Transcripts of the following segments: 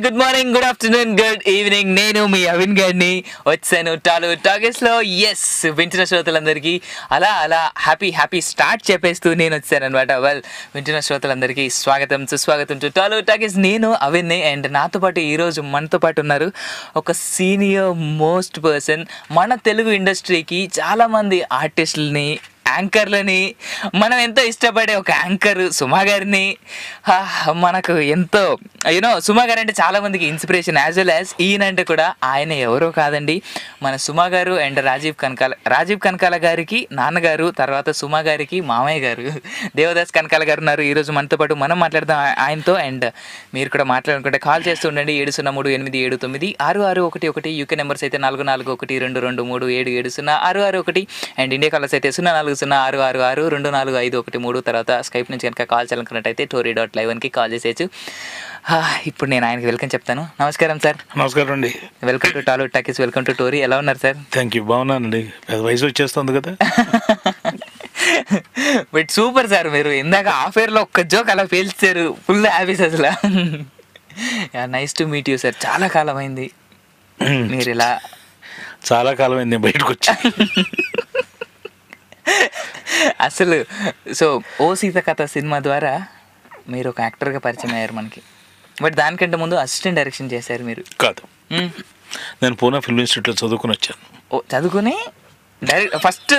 Good morning good afternoon good evening నేను మీ అవిన్ గారిని వచ్చాను టాలు టాగెస్ లో ఎస్ వింటున్న శ్రోతలందరికీ అలా అలా హ్యాపీ హ్యాపీ స్టార్ట్ చెప్పేస్తూ నేను వచ్చాను అనమాట వెల్ వింటున్న శ్రోతలందరికీ స్వాగతం సుస్వాగతం టు టాలు టాగెస్ నేను అవిన్ని అండ్ నాతో పాటు ఈరోజు మనతో పాటు ఉన్నారు ఒక సీనియర్ మోస్ట్ పర్సన్ మన తెలుగు ఇండస్ట్రీకి చాలామంది ఆర్టిస్టులని యాంకర్లని మనం ఎంతో ఇష్టపడే ఒక యాంకర్ సుమా గారిని హా, మనకు ఎంతో యూనో సుమా గారు అంటే చాలా మందికి ఇన్స్పిరేషన్ యాజ్ వెల్ యాజ్ ఈయనంటే కూడా ఆయన ఎవరో కాదండి మన సుమా గారు అండ్ రాజీవ్ కనకాల రాజీవ్ కనకాల గారికి నాన్నగారు తర్వాత సుమా గారికి మామయ్య గారు దేవదాస్ కనకాల గారు ఉన్నారు ఈరోజు మనతో పాటు మనం మాట్లాడదాం ఆ- ఆయనతో అండ్ మీరు కూడా మాట్లాడుకుంటే కాల్ చేస్తూ ఉండండి ఏడు సున్నా మూడు ఎనిమిది ఏడు తొమ్మిది ఆరు ఆరు ఒకటి ఒకటి యూకే నెంబర్స్ అయితే నాలుగు నాలుగు ఒకటి రెండు రెండు మూడు ఏడు ఏడు సున్నా ఆరు ఆరు ఒకటి అండ్ ఇండియా కాలర్స్ అయితే సున్నా నాలుగు సున్నా ఆరు ఆరు ఆరు రెండు నాలుగు ఐదు ఒకటి మూడు తర్వాత స్కైప్ నుంచి కనుక కాల్ చేయాలనుకున్నట్టయితే టోరీ డాట్ లైవ్ వన్కి కాల్ చేసేయచ్చు హా, ఇప్పుడు నేను ఆయనకి వెల్కమ్ చెప్తాను నమస్కారం సార్ నమస్కారం అండి వెల్కమ్ టు టాలో టాకీస్ వెల్కమ్ టు టోరీ ఎలా ఉన్నారు సార్ థ్యాంక్ యూ బాగున్నానండి పెద్ద వయసు వచ్చేస్తుంది కదా బట్ సూపర్ సార్ మీరు ఇందాక ఆఫేర్లో ఒక్క జోక్ అలా పేల్చారు ఫుల్ హ్యాపీస్ అసలు nice to meet you sir చాలా కాలం అయింది మీరు ఇలా చాలా కాలం అయింది నేను బయటకు వచ్చి అసలు సో ఓ సీత కథ సినిమా ద్వారా మీరు ఒక యాక్టర్గా పరిచయం అయ్యారు మనకి బట్ దానికంటే ముందు అసిస్టెంట్ డైరెక్షన్ చేశారు మీరు కాదు మ్మ్. నేను పూనా ఫిల్మ్ ఇన్స్టిట్యూట్లో చదువుకుని వచ్చాను ఓ చదువుకుని డైరెక్ట్ ఫస్ట్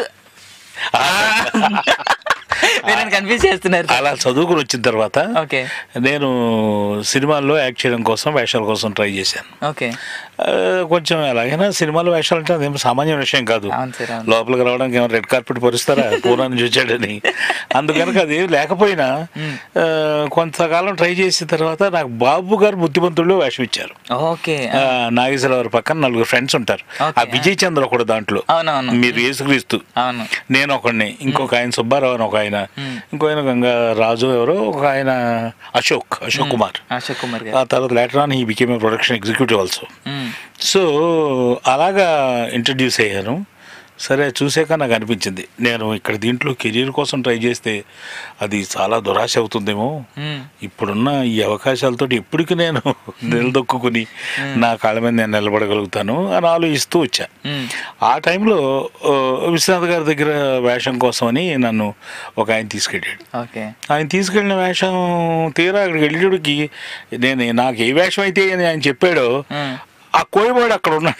మీరు కన్ఫ్యూజ్ చేస్తున్నారు అలా చదువుకుని వచ్చిన తర్వాత ఓకే నేను సినిమాల్లో యాక్ట్ చేయడం కోసం వేషాల కోసం ట్రై చేశాను ఓకే ఆ, కొంచెం ఎలాగైనా సినిమాలో వేషాలు అంటే అదేం సామాన్య విషయం కాదు అవును సార్ అవును లోపలికి రావడానికి ఏమైనా రెడ్ కార్పెట్ పరుస్తారా పూనా నుంచి వచ్చాడని అందుకనుక అది లేకపోయినా ఆ, కొంతకాలం ట్రై చేసిన తర్వాత నాకు బాబు గారు బుద్ధిమంతుళ్ళు వేషం ఇచ్చారు ఓకే ఆ, నాగేశ్వరరావు పక్కన నలుగురు ఫ్రెండ్స్ ఉంటారు Okay. ఆ విజయ్ చంద్ర ఒకడు దాంట్లో అవునవును మీరు యేసుక్రీస్తు అవును నేను ఒకడిని ఇంకొక ఆయన సుబ్బారావు అని ఒక ఆయన ఇంకో ఆయన గంగా రాజు ఎవరో ఒక ఆయన అశోక్ అశోక్ కుమార్ అశోక్ కుమార్ ఆ గారు తర్వాత later on he became a production executive also మ్మ్. సో అలాగా ఇంట్రడ్యూస్ అయ్యాను సరే చూసాక నాకు అనిపించింది నేను ఇక్కడ దీంట్లో కెరీర్ కోసం ట్రై చేస్తే అది చాలా దురాశ అవుతుందేమో మ్మ్. ఇప్పుడున్న ఈ అవకాశాలతో ఎప్పటికి నేను నిలదొక్కుని నా కాళ్ళ మీద నేను నిలబడగలుగుతాను అని ఆలోచిస్తూ వచ్చా మ్మ్. ఆ టైంలో ఆ, విశ్వనాథ్ గారి దగ్గర వేషం కోసమని నన్ను ఒక ఆయన తీసుకెళ్ళాడు ఓకే ఆయన తీసుకెళ్ళిన వేషం తీరా అక్కడికి వెళ్ళేటికి నేను నాకు ఏ వేషం అయితే అని ఆయన చెప్పాడో మ్మ్. ఆ కోయవాడు అక్కడ ఉన్నాడు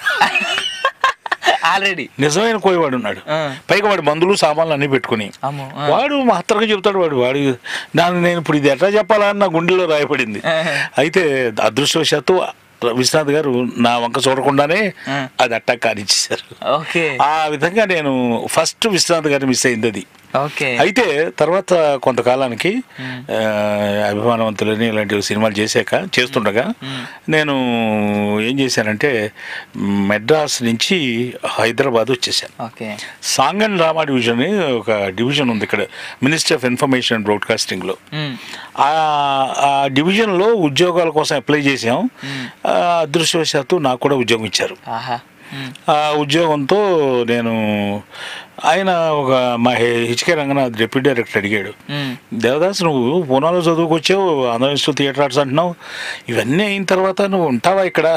ఆల్రెడీ నిజమైన కోయవాడు ఉన్నాడు ఆ. పైగా వాడు మందులు సామాన్లు అన్నీ పెట్టుకుని అమ్మో ఆ. వాడు మాత్రంగా చెప్తాడు వాడు వాడు నాకు నేను ఇప్పుడు ఇది ఎట్లా చెప్పాలా అని నా గుండెలో రాయపడింది ఆహా. అయితే అదృష్టవశాత్తు విశ్వనాథ్ గారు నా వంక చూడకుండానే ఆ. అది అట్టా కానిచ్చేశారు ఓకే ఆ విధంగా నేను ఫస్ట్ విశ్వనాథ్ గారిని మిస్ అయింది అది ఓకే అయితే తర్వాత కొంతకాలానికి ఆ, అభిమానవంతులని ఇలాంటి సినిమాలు చేశాక చేస్తుండగా నేను ఏం చేశానంటే మెడ్రాస్ నుంచి హైదరాబాద్ వచ్చేసాను okay song and drama division అని ఒక డివిజన్ ఉంది ఇక్కడ మినిస్ట్రీ ఆఫ్ ఇన్ఫర్మేషన్ అండ్ బ్రాడ్కాస్టింగ్లో మ్మ్. ఆ ఆ డివిజన్లో ఉద్యోగాల కోసం అప్లై చేసాం ఆ, అదృష్టవశాత్తు నాకు కూడా ఉద్యోగం ఇచ్చారు ఆహా మ్మ్. ఆ ఉద్యోగంతో నేను ఆయన ఒక మా హెచ్కే రంగనాథ్ డిప్యూటీ డైరెక్టర్ అడిగాడు మ్మ్. దేవదాస్ నువ్వు పూనాలో చదువుకొచ్చావు ఆంధ్ర ఇన్స్టిట్యూట్ థియేటర్ ఆర్ట్స్ అంటున్నావు ఇవన్నీ అయిన తర్వాత నువ్వు ఉంటావా ఇక్కడ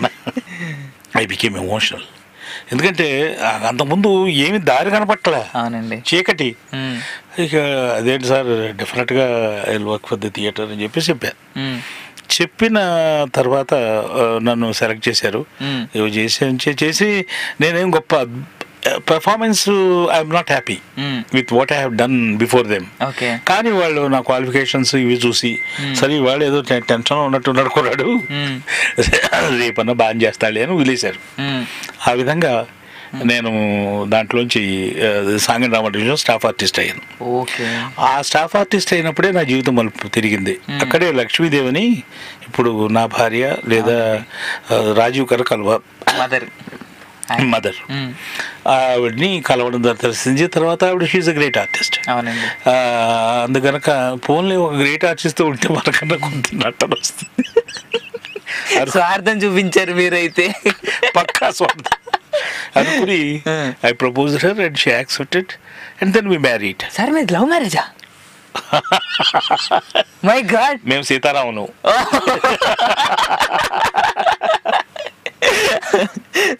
ఐ బికేమ్ ఎమోషనల్ ఎందుకంటే ఆ అంతకుముందు ఏమి దారి కనపట్టలే అవునండి చీకటి మ్మ్. ఇక అదేంటి సార్ డెఫినెట్గా I work for the theatre అని చెప్పేసి చెప్పాను మ్మ్. చెప్పిన తర్వాత ఆ, నన్ను సెలెక్ట్ చేశారు మ్మ్. ఏవో చేసి చేసి నేనేం గొప్ప పెర్ఫార్మెన్స్ ఐఎమ్ నాట్ హ్యాపీ మ్మ్. With what I have done before them okay కానీ వాళ్ళు నా క్వాలిఫికేషన్స్ ఇవి చూసి సరే వాళ్ళు ఏదో టె- టెన్షన్ ఉన్నట్టు నడుకున్నాడు మ్మ్. రేపన్నా బాగా చేస్తాడే అని వదిలేశారు మ్మ్. ఆ విధంగా నేను దాంట్లోంచి song and drama division staff artist అయ్యాను ఓకే ఆ స్టాఫ్ ఆర్టిస్ట్ అయినప్పుడే నా జీవితం మలుపు తిరిగింది అక్కడే లక్ష్మీదేవిని ఇప్పుడు నా భార్య లేదా ఆ, రాజీవ్ గారు కలవ మదర్ మదర్ ఆవిడ్ని కలవడం ద్వారా తెలిసింది తర్వాత ఆవిడ షీజ్ అ గ్రేట్ ఆర్టిస్ట్ అవునండి అందుకనక ఫోన్లో ఒక గ్రేట్ ఆర్టిస్ట్ ఉంటే మనకన్నా కొంత నట్టలు వస్తుంది స్వార్థం చూపించారు మీరైతే పక్కా స్వార్థం అనుకుని Hmm. I propose her and she accepted and then we married sir మీది లవ్ మ్యారేజా మై గాడ్ మేము సీతారామును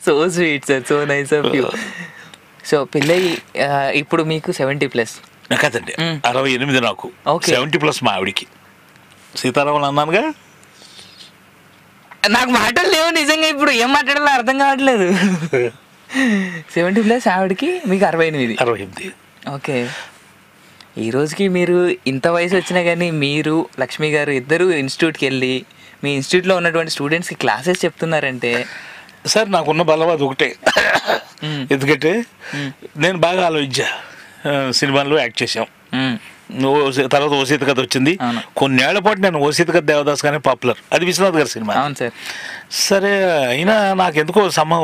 so sweet sir so nice of you so పెళ్ళై ఆ, ఇప్పుడు మీకు సెవెంటీ ప్లస్ కదండి మ్. అరవై ఎనిమిది నాకు Okay. సెవెంటీ ప్లస్ మా ఆవిడికి సీతారామన్ అన్నానుగా నాకు మాటలు లేవు నిజంగా ఇప్పుడు ఏం మాట్లాడాలో అర్థం కావట్లేదు సెవెంటీ ప్లస్ ఆవిడకి మీకు అరవై ఎనిమిది అరవై ఎనిమిది ఓకే ఈ రోజుకి మీరు ఇంత వయసు వచ్చినా కానీ మీరు లక్ష్మి గారు ఇద్దరు ఇన్స్టిట్యూట్కి వెళ్ళి మీ ఇన్స్టిట్యూట్లో ఉన్నటువంటి స్టూడెంట్స్కి క్లాసెస్ చెప్తున్నారంటే సార్ నాకున్న బలవాది ఒకటే మ్. ఎందుకంటే మ్. నేను బాగా ఆలోచించా ఆ, సినిమాల్లో యాక్ట్ చేశాం మ్మ్. ఓ సీ- తర్వాత ఓ సీత కథ వచ్చింది అవును. కొన్నేళ్ల పాటు నేను ఓ సీత కథ దేవదాస్ గానే పాపులర్ అది విశ్వనాథ్ గారి సినిమా అవును సార్ సరే అయినా నాకు ఎందుకో సమం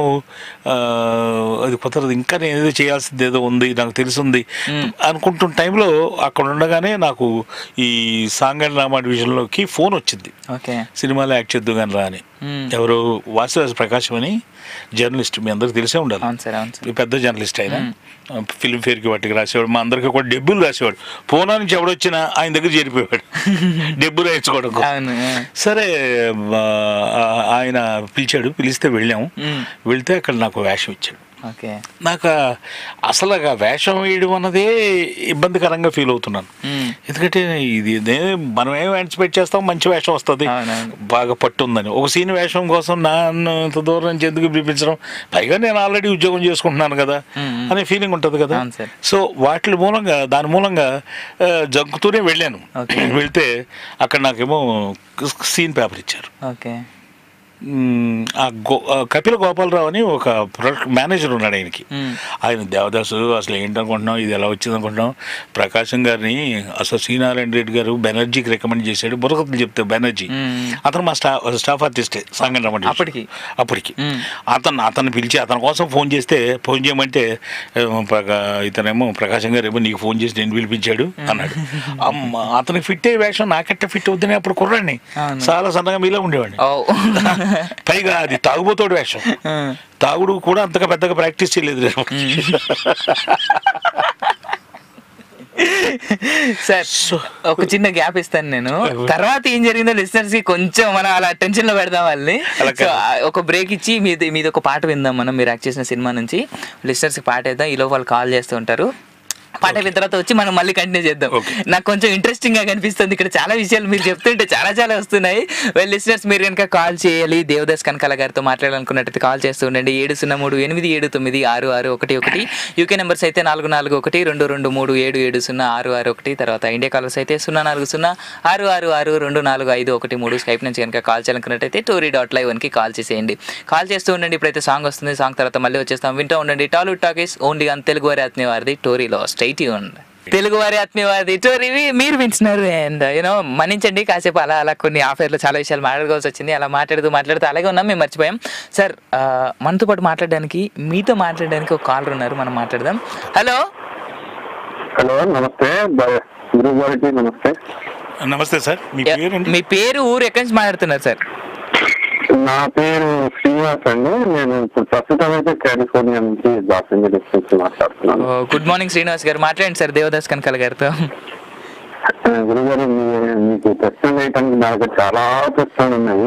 అది కుదరదు ఇంకా నేను ఏదో చేయాల్సింది ఏదో ఉంది నాకు తెలిసింది మ్మ్. అనుకుంటున్న టైంలో అక్కడ ఉండగానే నాకు ఈ సాంగ్ అండ్ రామా డివిజన్లోకి ఫోన్ వచ్చింది ఓకే సినిమాలో యాక్ట్ చేద్దు కానీ రా అని మ్మ్. ఎవరు వాసురాజ ప్రకాశం అని జర్నలిస్ట్ మీ అందరికి తెలిసే ఉండాలి అవును సార్ అవును సార్ ఈ పెద్ద జర్నలిస్ట్ ఆయన ఫిల్మ్ ఫేర్కి వాటికి రాసేవాడు మా అందరికి కూడా డెబ్బులు రాసేవాడు పూనా నుంచి ఎవడొచ్చినా ఆయన దగ్గర చేరిపోయాడు డెబ్బు రాయించుకోవడం కోసం. అవును ఆ. సరే ఆ, ఆయన పిలిచాడు పిలిస్తే వెళ్ళాము మ్మ్. వెళ్తే అక్కడ నాకు వేషం ఇచ్చాడు ఓకే నాకు ఆ- అసలు ఆ వేషం వేయడం అన్నదే ఇబ్బందికరంగా ఫీల్ అవుతున్నాను మ్మ్. ఎందుకంటే ఇది ఇదే మనం ఏం యాంటిసిపేట్ చేస్తాం మంచి వేషం వస్తుంది అవునవును. బాగా పట్టు ఉందని ఒక సీన్ వేషం కోసం నన్ను ఇంత దూరం నుంచి ఎందుకు పిలిపించడం పైగా నేను ఆల్రెడీ ఉద్యోగం చేసుకుంటున్నాను కదా మ్మ్. అనే ఫీలింగ్ ఉంటుంది కదా అవును సార్. సో వాటి మూలంగా దాని మూలంగా ఆ, జంకుతూనే వెళ్ళాను ఓకే. వెళ్తే అక్కడ నాకేమో సీన్ పేపర్ ఇచ్చారు ఓకే మ్మ్, ఆ గో ఆ కపిల గోపాలరావు అని ఒక ప్రొడక్ట్ మేనేజర్ ఉన్నాడు ఆయనకి మ్మ్. ఆయన దేవదాసు అసలు ఏంటనుకుంటున్నాం ఇది ఎలా వచ్చింది అనుకుంటున్నాం ప్రకాశం గారిని అసలు శ్రీనారాయణ రెడ్డి గారు బెనర్జీకి రికమెండ్ చేశాడు బుర్రకథలు చెప్తే బెనర్జీ మ్మ్. అతను మా స్టాఫ్ స్టాఫ్ ఆర్టిస్టే సంగం రమణ అప్పటికి? అప్పటికి మ్మ్. అతను అతను పిలిచి అతని కోసం ఫోన్ చేస్తే ఫోన్ చేయమంటే ఏమో ప్రకా ఇతనేమో ప్రకాశం గారు ఏమో నీకు ఫోన్ చేసి నేను పిలిపించాడు అన్నాడు అమ్మ అతనికి ఫిట్ అయ్యే వేషం నాకెట్ట ఫిట్ అవుతుంది అప్పుడు కుర్రాడిని అవును. చాలా సన్నగా మీలో ఉండేవాడిని ఓ పైగా అది తాగుబోతోడు వేషం తాగుడు కూడా అంతగా పెద్దగా ప్రాక్టీస్ చేయలేదు సార్ So- ఒక చిన్న గ్యాప్ ఇస్తాను నేను తర్వాత ఏం జరిగిందో లిసనర్స్ కి కొంచెం మనం అలా టెన్షన్ లో పెడదాం వాళ్ళని అలా సో ఒక బ్రేక్ ఇచ్చి మీది మీది ఒక పాట విందాం మనం మీరు యాక్ట్ చేసిన సినిమా నుంచి లిసనర్స్ కి పాట వేద్దాం ఈలో వాళ్ళు కాల్ చేస్తూ ఉంటారు పాట అయిన తర్వాత వచ్చి మనం మళ్ళీ కంటిన్యూ చేద్దాం Okay. నాకు కొంచెం ఇంట్రెస్టింగ్ గా కనిపిస్తుంది ఇక్కడ చాలా విషయాలు మీరు చెప్తుంటే చాలా చాలా వస్తున్నాయి వెల్ లిసనర్స్ మీరు కనుక కాల్ చేయాలి దేవదాస్ కనకాల గారితో మాట్లాడాలనుకున్నట్టయితే కాల్ చేస్తూ ఉండండి ఏడు సున్నా మూడు ఎనిమిది ఏడు తొమ్మిది ఆరు ఆరు ఒకటి ఒకటి యూకే నెంబర్స్ అయితే నాలుగు నాలుగు ఒకటి రెండు రెండు మూడు ఏడు ఏడు సున్నా ఆరు ఆరు ఒకటి తర్వాత ఇండియా కాలర్స్ అయితే సున్నా నాలుగు సున్నా ఆరు ఆరు ఆరు రెండు నాలుగు ఐదు ఒకటి మూడు స్కైప్ నుంచి కనుక కాల్ చేయాలనుకున్నట్టయితే టోరీ డాట్ లైవ్ వన్కి కాల్ చేసేయండి కాల్ చేస్తూ ఉండండి ఇప్పుడైతే సాంగ్ వస్తుంది సాంగ్ తర్వాత మళ్ళీ వచ్చేస్తాం వింటూ ఉండండి Tollywood talkies only on Telugu వారి ఆత్మీయ వారిది టోరీలో స్టైట్ ఉండండి తెలుగు వారి ఆత్మీయ వారిది టోరీవి మీరు వింటున్నారు అండ్ యూనో మన్నించండి కాసేపు అలా అలా కొన్ని ఆఫర్లో చాలా విషయాలు మాట్లాడుకోవాల్సి వచ్చింది అలా మాట్లాడుతూ మాట్లాడుతూ అలాగే ఉన్నాం మేము మర్చిపోయాం సార్ ఆ, మనతో పాటు మాట్లాడడానికి మీతో మాట్లాడడానికి ఒక కాలర్ ఉన్నారు మనం మాట్లాడదాం హలో హలో నమస్తే బ- గురువు గారికి నమస్తే నమస్తే సార్ మీ పేరండి మీ పేరు ఊరు ఎక్కడి నుంచి మాట్లాడుతున్నారు సార్ నా పేరు శ్రీనివాస్ అండి నేను ఇప్పుడు ప్రస్తుతం అయితే కాలిఫోర్నియా నుంచి లాస్ ఏంజలీస్ నుంచి మాట్లాడుతున్నాను గుడ్ మార్నింగ్ శ్రీనివాస్ గారు మాట్లాడండి సార్ దేవదాస్ కనకాల గారితో గురువు గారు మీ- మీకు ప్రశ్నలు వేయటానికి నాకు చాలా ప్రశ్నలు ఉన్నాయి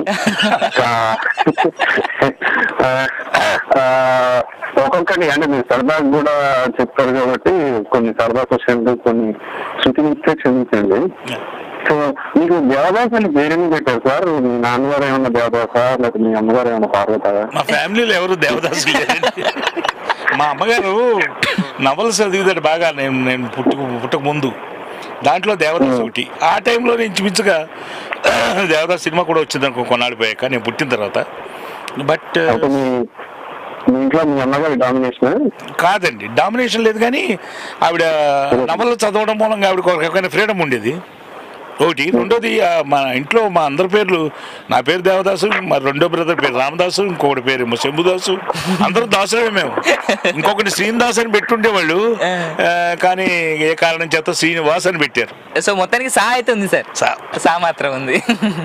ఆ, ఆ, ఒక్కొక్కటి అంటే మీరు సరదాగా కూడా చెప్తారు కాబట్టి కొన్ని సరదా క్వశ్చన్లు కొన్ని శృతి ఇస్తే క్షమించండి సో మీకు దేవదాస్ అని పేరెందుకు పెట్టారు సార్ మీ నాన్నగారు ఏమన్నా దేవదాస లేకపోతే మీ అమ్మగారు ఏమన్నా పార్వతా మా ఫ్యామిలీలో ఎవరు దేవదాసులు లేరండి మా అమ్మగారు నవల్స్ చదివిదాడు బాగా నేను నేను పుట్టుకు పుట్టక ముందు దాంట్లో దేవదాస్ ఒకటి ఆ టైంలో నేను ఇంచుమించుగా దేవదాస్ సినిమా కూడా వచ్చింది అనుకో కొన్నాళ్ళు పోయాక నేను పుట్టిన తర్వాత బట్ అయితే మీ మీ ఇంట్లో మీ అమ్మగారి డామినేషన్ కాదండి డామినేషన్ లేదు కానీ ఆవిడ నవలు చదవడం మూలంగా ఆవిడకి ఒక రకమైన ఫ్రీడమ్ ఉండేది ఒకటి రెండోది ఆ, మా ఇంట్లో మా అందరి పేర్లు నా పేరు దేవదాసు మా రెండో బ్రదర్ పేరు రామదాసు ఇంకొకటి పేరు ఏమో శంభుదాసు అందరూ దాసులమే మేము ఇంకొకటి శ్రీనివాస్ అని పెట్టుండేవాళ్ళు ఆ, కానీ ఏ కారణం చేత శ్రీనివాస్ అని పెట్టారు సో మొత్తానికి సా అయితే ఉంది సార్ సా- సా మాత్రం ఉంది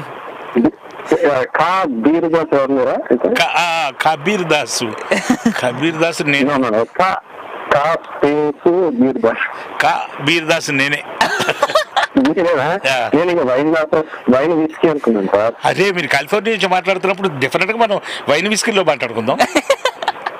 కా బీర్ బాస్ ఎవరు లేరా అయితే క- ఆ, కబీర్ దాసు కబీర్ దాసు నేను No, no, no. కా కా స్పేస్ బీర్ బాస్ కబీర్ దాసు నేనే మీరేనా Yeah. నేను ఇక వైన్ దాకా వైన్ విస్కీ అనుకున్నాను సార్ అదే మీరు కాలిఫోర్నియా నుంచి మాట్లాడుతున్నప్పుడు డెఫినెట్గా మనం వైన్ విస్కిల్లో మాట్లాడుకుందాం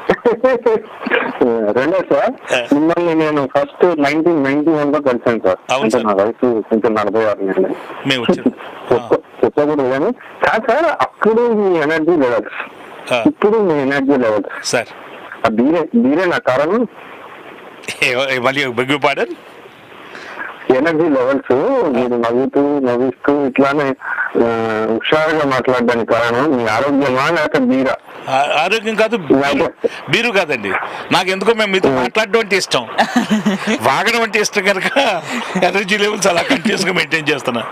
రెండో సార్ మిమ్మల్ని నేను ఫస్ట్ నైన్టీన్ నైన్టీ వన్ లో కలిసాను సార్ అవును అంటే సార్. నా వయసు కొంచెం నలభై ఆరు నెలలు మేము వచ్చాం చెప్ప- చెప్పకూడదు కానీ కాదు సార్ అప్పుడు మీ ఎనర్జీ లెవెల్స్ ఆ, ఇప్పుడు మీ ఎనర్జీ లెవెల్స్ సార్ ఆ బీరే బీరే నా కారణం ఏ- ఏ- మళ్ళీ బెగ్గు పాడన్ ఎనర్జీ లెవెల్స్ మీరు నవ్వుతూ నవ్విస్తూ ఇట్లానే ఆ, హుషారుగా మాట్లాడడానికి కారణం మీ ఆరోగ్యమా లేక బీరా ఆ- ఆరోగ్యం కాదు బీరు బీరు కాదండి నాకు ఎందుకో మేము మీతో మాట్లాడడం అంటే ఇష్టం వాగడం అంటే ఇష్టం కనుక ఎనర్జీ లెవెల్స్ అలా కంటిన్యూస్గా మెయింటైన్ చేస్తున్నా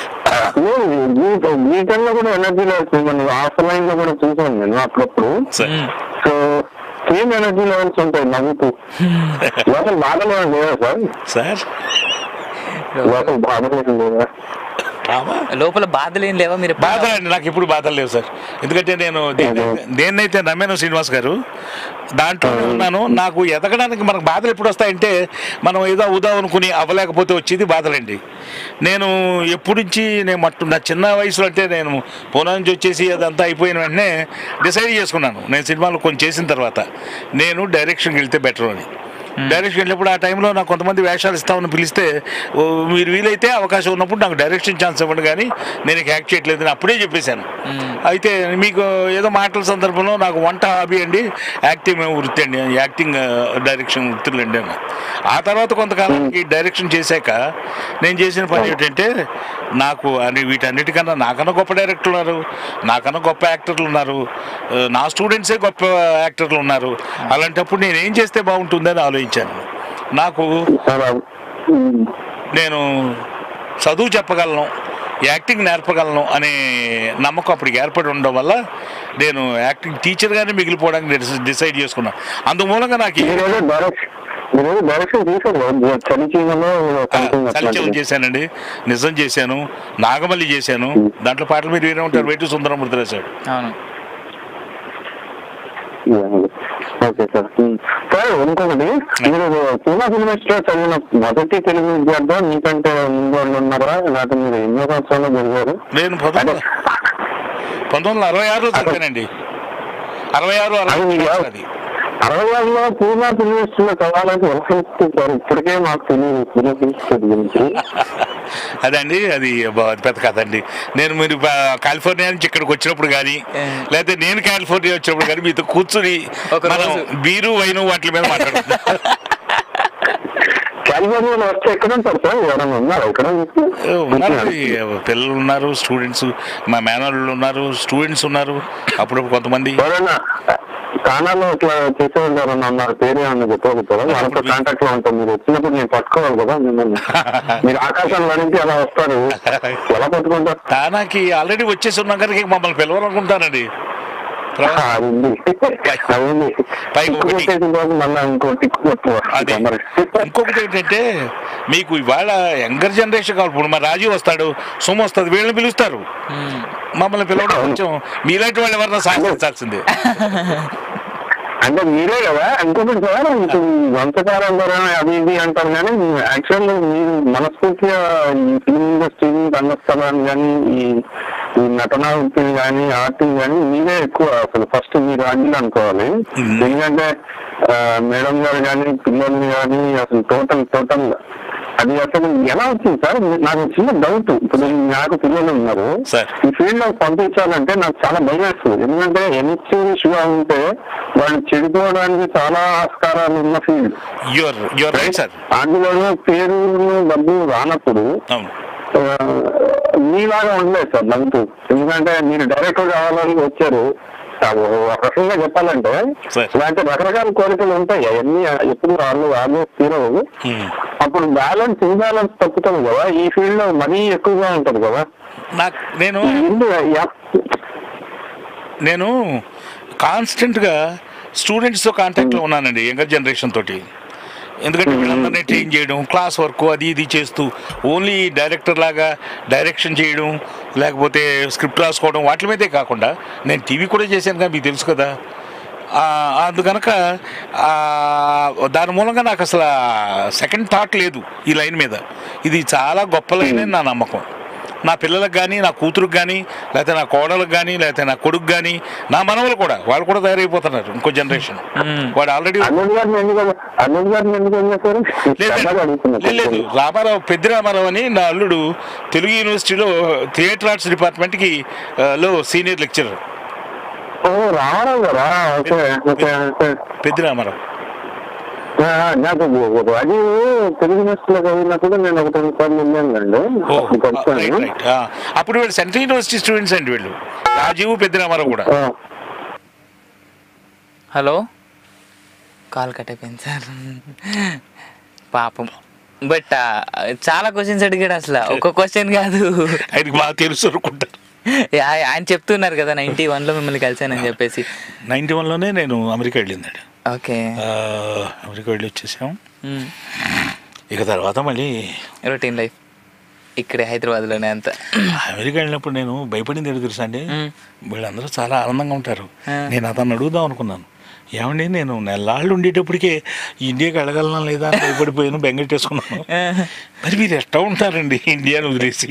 వీకెండ్ లో కూడా ఎనర్జీ లెవెల్స్ మనం ఆఫ్లైన్ లో కూడా చూసాను నేను అప్పుడప్పుడు sir so same energy levels ఉంటాయి నవ్వుతూ లోపల బాధలు ఏమైనా లేదా సార్ సార్ లోపల బాధలు ఏమైనా లేదా రామా లోపల బాధలు ఏం లేవా మీరు ఎప్పుడు- బాధలు అండి నాకు ఇప్పుడు బాధలు లేవు సార్ ఎందుకంటే నేను దేన్ని- దేన్నైతే నమ్మాను శ్రీనివాస్ గారు దాంట్లోనే ఉన్నాను నాకు ఎదగడానికి మనకు బాధలు ఎప్పుడు వస్తాయంటే మనం ఏదో అవుదాం అనుకుని అవ్వలేకపోతే వచ్చేది బాధలండి నేను ఎప్పుడు నుంచి నేను మట్టు నా చిన్న వయసులో అంటే నేను పూనా నుంచి వచ్చేసి అదంతా అయిపోయిన వెంటనే డిసైడ్ చేసుకున్నాను నేను సినిమాలు కొన్ని చేసిన తర్వాత నేను డైరెక్షన్కి వెళ్తే బెటర్ అని డైరెక్షన్ వెళ్ళినప్పుడు ఆ టైంలో నాకు కొంతమంది వేషాలు ఇస్తామని పిలిస్తే "ఓ, మీరు వీలైతే అవకాశం ఉన్నప్పుడు నాకు డైరెక్షన్ ఛాన్స్ ఇవ్వండి కానీ నేను ఇక యాక్ట్ చేయట్లేదు అని అప్పుడే చెప్పేశాను అయితే మీకు ఏదో మాటల సందర్భంలో నాకు వంట హాబీ అండి యాక్టింగ్ వృత్తి అండి యాక్టింగ్ ఆ, డైరెక్షన్ వృత్తులు అండి అని ఆ తర్వాత కొంతకాలానికి డైరెక్షన్ చేశాక నేను చేసిన పని ఏంటంటే నాకు అని వీటన్నిటికన్నా నాకన్నా గొప్ప డైరెక్టర్లు ఉన్నారు నాకన్నా గొప్ప యాక్టర్లు ఉన్నారు ఆ, నా స్టూడెంట్సే గొప్ప యాక్టర్లు ఉన్నారు అలాంటప్పుడు నేను ఏం చేస్తే బాగుంటుందని ఆలోచించాను నాకు సార్ ఉమ్, నేను చదువు చెప్పగలను యాక్టింగ్ నేర్పగలను అనే నమ్మకం అప్పటికి ఏర్పడి ఉండడం వల్ల నేను యాక్టింగ్ టీచర్గానే మిగిలిపోవడానికి డిస- డిసైడ్ చేసుకున్నాను అందుమూలంగా నాకు ఈ- మీరేదో డైరెక్షన్ మీరేదో డైరెక్షన్ తీసారు కదా చలిచీమలో సంథింగ్ సంచలనం అట్లాంటిది. చేశానండి నిజం చేశాను నాగమల్లి చేశాను దాంట్లో పాటలు మీరు వినే ఉంటారు వెయిట్ సుందరమూర్తి రాశాడు అవును ఓకే సార్ ఉమ్. సార్ ఇంకొకటి మీరు పూనా యూనివర్సిటీలో చదివిన మొదటి తెలుగు విద్యార్థి మీకంటే ముందు వాళ్ళు ఉన్నారా లేకపోతే మీరు ఎన్నో సంవత్సరాలు జరిగారు నేను పంతొమ్మిది పంతొమ్మిది వందల అరవై ఆరులో చదివానండి అరవై ఆరు అరవై అది మీకు అది అరవై ఆరులో పూనా యూనివర్సిటీలో చదవాలని ఎలా సార్ ఇప్పటికే మాకు తెలియదు పూనా యూనివర్సిటీ గురించి అదండి అది బ- అది పెద్ద కథ అండి నేను మీరు బ- కాలిఫోర్నియా నుంచి ఇక్కడికి వచ్చినప్పుడు కానీ ఏ. లేకపోతే నేను కాలిఫోర్నియా వచ్చినప్పుడు కానీ మీతో కూర్చుని ఒక మనం రోజు. బీరు వైను వాటి మీద మాట్లాడుతున్నాం కాలిఫోర్నియాలో వస్తే ఎక్కడ ఉంటారు సార్ ఎవరైనా ఉన్నారా ఇక్కడ మీకు? ఉన్నారండి పిల్లలు ఉన్నారు స్టూడెంట్స్ మా మేనల్లు ఉన్నారు స్టూడెంట్స్ ఉన్నారు అప్పుడప్పుడు కొంతమంది ఎవరైనా కానాలో ఇట్లా చేసే వాళ్ళు ఎవరైనా ఉన్నారు పేరు ఏమన్నా చెప్పగలుగుతారా వాళ్ళతో కాంటాక్ట్ లో ఉంటాం మీరు వచ్చినప్పుడు నేను పట్టుకోవాలి కదా మిమ్మల్ని మీరు ఆకాశంలో నుంచి అలా వస్తారు ఎలా పట్టుకుంటారు తానాకి ఆల్రెడీ వచ్చేసి ఉన్నాం కనుక ఇక మమ్మల్ని పిలవాలనుకుంటానండి ఆ, అది ఉంది అది ఉంది పైకి టిక్కు ఒకటి. కొట్టేసిన రోజు మళ్ళీ ఇంకో టిక్కు కొట్టు అది మరి. ఇంకొకటి ఏంటంటే మీకు ఇవాళ యంగర్ జనరేషన్ కావాలి ఇప్పుడు మా రాజు వస్తాడు సోమ వస్తుంది వీళ్ళని పిలుస్తారు మ్మ్. మమ్మల్ని పిలవడం కొంచెం మీలాంటి వాళ్ళు ఎవరన్నా సాధించాల్సిందే అంటే మీరే కదా ఇంకొకటి సార్ ఇప్పుడు ఈ వంశకారం ద్వారా అది ఇది అంటారు కానీ యాక్చువల్ మీరు మనస్ఫూర్తిగా ఈ ఫిల్మ్ ఇండస్ట్రీని రంగస్థలాన్ని కానీ ఈ ఈ నటనా వృత్తిని కానీ ఆర్టింగ్ కానీ మీరే ఎక్కువ అసలు ఫస్ట్ మీరు ఆడిల్ అనుకోవాలి మ్మ్. ఎందుకంటే ఆ, మేడం గారు కానీ పిల్లల్ని కానీ అసలు టోటల్ టోటల్ అది అసలు ఎలా వచ్చింది సార్ నాకు చిన్న డౌట్ ఇప్పుడు నాకు పిల్లలు ఉన్నారు సార్. ఈ ఫీల్డ్ లో పంపించాలంటే నాకు చాలా భయం వేస్తుంది ఎందుకంటే ఎన్హెచ్సి షుగా ఉంటే వాళ్ళు చెడిపోవడానికి చాలా ఆస్కారాలు ఉన్న field your your right sir అందులోనూ పేరు డబ్బు రానప్పుడు అవును ఆ, మీలాగా ఉండలేదు సార్ నవ్వుతూ ఎందుకంటే మీరు డైరెక్టర్ కావాలని వచ్చారు ఆ, ఒక రకంగా చెప్పాలంటే సార్. ఇలాంటి రకరకాల కోరికలు ఉంటాయి అవన్నీ ఎప్పుడు వాళ్ళు వాళ్ళు తీరవు Hmm. అప్పుడు బ్యాలెన్స్ ఇంబ్యాలెన్స్ తప్పుతుంది కదా ఈ ఫీల్డ్ లో మరీ ఎక్కువగా ఉంటది కదా నాకు నేను ఈ ఇల్లు యా- నేను కాన్స్టెంట్గా స్టూడెంట్స్తో కాంటాక్ట్లో ఉన్నానండి యంగర్ జనరేషన్ తోటి ఎందుకంటే వీళ్ళందరినీ ట్రైన్ చేయడం క్లాస్ వర్క్ అది ఇది చేస్తూ ఓన్లీ డైరెక్టర్ లాగా డైరెక్షన్ చేయడం లేకపోతే స్క్రిప్ట్ రాసుకోవడం వాటి మీదే కాకుండా నేను టీవీ కూడా చేశాను కదా మీకు తెలుసు కదా ఆ, అందుకనక ఆ, దాని మూలంగా నాకు అసలు సెకండ్ థాట్ లేదు ఈ లైన్ మీద ఇది చాలా గొప్ప లైన్ అని నా నమ్మకం నా పిల్లలకు కానీ నా కూతురుకు కానీ లేకపోతే నా కోడలకు కానీ లేకపోతే నా కొడుకు కానీ నా మనవలు కూడా వాళ్ళు కూడా తయారైపోతున్నారు ఇంకో జనరేషన్ వాడు ఆల్రెడీ అల్లుడు గారిని ఎందుకు అల్లుడు గారిని ఎందుకు ఏం చేశారు సరదాగా అడుగుతున్నా. లేదు లేదు రామారావు పెద్ద రామారావు అని నా అల్లుడు తెలుగు యూనివర్సిటీలో థియేటర్ ఆర్ట్స్ డిపార్ట్మెంట్కి ఆ, లో సీనియర్ లెక్చరర్ ఓ రామారావు గారా ఓకే ఓకే ఓకే పెద్ద రామారావు ఆ, నాకు అది తెలుగు యూనివర్సిటీలో చదివినప్పుడు నేను ఒకటి రెండు సార్లు వెళ్ళానండి ఓ అప్పుడు కలిసాను. రైట్ రైట్ ఆ, అప్పుడు వీళ్ళు సెంట్రల్ యూనివర్సిటీ స్టూడెంట్స్ అండి వీళ్ళు రాజీవ్ పెద్ద రామారావు కూడా ఆ, హలో కాల్ కట్ అయిపోయింది సార్ పాపం బట్ చాలా క్వశ్చన్స్ అడిగాడు అసలు ఒక క్వశ్చన్ కాదు ఆయనకి బాగా తెలుసు అనుకుంటారు ఆ- ఆయన చెప్తున్నారు కదా నైన్టీ వన్లో మిమ్మల్ని కలిసానని చెప్పేసి నైన్టీ వన్లోనే నేను అమెరికా వెళ్ళిందండి ఓకే ఆ, అమెరికా వెళ్ళి వచ్చేసాం ఇక తర్వాత మళ్ళీ రొటీన్ లైఫ్ ఇక్కడే హైదరాబాద్లోనే అంత అమెరికా వెళ్ళినప్పుడు నేను భయపడింది ఏదో తెలుసా అండి మ్మ్. వీళ్ళందరూ చాలా ఆనందంగా ఉంటారు ఆ. నేను అతను అడుగుదాం అనుకున్నాను ఏమండి నేను నెల్లాళ్ళు ఉండేటప్పటికే ఇండియాకి వెళ్ళగలనా లేదా అని భయపడిపోయాను బెంగెట్టేసుకున్నాను మరి మీరు ఎట్లా ఉంటారండి ఇండియాను వదిలేసి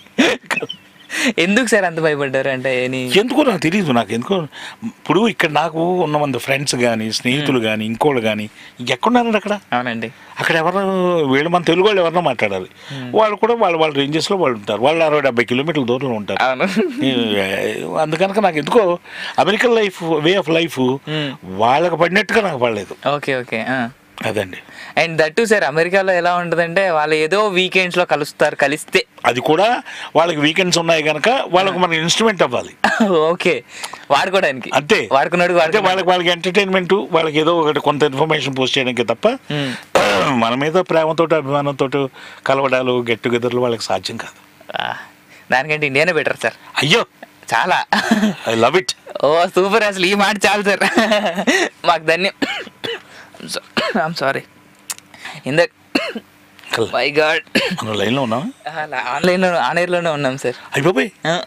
ఎందుకు సార్ అంత భయపడ్డారు అంటే ఏని ఎందుకో నాకు తెలియదు నాకు ఎందుకో ఇప్పుడు ఇక్కడ నాకు ఉన్న మంది ఫ్రెండ్స్ కానీ స్నేహితులు కానీ ఇంకోళ్ళు కానీ ఇంకెక్కడున్నారండి అక్కడ అవునండి అక్కడ ఎవరు వీళ్ళు మన తెలుగు వాళ్ళు ఎవరన్నా మాట్లాడాలి వాళ్ళు కూడా వాళ్ళ వాళ్ళ రేంజెస్లో వాళ్ళు ఉంటారు వాళ్ళు అరవై డెబ్బై కిలోమీటర్ల దూరంలో ఉంటారు అవును అందుకనుక నాకు ఎందుకో American life way of life మ్మ్. వాళ్ళకి పడినట్టుగా నాకు పడలేదు ఓకే ఓకే అదండి అండ్ దట్టు సార్ అమెరికాలో ఎలా ఉంటుందంటే వాళ్ళు ఏదో వీకెండ్స్ లో కలుస్తారు కలిస్తే అది కూడా వాళ్ళకి వీకెండ్స్ ఉన్నాయి కనుక వాళ్ళకి మనకి ఇన్స్ట్రుమెంట్ అవ్వాలి ఓకే వాడుకోవడానికి అంతే వాడుకున్నాడు అంటే వాడుకున్నాడు వాళ్ళకి వాళ్ళకి ఎంటర్టైన్మెంట్ వాళ్ళకి ఏదో ఒకటి కొంత ఇన్ఫర్మేషన్ పోస్ట్ చేయడానికి తప్ప మ్మ్. మన మీద ప్రేమతో అభిమానంతో కలవడాలు గెట్ టుగెదర్లు వాళ్ళకి సాధ్యం కాదు ఆ, దానికంటే ఇండియానే బెటర్ సార్ అయ్యో చాలా I love it oh super అసలు ఈ మాట చాలు సార్ మాకు ధన్యం ఐమ్ సారీ ఇందాక మై గాడ్ మనం లైన్లో ఉన్నాం ఆన్లైన్లో ఆన్లైన్లోనే ఉన్నాం సార్ అయిపోయి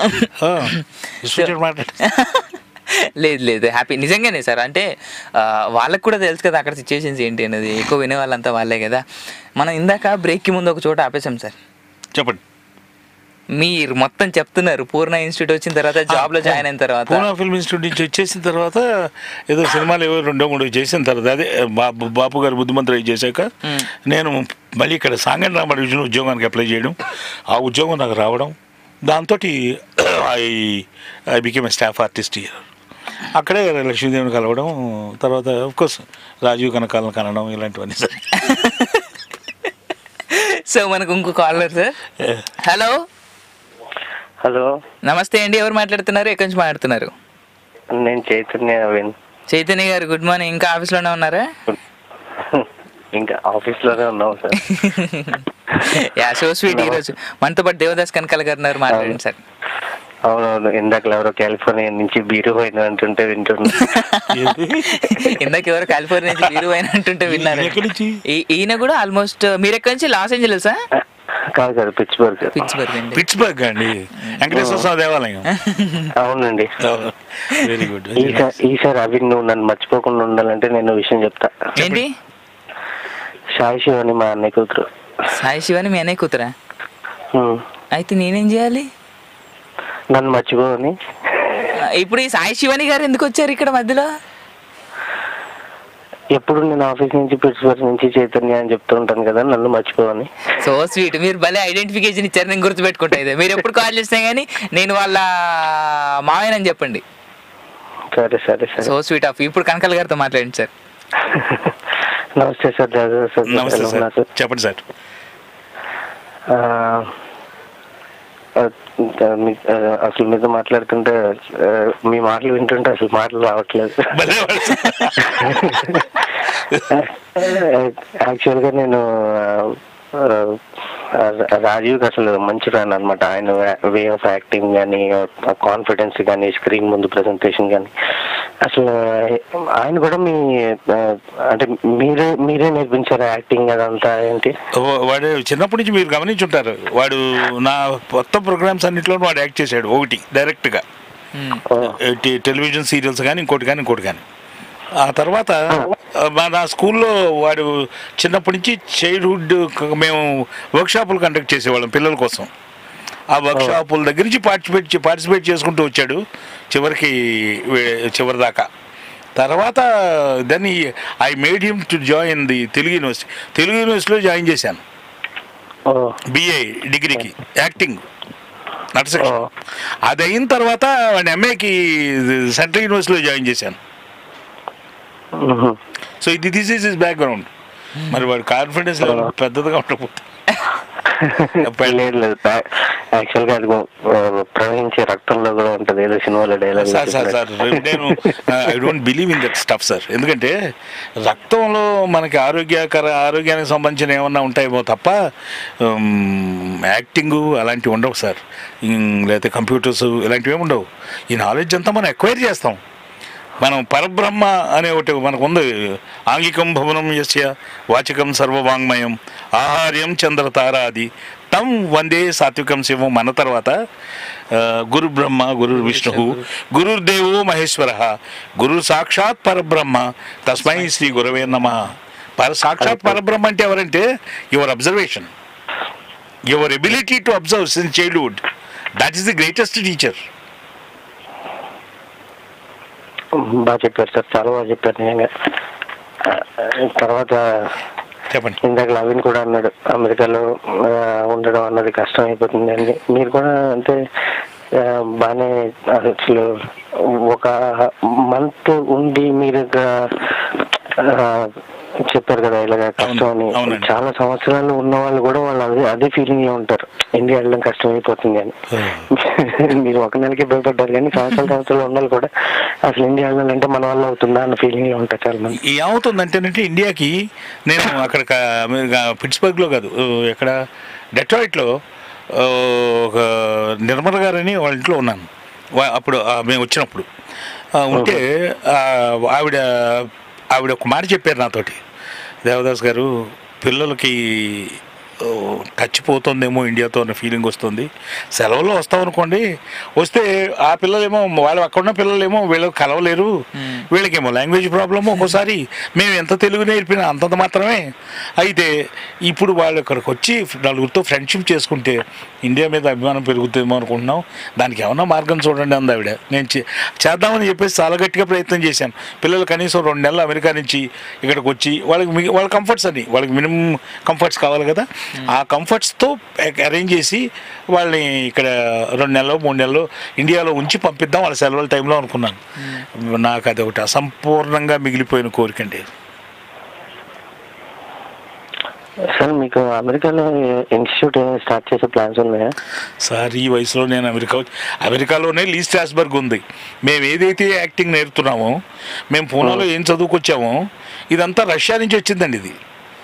మాట్లాడు లేదు లేదు హ్యాపీ నిజంగానే సార్ అంటే ఆ, వాళ్ళకి కూడా తెలుసు కదా అక్కడ సిచ్యువేషన్స్ ఏంటి అనేది ఎక్కువ వినే వాళ్ళంతా వాళ్ళే కదా మనం ఇందాక బ్రేక్కి ముందు ఒక చోట ఆపేసాం సార్ చెప్పండి మీరు మొత్తం చెప్తున్నారు పూర్ణ ఇన్స్టిట్యూట్ వచ్చిన తర్వాత జాబ్లో జాయిన్ అయిన తర్వాత పూనా ఫిల్మ్ ఇన్స్టిట్యూట్ నుంచి వచ్చేసిన తర్వాత ఏదో సినిమాలు ఏవో రెండో మూడో చేసిన తర్వాత అదే బాబు బాపు గారు బుద్ధిమంతులు అయి చేశాక మ్మ్. నేను మళ్ళీ ఇక్కడ సాంగన్ రామ డివిజన్ ఉద్యోగానికి అప్లై చేయడం ఆ ఉద్యోగం నాకు రావడం దాంతో I I became staff artist year అక్కడే లక్ష్మీదేవిని కలవడం తర్వాత కోర్స్ రాజీవ్ కనకాలను కనడం ఇలాంటివన్నీ సరే సో మనకు ఇంకో కాలర్ సార్ హలో హలో నమస్తే అండి ఎవరు మాట్లాడుతున్నారు ఎక్కడి నుంచి మాట్లాడుతున్నారు నేను చైతన్య అవిన్ చైతన్య గారు గుడ్ మార్నింగ్ ఇంకా ఆఫీస్లోనే ఉన్నారా ఇంకా ఆఫీస్ లోనే ఉన్నాం సార్ యా సో స్వీట్ ఈరోజు మనతో పాటు దేవదాస్ కనకాల గారు ఉన్నారు మాట్లాడండి సార్ అవునవును ఇందాక ఎవరో కాలిఫోర్నియా నుంచి బీరు పోయిన అంటుంటే వింటున్నా ఇందాక ఎవరు కాలిఫోర్నియా నుంచి మీరు అయిన అంటుంటే విన్నారు ఈయన ఎక్కడి నుంచి? ఈ- ఈయన కూడా ఆల్మోస్ట్ మీరు ఎక్కడి నుంచి లాస్ ఏంజలసా కాదు కాదు పిచ్చుబర్గ్ పిట్స్బర్గ్ అండి పిట్స్బర్గ్ అండి వెంకటేశ్వర స్వామి దేవాలయం అవునండి వెరీ గుడ్ ఈసారి ఈసారి అవిన్ నువ్వు నన్ను మర్చిపోకుండా ఉండాలంటే నేను ఓ విషయం చెప్తా ఏంటి సాయి శివ్ అని మా అన్నయ్య కూతురు సాయి శివాని మీ అన్నయ్య కూతురా హ్మ్. అయితే నేనేం చేయాలి నన్ను మర్చిపోవని ఇప్పుడు ఈ సాయి శివాని గారు ఎందుకు వచ్చారు ఇక్కడ మధ్యలో ఎప్పుడు నేను ఆఫీస్ నుంచి పిట్స్బర్గ్ నుంచి చైతన్య అని చెప్తూ ఉంటాను కదా నన్ను మర్చిపోవని సో స్వీట్ మీరు భలే ఐడెంటిఫికేషన్ ఇచ్చారు నేను గుర్తుపెట్టుకుంటా ఇదే మీరు ఎప్పుడు కాల్ చేసినా కానీ నేను వాళ్ళ మావయ్యనని చెప్పండి సరే సరే సరే సో స్వీట్ ఆఫ్ ఇప్పుడు కనకాల గారితో మాట్లాడండి సార్ నమస్తే సార్ జాగ్రత్త సార్ నమస్తే ఎలా సార్ ఉన్నారు సార్ చెప్పండి సార్ ఆ, ఆ, మీ- ఆ, అసలు మీతో మాట్లాడుతుంటే ఆ, మీ మాటలు వింటుంటే అసలు మాటలు రావట్లేదు భలే వాడు సార్. యాక్చువల్గా నేను ఆ, ఆ, రాజీవ్కి అసలు మంచి ఫ్యాన్ అనమాట ఆయన వే ఆఫ్ యాక్టింగ్ కానీ కాన్ఫిడెన్స్ కానీ స్క్రీన్ ముందు ప్రెజెంటేషన్ కానీ అసలు ఆయన కూడా మీ ఆ, అంటే మీరే మీరే నేర్పించారు యాక్టింగ్ అదంతా ఏంటి ఓ- వాడు చిన్నప్పటి నుంచి మీరు గమనించుంటారు వాడు నా కొత్త ప్రోగ్రామ్స్ అన్నింటిలో వాడు యాక్ట్ చేశాడు ఒకటి డైరెక్ట్గా మ్మ్. ఓ, టి- టెలివిజన్ సీరియల్స్ కానీ ఇంకోటి కానీ ఇంకోటి కానీ ఆ తర్వాత ఆ, మా నా స్కూల్లో వాడు చిన్నప్పటి నుంచి చైల్డ్హుడ్ మేము వర్క్షాపులు కండక్ట్ చేసేవాళ్ళం పిల్లల కోసం ఆ వర్క్ షాపుల దగ్గర నుంచి పార్టిసిపేట్ పార్టిసిపేట్ చేసుకుంటూ వచ్చాడు చివరికి వే- చివరి దాకా తర్వాత దాన్ని I made him to join the Telugu university Telugu యూనివర్సిటీలో జాయిన్ చేశాను ఓ బిఏ డిగ్రీకి యాక్టింగ్ నటశిక్షణ ఓ. అది అయిన తర్వాత వాడిని ఎంఏకి సెంట్రల్ యూనివర్సిటీలో జాయిన్ చేశాను మ్మ్. సో ఇది దిస్ ఈస్ ఇస్ బ్యాక్గ్రౌండ్ మరి వాడి కాన్ఫిడెన్స్ లెవెల్ పెద్దదిగా ఉండకపోతే లేదు లేదు యాక్చువల్ గా అది ఆ, ప్రవహించే రక్తంలో కూడా ఉంటది ఏదో సినిమాలో డైలాగ్ సార్ సార్ సార్ నేను I don't believe in that stuff sir ఎందుకంటే రక్తంలో మనకి ఆరోగ్యకర ఆరోగ్యానికి సంబంధించిన ఏమన్నా ఉంటాయేమో తప్ప యాక్టింగ్ అలాంటివి ఉండవు సార్ ఉమ్, లేకపోతే కంప్యూటర్స్ ఇలాంటివి ఏమి ఉండవు ఈ నాలెడ్జ్ అంతా మనం ఎక్వైర్ చేస్తాం మనం పరబ్రహ్మ అనే ఒకటి మనకు ఉంది ఆంగికం భవనం యస్య వాచకం సర్వవాంగ్మయం ఆహార్యం చంద్ర తారాది తం వందే సాత్వికం శివం మన తర్వాత ఆ, గురు బ్రహ్మ గురు విష్ణు గురుర్దేవో మహేశ్వర గురు సాక్షాత్ పరబ్రహ్మ తస్మై శ్రీ గురవే నమ పర సాక్షాత్ పరబ్రహ్మ అంటే ఎవరంటే your observation your ability to observe since childhood that is the greatest teacher బాగా చెప్పారు సార్ చాలా బాగా చెప్పారు నిజంగా ఆ, తర్వాత చెప్పండి ఇందాక నవీన్ కూడా అన్నాడు అమెరికాలో ఆ, ఉండడం అన్నది కష్టం అయిపోతుంది అని మీరు కూడా అంటే ఆ, బాగానే అసలు ఒక మంత్ ఉండి మీరు ఇక, ఆ, చెప్పారు కదా ఇలాగ కష్టం అని అవునండి. చాలా సంవత్సరాలు ఉన్న వాళ్ళు కూడా వాళ్ళు అదే అదే ఫీలింగ్ లో ఉంటారు ఇండియా వెళ్ళడం కష్టం అయిపోతుంది అని మీరు ఒక నెలకి భయపడ్డారు కానీ సంవత్సరాల సంవత్సరాలు ఉన్న వాళ్ళు కూడా అసలు ఇండియా వెళ్ళాలంటే మన వల్ల అవుతుందా అన్న ఫీలింగ్ లో ఉంటారు చాలా మంది ఏమవుతుందంటేనంటే ఇండియాకి నేను అక్కడ పిట్స్బర్గ్లో కాదు ఎక్కడ డెట్రాయిట్లో ఒక నిర్మల గారని వాళ్ళ ఇంట్లో ఉన్నాను వా- అప్పుడు ఆ, మేము వచ్చినప్పుడు ఆ, ఉంటే ఆ, ఆవిడ ఆవిడ ఒక మాట చెప్పారు నాతోటి దేవదాస్ గారు పిల్లలకి ఓ, టచ్ పోతుందేమో ఇండియాతో అన్న ఫీలింగ్ వస్తుంది సెలవుల్లో వస్తాం అనుకోండి వస్తే ఆ పిల్లలేమో వాళ్ళు అక్కడ ఉన్న పిల్లలేమో వీళ్ళకి కలవలేరు వీళ్ళకేమో లాంగ్వేజ్ ప్రాబ్లమ్ ఒక్కోసారి మేము ఎంత తెలుగు నేర్పినా అంతంత మాత్రమే అయితే ఇప్పుడు వాళ్ళు ఇక్కడికి వచ్చి నలుగురితో ఫ్రెండ్షిప్ చేసుకుంటే ఇండియా మీద అభిమానం పెరుగుతుందేమో అనుకుంటున్నాం దానికి ఏమన్నా మార్గం చూడండి అంది ఆవిడ నేను చే- చేద్దామని చెప్పేసి చాలా గట్టిగా ప్రయత్నం చేశాను పిల్లలు కనీసం రెండు నెలలు అమెరికా నుంచి ఇక్కడికి వచ్చి వాళ్ళకి మిగి- వాళ్ళ కంఫర్ట్స్ అని వాళ్ళకి మినిమం కంఫర్ట్స్ కావాలి కదా ఆ కంఫర్ట్స్తో అరేంజ్ చేసి వాళ్ళని ఇక్కడ రెండు నెలలు మూడు నెలలు ఇండియాలో ఉంచి పంపిద్దాం వాళ్ళ సెలవుల టైంలో అనుకున్నాను నాకు అది ఒకటి అసంపూర్ణంగా మిగిలిపోయిన కోరికండి సార్ మీకు అమెరికాలో ఇన్స్టిట్యూట్ స్టార్ట్ చేసే ప్లాన్స్ ఉన్నాయా సార్ ఈ వయసులో నేను అమెరికా వచ్చి- అమెరికాలోనే లీ స్ట్రాస్బర్గ్ ఉంది మేము ఏదైతే యాక్టింగ్ నేర్పుతున్నామో మేము పూనాలో ఏం చదువుకొచ్చామో ఇదంతా రష్యా నుంచి వచ్చిందండి ఇది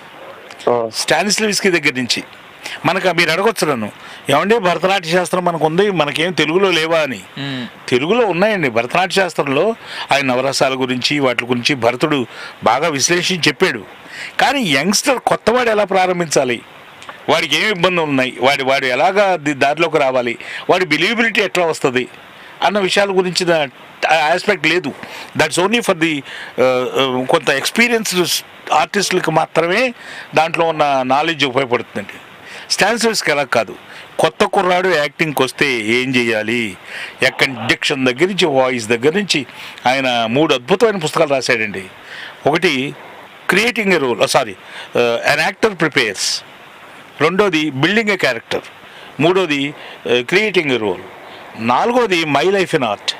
ఓ, స్టానిస్లవిస్కి దగ్గర నుంచి మనకు మీరు అడగొచ్చు నన్ను ఏమండి భరతనాట్య శాస్త్రం మనకు ఉంది మనకేం తెలుగులో లేవా అని మ్మ్. తెలుగులో ఉన్నాయండి భరతనాట్య శాస్త్రంలో ఆయన నవరసాల గురించి వాటి గురించి భరతుడు బాగా విశ్లేషించి చెప్పాడు కానీ యంగ్స్టర్ కొత్తవాడు ఎలా ప్రారంభించాలి వాడికి ఏమి ఇబ్బందులు ఉన్నాయి వాడి వాడు ఎలాగా ది- దారిలోకి రావాలి వాడి బిలీవబిలిటీ ఎట్లా వస్తుంది అన్న విషయాల గురించిన ఆస్పెక్ట్ లేదు దట్స్ ఓన్లీ ఫర్ ది కొంత ఎక్స్పీరియన్స్డ్ ఆర్టిస్టులకు మాత్రమే దాంట్లో ఉన్న నాలెడ్జ్ ఉపయోగపడుతుందండి స్టాన్సర్స్కి ఎలా కాదు కొత్త కుర్రాడు యాక్టింగ్కి వస్తే ఏం చేయాలి ఎక్కడ డిక్షన్ దగ్గర నుంచి వాయిస్ దగ్గర నుంచి ఆయన మూడు అద్భుతమైన పుస్తకాలు రాశాడండి ఒకటి creating a role sorry an actor prepares రెండోది బిల్డింగ్ ఎ క్యారెక్టర్ మూడోది క్రియేటింగ్ ఎ రోల్ నాలుగోది మై లైఫ్ ఇన్ ఆర్ట్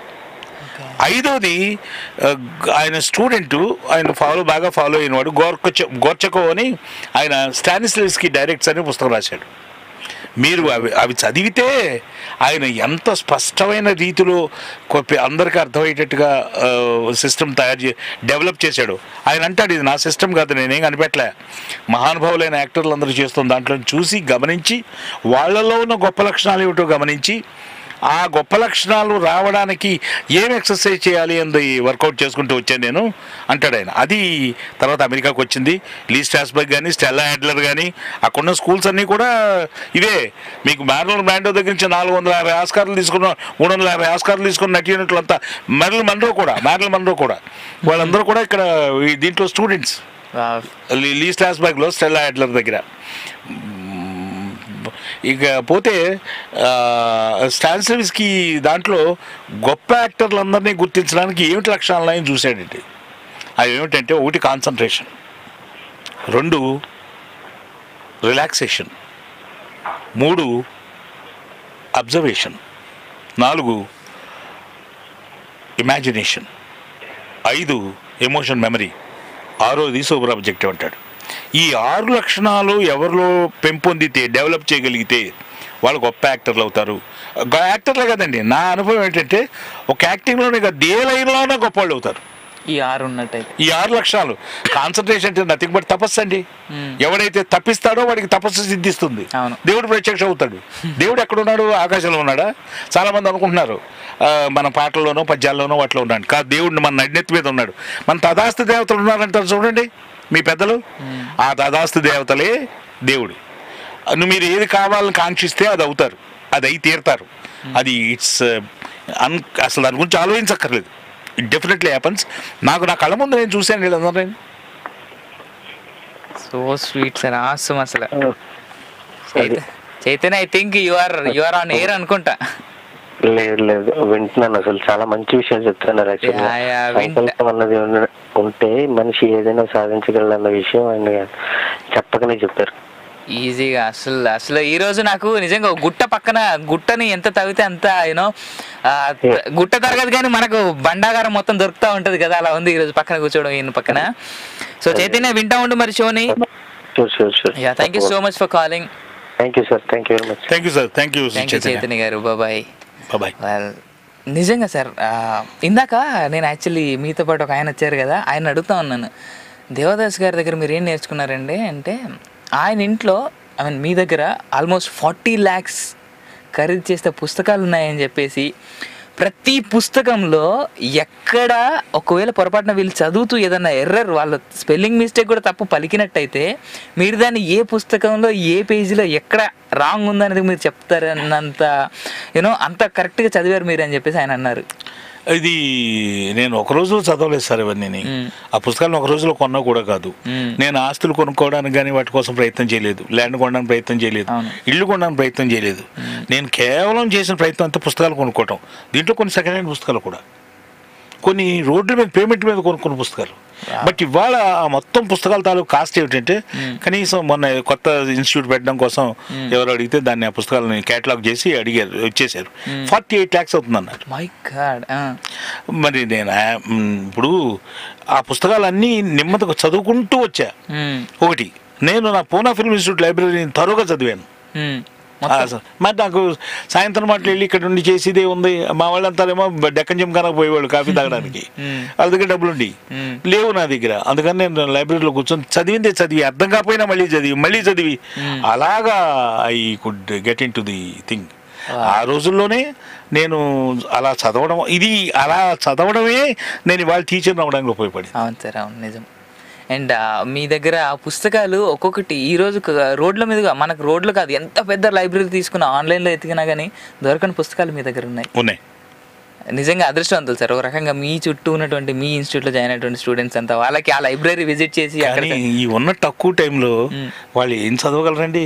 ఐదోది ఆ, ఆయన స్టూడెంట్ ఆయన ఫాలో బాగా ఫాలో అయినవాడు గోర్కొచ గోర్చకో అని ఆయన స్టానిస్లెస్కి డైరెక్ట్స్ అనే పుస్తకం రాశాడు మీరు అవి అవి చదివితే ఆయన ఎంత స్పష్టమైన రీతిలో కొప్పి అందరికీ అర్థమయ్యేటట్టుగా సిస్టమ్ తయారు చే డెవలప్ చేశాడు ఆయన అంటాడు ఇది నా సిస్టమ్ కాదు నేనేం కనిపెట్టలే మహానుభావులైన యాక్టర్లు అందరూ చేస్తున్న దాంట్లో చూసి గమనించి వాళ్ళలో ఉన్న గొప్ప లక్షణాలు ఏమిటో గమనించి ఆ గొప్ప లక్షణాలు రావడానికి ఏం ఎక్సర్సైజ్ చేయాలి అని వర్కౌట్ చేసుకుంటూ వచ్చాను నేను అంటాడు ఆయన అది తర్వాత అమెరికాకు వచ్చింది లీ స్టాస్బర్గ్ కానీ స్టెల్లా హ్యాడ్లర్ కానీ అక్కడున్న స్కూల్స్ అన్నీ కూడా ఇవే మీకు మ్యారల్ బ్రాండో దగ్గర నుంచి నాలుగు వందల యాభై ఆస్కార్లు తీసుకున్న మూడు వందల యాభై ఆస్కార్లు తీసుకున్న నటీనటులంతా మెరల్ మన్రో కూడా మ్యారల్ మన్రో కూడా వాళ్ళందరూ కూడా ఇక్కడ ఈ దీంట్లో స్టూడెంట్స్ Wow. లీ స్టాస్బర్గ్లో స్టెల్లా హ్యాడ్లర్ దగ్గర ఇక పోతే స్టాన్స్లవిస్కి దాంట్లో గొప్ప యాక్టర్లందరినీ గుర్తించడానికి ఏమిటి లక్షణాలు ఉన్నాయని చూశాడండి అవి ఏమిటంటే ఒకటి కాన్సన్ట్రేషన్ రెండు రిలాక్సేషన్ మూడు అబ్జర్వేషన్ నాలుగు ఇమాజినేషన్ ఐదు ఎమోషన్ మెమరీ ఆరోది సూపర్ ఆబ్జెక్టివ్ అంటాడు ఈ ఆరు లక్షణాలు ఎవరిలో పెంపొందితే డెవలప్ చేయగలిగితే వాళ్ళు గొప్ప యాక్టర్లు అవుతారు గొ- యాక్టర్లే కదండి నా అనుభవం ఏంటంటే ఒక యాక్టింగ్లోనే కాదు ఏ లైన్లోనే గొప్ప వాళ్ళు అవుతారు ఈ ఆరు ఉన్నట్టయితే ఈ ఆరు లక్షణాలు కాన్సన్ట్రేషన్ అంటే నథింగ్ బట్ తపస్సు అండి Hmm. ఎవడైతే తప్పిస్తాడో వాడికి తపస్సు సిద్ధిస్తుంది అవును. దేవుడు ప్రత్యక్ష అవుతాడు దేవుడు ఎక్కడున్నాడు ఆకాశంలో ఉన్నాడా చాలా మంది అనుకుంటున్నారు ఆ, మన పాటల్లోనో పద్యాల్లోనో వాటిలో ఉన్నాడు కాదు దేవుడు మన నడినెత్తి మీద ఉన్నాడు మన తదాస్తు దేవతలు ఉన్నారంటారు చూడండి మీ పెద్దలు ఆ తదాస్తు దేవతలే దేవుడు నువ్వు మీరు ఏది కావాలని కాంక్షిస్తే అది అవుతారు అది అయి తీరుతారు అది ఇట్స్ అన్ అసలు దాని గురించి ఆలోచించక్కర్లేదు ఇట్ డెఫినెట్లీ హ్యాపన్స్ నాకు నా కళ్ళ ముందు నేను చూశాను వీళ్ళందరూ సో స్వీట్ సార్ ఆసం అసలు అది. చైత- Chaitanya I think you are you are on air అనుకుంటా లేదు లేదు వింటున్నాను అసలు చాలా మంచి విషయాలు చెప్తున్నారు యాక్చువల్గా యా, యా, వింటా. సంకల్పం అన్నది ఉన్న- ఉంటే మనిషి ఏదైనా సాధించగలన్న విషయం ఆయన చెప్పకనే చెప్పారు ఈజీగా అసలు అసలు ఈ రోజు నాకు నిజంగా ఒక గుట్ట పక్కన గుట్టని ఎంత తవ్వితే అంత యూనో గుట్ట తరగదు కానీ మనకు బండాగారం మొత్తం దొరుకుతా ఉంటది కదా అలా ఉంది ఈ రోజు పక్కన కూర్చోవడం ఈయన పక్కన సో చైతన్య వింటా ఉండు మరి షోని sure sure sure yeah thank you so much for calling thank you sir thank you very much thank you sir thank you thank you Chaitanya garu bye bye bye well నిజంగా సార్ ఆ, ఇందాక నేను యాక్చువల్లీ మీతో పాటు ఒక ఆయన వచ్చారు కదా ఆయన అడుగుతా ఉన్నాను దేవదాస్ గారి దగ్గర మీరు ఏం నేర్చుకున్నారండి అంటే ఆయన ఇంట్లో ఐ మీన్ మీ దగ్గర ఆల్మోస్ట్ ఫార్టీ ల్యాక్స్ ఖరీదు చేస్తే పుస్తకాలు ఉన్నాయని చెప్పేసి ప్రతి పుస్తకంలో ఎక్కడ ఒకవేళ పొరపాటున వీళ్ళు చదువుతూ ఏదన్నా ఎర్రర్ వాళ్ళ స్పెల్లింగ్ మిస్టేక్ కూడా తప్పు పలికినట్టయితే మీరు దాన్ని ఏ పుస్తకంలో ఏ పేజీలో ఎక్కడ రాంగ్ ఉందనేది మీరు చెప్తారు అన్నంత యూనో అంత కరెక్ట్గా చదివారు మీరు అని చెప్పేసి ఆయన అన్నారు ఇది నేను ఒక రోజులో చదవలేదు సార్ ఇవన్నీ మ్మ్. ఆ పుస్తకాలను ఒక రోజులో కొన్నా కూడా కాదు మ్మ్. నేను ఆస్తులు కొనుక్కోవడానికి కానీ వాటి కోసం ప్రయత్నం చేయలేదు ల్యాండ్ కొనడానికి ప్రయత్నం చేయలేదు అవును. ఇల్లు కొనడానికి ప్రయత్నం చేయలేదు నేను కేవలం చేసిన ప్రయత్నం అంతా పుస్తకాలు కొనుక్కోవటం దీంట్లో కొన్ని సెకండ్ హ్యాండ్ పుస్తకాలు కూడా కొన్ని రోడ్ల మీద పేమెంట్ మీద కొనుక్కున్న పుస్తకాలు బట్ ఇవాళ ఆ మొత్తం పుస్తకాల తాలూకు కాస్ట్ ఏమిటంటే కనీసం మొన్న కొత్త ఇన్స్టిట్యూట్ పెట్టడం కోసం ఎవరు అడిగితే దాన్ని ఆ పుస్తకాలని కేటలాగ్ చేసి అడిగారు వచ్చేసారు ఫార్టీ ఎయిట్ ల్యాక్స్ అవుతుంది అన్నారు మై గాడ్ మరి నేను ఆ, మ్, ఇప్పుడు ఆ పుస్తకాలన్నీ నెమ్మదిగా చదువుకుంటూ వచ్చా ఒకటి నేను నా పూనా ఫిల్మ్ ఇన్స్టిట్యూట్ లైబ్రరీని తరువుగా చదివాను ఆ, స- మరి నాకు సాయంత్రం మాటలు వెళ్ళి ఇక్కడ ఉండి చేసేదే ఉంది మా వాళ్ళంతారేమో డెక్కన్ జిమ్ఖానాకు పోయేవాళ్ళు కాఫీ తాగడానికి మ్మ్. వాళ్ళ దగ్గర డబ్బులు ఉండి మ్మ్. లేవు నా దగ్గర అందుకని నేను లైబ్రరీలో కూర్చొని చదివిందే చదివి అర్థం కాకపోయినా మళ్ళీ చదివి మళ్ళీ చదివి అలాగా I could get into the thing ఆ రోజుల్లోనే నేను అలా చదవడం ఇది అలా చదవడమే నేను ఇవాళ టీచర్ అవ్వడానికి ఉపయోగపడింది అవును సార్ అవును నిజం అండ్ మీ దగ్గర ఆ పుస్తకాలు ఒక్కొక్కటి ఈ రోజు క- రోడ్ల మీదుగా మనకు రోడ్లు కాదు ఎంత పెద్ద లైబ్రరీ తీసుకున్నా ఆన్లైన్లో ఎతికినా కానీ దొరకని పుస్తకాలు మీ దగ్గర ఉన్నాయి ఉన్నాయి నిజంగా అదృష్టవంతులు సార్ ఒక రకంగా మీ చుట్టూ ఉన్నటువంటి మీ ఇన్స్టిట్యూట్లో జాయిన్ అయినటువంటి స్టూడెంట్స్ అంతా వాళ్ళకి ఆ లైబ్రరీ విజిట్ చేసి అక్కడ కానీ ఈ ఉన్న తక్కువ టైంలో వాళ్ళు ఏం చదవగలరండి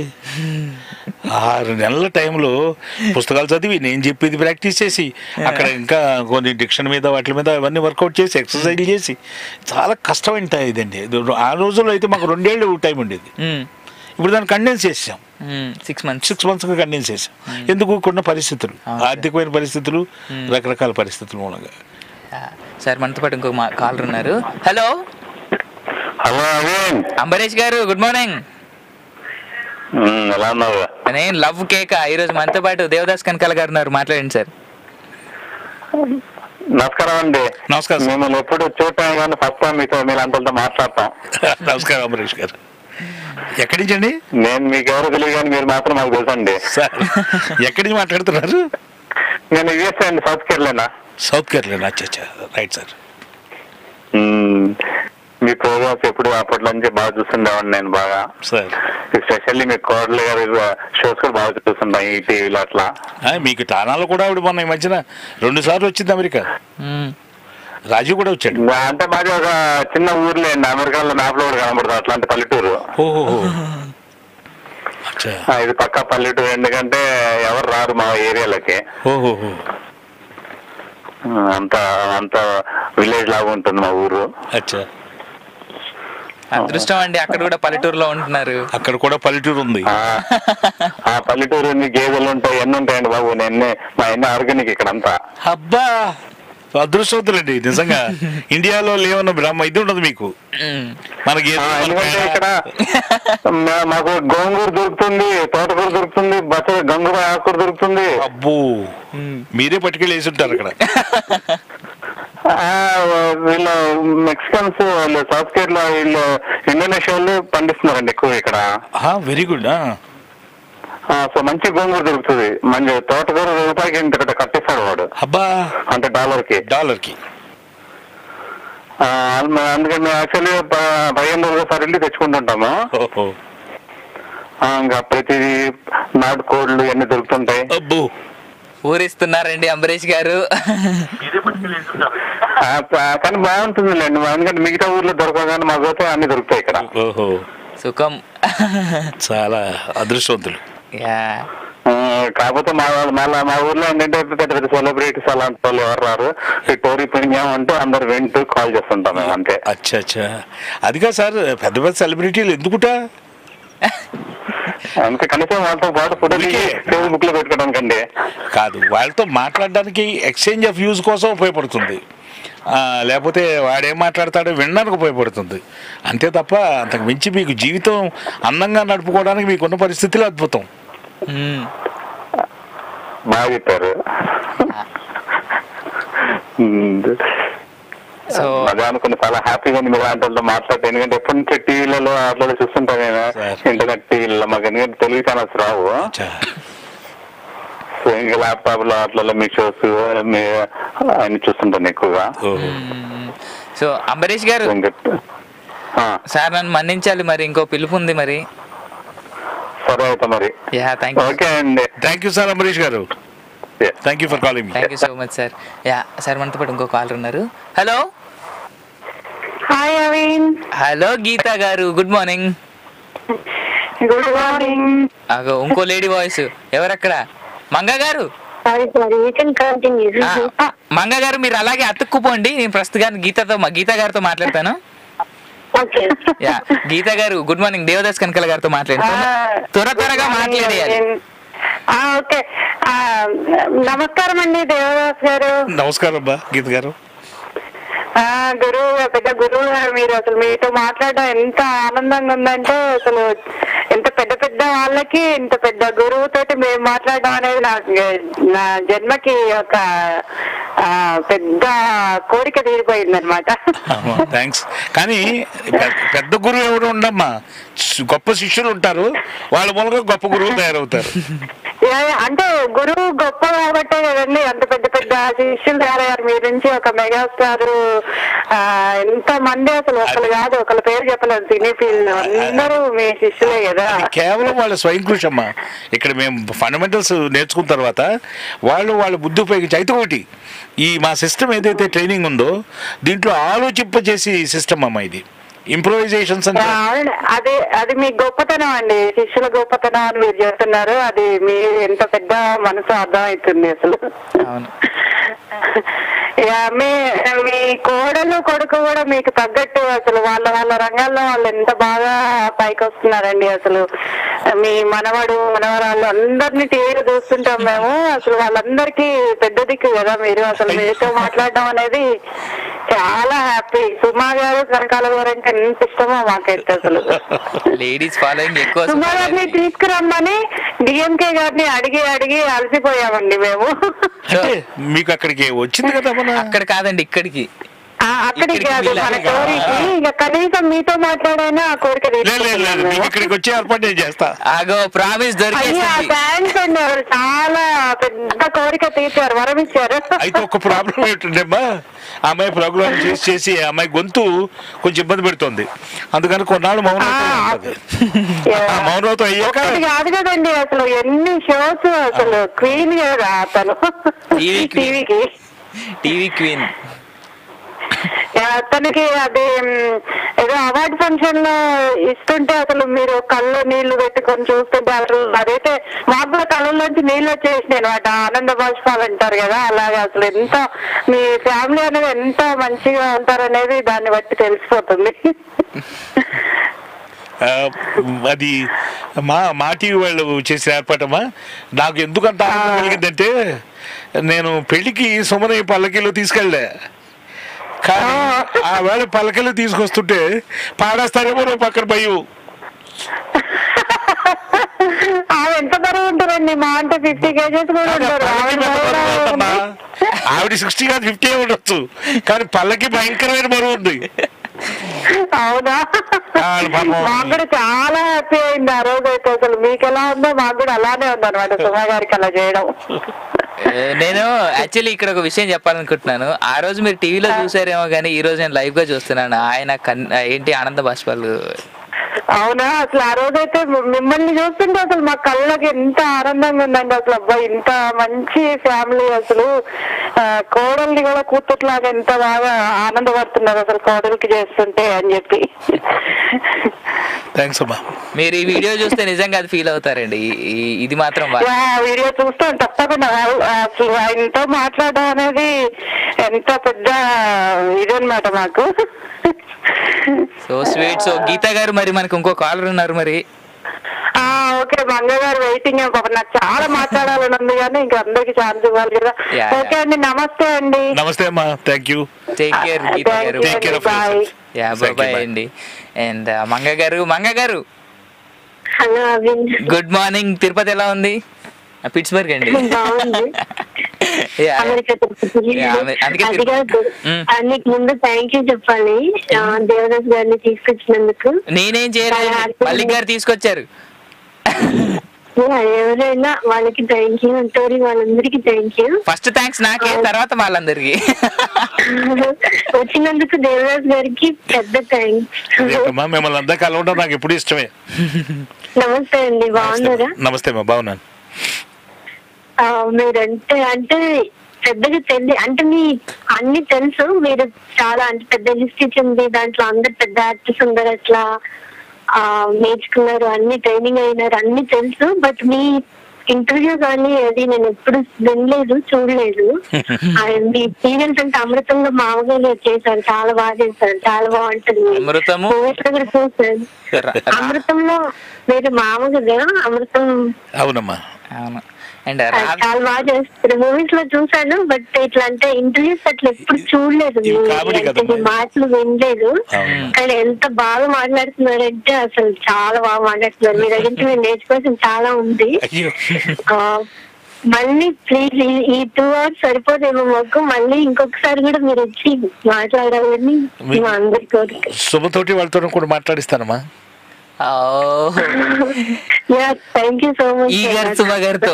ఆరు నెలల టైంలో పుస్తకాలు చదివి నేను చెప్పేది ప్రాక్టీస్ చేసి అక్కడ ఇంకా కొన్ని డిక్షన్ మీద వాటి మీద అవన్నీ వర్కౌట్ చేసి ఎక్సర్సైజ్ చేసి చాలా కష్టమైన టైం ఇదండి ఇది ఆ రోజుల్లో అయితే మాకు రెండేళ్ళు టైం ఉండేది ఇప్పుడు దాన్ని కండెన్స్ చేసాం సిక్స్ మంత్స్ సిక్స్ మంత్స్గా కండెన్స్ చేసాం ఎందుకు కొన్ని పరిస్థితులు అవును. ఆర్థికమైన పరిస్థితులు రకరకాల పరిస్థితుల మూలంగా సార్ మనతో పాటు ఇంకొక మా కాలర్ ఉన్నారు హలో హలో అవిన్ అంబరీష్ గారు గుడ్ మార్నింగ్ ఉమ్, ఎలా ఉన్నావు నేను లవ్ కేక్ ఈరోజు మనతో పాటు దేవదాస్ కనకాల గారు ఉన్నారు మాట్లాడండి సార్ నమస్కారం అండి నమస్కారం సార్. మిమ్మల్ని ఎప్పుడు చూడటం కానీ ఫస్ట్ టైం మీతో మీరు అంతలతో మాట్లాడతాం నమస్కారం అమరీష్ గారు ఎక్కడి నుంచి అండి నేను మీకు ఎవరు తెలియదు కానీ మీరు మాత్రం నాకు తెలుసండి సార్ ఎక్కడి నుంచి మాట్లాడుతున్నారు నేను యుఎస్ అండి సౌత్ కేరళనా సౌత్ కేరళ అచ్చా అచ్చా రైట్ సార్ ఉమ్, మీ ప్రోగ్రామ్స్ ఎప్పుడు అప్పట్లో నుంచి బాగా చూస్తుండేవాడిని నేను బాగా సార్ స్పెషల్లీ మీ కోడలు గారి షోస్ కూడా బాగా చూస్తుంటాం ఈ టీవీలో అట్లా ఆ, మీకు తానాలో కూడా ఆవిడ మొన్న ఈ మధ్యన రెండు సార్లు వచ్చింది అమెరికా మ్మ్. రాజు కూడా వచ్చాడు అంటే మాది ఒక చిన్న ఊర్లే అండి అమెరికాలో మ్యాప్ లో కూడా కనబడుతుంది అట్లాంటి పల్లెటూరు ఓహో అచ్చా అచ్చా ఆ, ఇది పక్క పల్లెటూరు ఎందుకంటే ఎవరు రారు మా ఏరియాలకి ఓహో ఆ, అంత అంత విలేజ్ లాగా ఉంటుంది మా ఊరు అచ్చా అదృష్టం అండి అక్కడ కూడా పల్లెటూరులో ఉంటున్నారు అక్కడ కూడా పల్లెటూరు ఉంది ఆ, ఆ పల్లెటూరు ఉంది, గేదెలు ఉంటాయి ఎన్ని ఉంటాయండి బాబు ఎన్ని మా ఎన్ని ఆర్గానిక్ ఇక్కడ అంతా అబ్బా అదృష్టవంతులండి నిజంగా ఇండియాలో లేవన్న బ్రహ్మ ఇది ఉండదు మీకు మ్మ్. మనకి ఆ, ఎందుకంటే ఇక్కడ మా- మాకు గోంగూర దొరుకుతుంది తోటకూర దొరుకుతుంది బచ్చ గంగూర ఆకుకూర దొరుకుతుంది అబ్బో మీరే పట్టుకెళ్ళి వేసి ఉంటారు అక్కడ ఆ, వీళ్ళు మెక్సికన్స్ వాళ్ళు సౌత్ కేరళ వీళ్ళు ఇండోనేషియా వాళ్ళు పండిస్తున్నారండి ఎక్కువ ఇక్కడ వెరీ గుడ్ ఆ, సో మంచి గోంగూర దొరుకుతుంది మంచి తోటకూర రూపాయికి ఇంత ఇక్కడ కట్టిస్తాడు వాడు అబ్బా అంటే డాలర్ కి డాలర్ కి ఆ, అల్మ- అందుకని మేము యాక్చువల్లీ పదిహేను రోజులు ఒకసారి వెళ్ళి తెచ్చుకుంటుంటాము ఓహో ఆ, ఇంకా ప్రతి నాటు కోళ్ళు ఇవన్నీ దొరుకుతుంటాయి అబ్బో ఊరిస్తున్నారండి అంబరీష్ గారు ఆ, ప- కానీ బాగుంటుందిలేండి ఎందుకంటే మిగతా ఊర్లో దొరకవు కానీ మాకు పోతే అన్ని దొరుకుతాయి ఇక్కడ ఓహో సుఖం చాలా అదృష్టవంతులు యా ఆ, కాకపోతే మా వాళ్ళు మళ్ళీ మా ఊర్లో ఏంటంటే పెద్ద పెద్ద సెలబ్రిటీస్ అలాంటి వాళ్ళు ఎవరు రారు ఈ టోరీ పుణ్యం అంటూ అందరు వింటూ కాల్ చేస్తుంటాం మేము అంతే అచ్చా అచ్చా అదిగా సార్ పెద్ద పెద్ద సెలబ్రిటీలు ఎందుకుట అందుకే కనీసం వాళ్ళతో పాటు ఫోటో ఊరికే. ఫేస్బుక్ లో పెట్టుకోవడానికండి కాదు వాళ్ళతో మాట్లాడడానికి ఎక్స్చేంజ్ ఆఫ్ వ్యూస్ కోసం ఉపయోగపడుతుంది ఆ, లేకపోతే వాడేం మాట్లాడతాడో వినడానికి ఉపయోగపడుతుంది అంతే తప్ప అంతకు మించి మీకు జీవితం అందంగా నడుపుకోవడానికి మీకున్న పరిస్థితులు అద్భుతం మ్మ్. బాగా చెప్పారు ఉమ్. సో అదే అనుకుని చాలా హ్యాపీగా ఉంది మీరు అలాంటి వాళ్ళతో మాట్లాడితే ఎందుకంటే ఎప్పటి నుంచి టీవీలలో అట్లా చూస్తుంటాను నేను సార్. ఇంటర్నెట్ టీవీలలో మాకు ఎందుకంటే తెలుగు ఛానల్స్ రావు అచ్చా. సో ఇంకా ల్యాప్టాప్ లో అట్లా మీ షోస్ మీ అన్ని చూస్తుంటాను ఎక్కువగా ఓహో. మ్మ్. సో అంబరీష్ గారు ఇంకా ఆ, సార్ నన్ను మన్నించాలి మరి ఇంకో పిలుపు ఉంది మరి సరే అయితే మరి యా థ్యాంక్ యూ ఓకే అండి thank you sir Ambarish garu Yeah. Thank you for calling మీ thank you so much sir yeah sir మనతో పాటు ఇంకో కాలర్ ఉన్నారు హలో హాయ్ అవిన్ hello Geetha garu good morning good morning అగో ఇంకో లేడీ వాయిస్ ఎవరక్కడ Manga garu sorry sorry you can continue ఆ, మంగ గారు మీరు అలాగే అతుక్కుపోండి నేను ప్రస్తుతానికి గీతతో మా గీత గారితో మాట్లాడతాను ఓకే యా గీత గారు గుడ్ మార్నింగ్ దేవదాస్ కనకల గారితో మాట్లాడతాను త్వర త్వరగా మాట్లాడేయాలి ఓకే నమస్కారం అండి దేవదాస్ గారు నమస్కారం అబ్బా గీత గారు ఆ, గురువు పెద్ద గురువు గారు మీరు అసలు మీతో మాట్లాడడం ఎంత ఆనందంగా ఉందంటే అసలు ఎంత పెద్ద పెద్ద వాళ్ళకి ఇంత పెద్ద గురువు తోటి మేము మాట్లాడడం అనేది నాకు నా జన్మకి ఒక ఆ, పెద్ద కోరిక తీరిపోయింది అనమాట థ్యాంక్స్ కానీ పె- పెద్ద గురువు ఎవరు ఉండమ్మా స్- గొప్ప శిష్యులు ఉంటారు వాళ్ళ మూలంగా గొప్ప గురువు తయారవుతారు అంటే గురువు గొప్ప కాబట్టే కదండి అంత పెద్ద పెద్ద శిష్యులు తయారయ్యారు మీ నుంచి ఒక మెగాస్టార్ ఎంత మంది అసలు ఒకళ్ళు కాదు ఒకళ్ళ పేరు చెప్పలేదు సినీ ఫీల్డ్ అందరూ మీ శిష్యులే కదా అది కేవలం వాళ్ళ స్వయం కృషి అమ్మా ఇక్కడ మేము ఫండమెంటల్స్ నేర్చుకున్న తర్వాత వాళ్ళు వాళ్ళ బుద్ధి ఉపయోగించి అయితే ఒకటి ఈ మా సిస్టమ్ ఏదైతే ట్రైనింగ్ ఉందో దీంట్లో ఆలోచింపజేసి సిస్టమ్ అమ్మా ఇది ఇంప్రూవైజేషన్స్ అంటే అవును, అది అది మీ గొప్పతనం అండి శిష్యుల గొప్పతనం అని మీరు చెప్తున్నారు అది మీ ఎంత పెద్ద మనసు అర్థం అవుతుంది అసలు అవును యా, మీ మీ కోడలు కొడుకు కూడా మీకు తగ్గట్టు అసలు వాళ్ళ వాళ్ళ రంగాల్లో వాళ్ళు ఎంత బాగా పైకి వస్తున్నారండి అసలు మీ మనవడు మనవరాళ్ళు అందరినీ టీవీలో చూస్తుంటాం మేము అసలు వాళ్ళందరికీ పెద్ద దిక్కు కదా మీరు అసలు మీతో మాట్లాడడం అనేది చాలా హ్యాపీ సుమా గారు కనకాల గారు అంటే ఎంత ఇష్టమో మాకైతే అసలు లేడీస్ ఫాలోయింగ్ ఎక్కువ సుమా గారిని తీసుకురమ్మని డిఎంకే గారిని అడిగి అడిగి అలసిపోయామండి మేము అంటే మీకు అక్కడికి వచ్చింది కదా మన అక్కడ కాదండి ఇక్కడికి ఆ, అక్కడికి ఇక్కడికి కాదు మన వీళ్ళకి కోరిక ఇక కనీసం మీతో మాట్లాడైనా ఆ కోరిక లేదు లేదు లేదు తీర్చుకుంటున్నాం మీకు మేము. ఇక్కడికి వచ్చే ఏర్పాటు నేను చేస్తా ఆగో ప్రామిస్ అయ్యా దొరికేసింది థ్యాంక్స్ అండి ఎవరు చాలా పెద్ద కోరిక తీర్చారు వరం ఇచ్చారు అయితే ఒక ప్రాబ్లం ఏంటంటేమ్మా ఆ అమ్మాయి ప్రోగ్రామ్ చేసి చేసి ఆ అమ్మాయి గొంతు కొంచెం ఇబ్బంది పెడుతుంది అందుకని కొన్నాళ్ళు మౌనంతో ఉంటుంది ఆ మౌనంతో అయ్యాక ఒకటి కాదు కదండి అసలు ఎన్ని షోస్ అసలు క్వీన్ కదా అతను TV queen. టీవీకి టీవీ క్వీన్ తనకి అది మ్, ఏదో అవార్డ్ ఫంక్షన్ లో ఇస్తుంటే అసలు మీరు కళ్ళు నీళ్లు పెట్టుకొని చూస్తుంటే అసలు అదైతే మాకు కూడా కళ్ళలోంచి నీళ్ళు వచ్చేసినాయి అనమాట ఆనంద బాష్పాలు అంటారు కదా అలాగే అసలు ఎంత మీ ఫ్యామిలీ అనేది ఎంత మంచిగా ఉంటారనేది దాన్ని బట్టి తెలిసిపోతుంది ఆ, అది మా మా టీవీ వాళ్ళు చేసిన ఏర్పాటమ్మా నాకు ఎందుకు అంత ఆనందం కలిగిందంటే నేను పెళ్లికి సుమని పల్లకీలో తీసుకెళ్ళా కానీ ఆ వేళ పల్లకీలో తీసుకొస్తుంటే పాడేస్తారేమో నా పక్కన భయం ఆమె ఎంత బరువు ఉంటారండి మా అంటే ఫిఫ్టీ కేజెస్ కూడా ఉంటారు ఆవిడ బరువు అమ్మా, ఆవిడ సిక్స్టీ కాదు ఫిఫ్టీ ఉండొచ్చు కానీ పల్లకి భయంకరమైన బరువు ఉంది అవునా ఆ, పాపం. మాకు కూడా చాలా హ్యాపీ అయింది ఆ రోజు అయితే అసలు మీకు ఎలా ఉందో మాకు కూడా అలానే ఉంది అనమాట సుమా గారికి అలా చేయడం నేను యాక్చువల్లీ ఇక్కడ ఒక విషయం చెప్పాలనుకుంటున్నాను ఆ రోజు మీరు టీవీలో చూసారేమో కానీ ఈ రోజు నేను లైవ్ గా చూస్తున్నాను ఆయన కన్ ఏంటి ఆనంద బాష్పాలు అవునా అసలు ఆ రోజైతే మిమ్మల్ని చూస్తుంటే అసలు మా కళ్ళకి ఎంత ఆనందంగా ఉందండి అసలు అబ్బాయి ఇంత మంచి ఫ్యామిలీ అసలు ఆ, కోడల్ని కూడా కూతుట్లాగా ఎంత బాగా ఆనందపడుతున్నారు అసలు కోడలికి చేస్తుంటే అని చెప్పి థ్యాంక్స్ అమ్మా మీరు ఈ వీడియో చూస్తే నిజంగా అది ఫీల్ అవుతారండి ఈ- ఈ- ఇది మాత్రం వా- యా, వీడియో చూస్తాం తప్పకుండా అసలు ఆయనతో మాట్లాడడం అనేది ఎంత పెద్ద ఇదన్నమాట మాకు సో స్వీట్ సో గీత గారు మరి మనకు ఇంకో కాలర్ ఉన్నారు మరి ఆ ఓకే మంగ గారు వెయిటింగ్ పాప నాకు చాలా మాట్లాడాలని ఉంది కానీ ఇంకా అందరికి ఛాన్స్ ఇవ్వాలి కదా Yeah, yeah. ఓకే అండి నమస్తే అండి నమస్తే అమ్మా thank you take care Geetha Thank garu you Take care అండి, of bye. yourself. Yeah Thank you, bye bye. అండి and Manga garu Manga garu hello Aravind good morning Tirupati ఎలా ఉంది పిట్స్బర్గ్ అండి బాగుంది Yeah. అమెరికా తిరుపతి. Yeah, అమె- అందుకే అది తిరుపతి. కాదు మ్మ్. ఆ, నీకు ముందు థ్యాంక్ యూ చెప్పాలి ఆ, దేవదాస్ గారిని తీసుకొచ్చినందుకు నేనేం చేయలేదు మల్లిక్ గారు తీసుకొచ్చారు Yeah, ఎవరైనా వాళ్ళకి థ్యాంక్ యూ అంటారు వాళ్ళందరికీ థ్యాంక్ యూ ఫస్ట్ థ్యాంక్స్ నాకే తర్వాత వాళ్ళందరికి వచ్చినందుకు దేవదాస్ గారికి పెద్ద థ్యాంక్స్ అమ్మా మిమ్మల్ని అంతా కలవడం నాకు ఎప్పుడు ఇష్టమే నమస్తే అండి బాగున్నారా నమస్తే అమ్మా బాగున్నాను ఆ, మీరంటే అంటే పెద్దగా తెలియ అంటే మీ అన్ని తెలుసు మీరు చాలా అంటే పెద్ద ఇన్స్టిట్యూట్ ఉంది దాంట్లో అందరు పెద్ద యాక్టర్స్ ఉన్నారు అట్లా ఆ, నేర్చుకున్నారు అన్ని ట్రైనింగ్ అయినారు అన్ని తెలుసు బట్ మీ ఇంటర్వ్యూ కానీ అది నేను ఎప్పుడు వినలేదు చూడలేదు ఆ, మీ సీరియల్స్ అంటే అమృతంలో మామూలుగా చేశారు చాలా బాగా చేశారు చాలా బాగుంటుంది అమృతము? Movies లో కూడా చూసాను అమృతంలో మీరు మామూలుగా అమృతం అవునమ్మా అవును అండ్ అది చాలా బాగా చేస్తారు మూవీస్ లో చూసాను బట్ ఇట్లా అంటే ఇంటర్వ్యూస్ అట్లా ఎప్పుడు చూడలేదు ఇది మీ- comedy అంటే కదమ్మా. మీ మాటలు వినలేదు అవును. కానీ ఎంత బాగా మాట్లాడుతున్నారంటే అసలు చాలా బాగా మాట్లాడుతున్నారు మీ దగ్గర నుంచి మేము నేర్చుకోవాల్సిన చాలా ఉంది అయ్యో ఆ, మళ్ళీ ప్లీజ్ ఈ టూ అవర్స్ సరిపోదేమో మాకు మళ్ళీ ఇంకొకసారి కూడా మీరు వచ్చి మాట్లాడాలని మీ- మా అందరి కోరిక శుభతోటి వాళ్ళతో కూడా మాట్లాడిస్తానమ్మా థ్యాంక్ యూ సో ఈ గారు మచ్ సుమ గారితో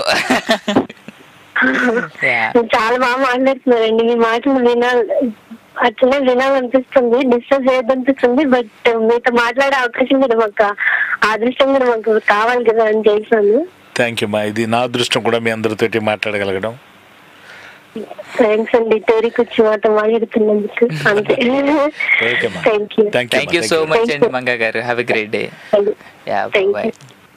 Yeah. మీరు చాలా బాగా మాట్లాడుతున్నారండి మీ మాటలు వినాలి అట్లనే వినాలనిపిస్తుంది డిస్కస్ చేయదనిపిస్తుంది బట్ మీతో మాట్లాడే అవకాశం కూడా మాకు అదృష్టం కూడా మాకు కావాలి కదా అని చేశాను థ్యాంక్ యూ అమ్మా ఇది నా అదృష్టం కూడా మీ అందరితోటి మాట్లాడగలగడం థ్యాంక్స్ అండి తోరి కూర్చి మాతో మాట్లాడుతున్నందుకు అంతే ఓకే అమ్మా thank you thank thank you so much అండి Manga garu have a great day yeah Thank bye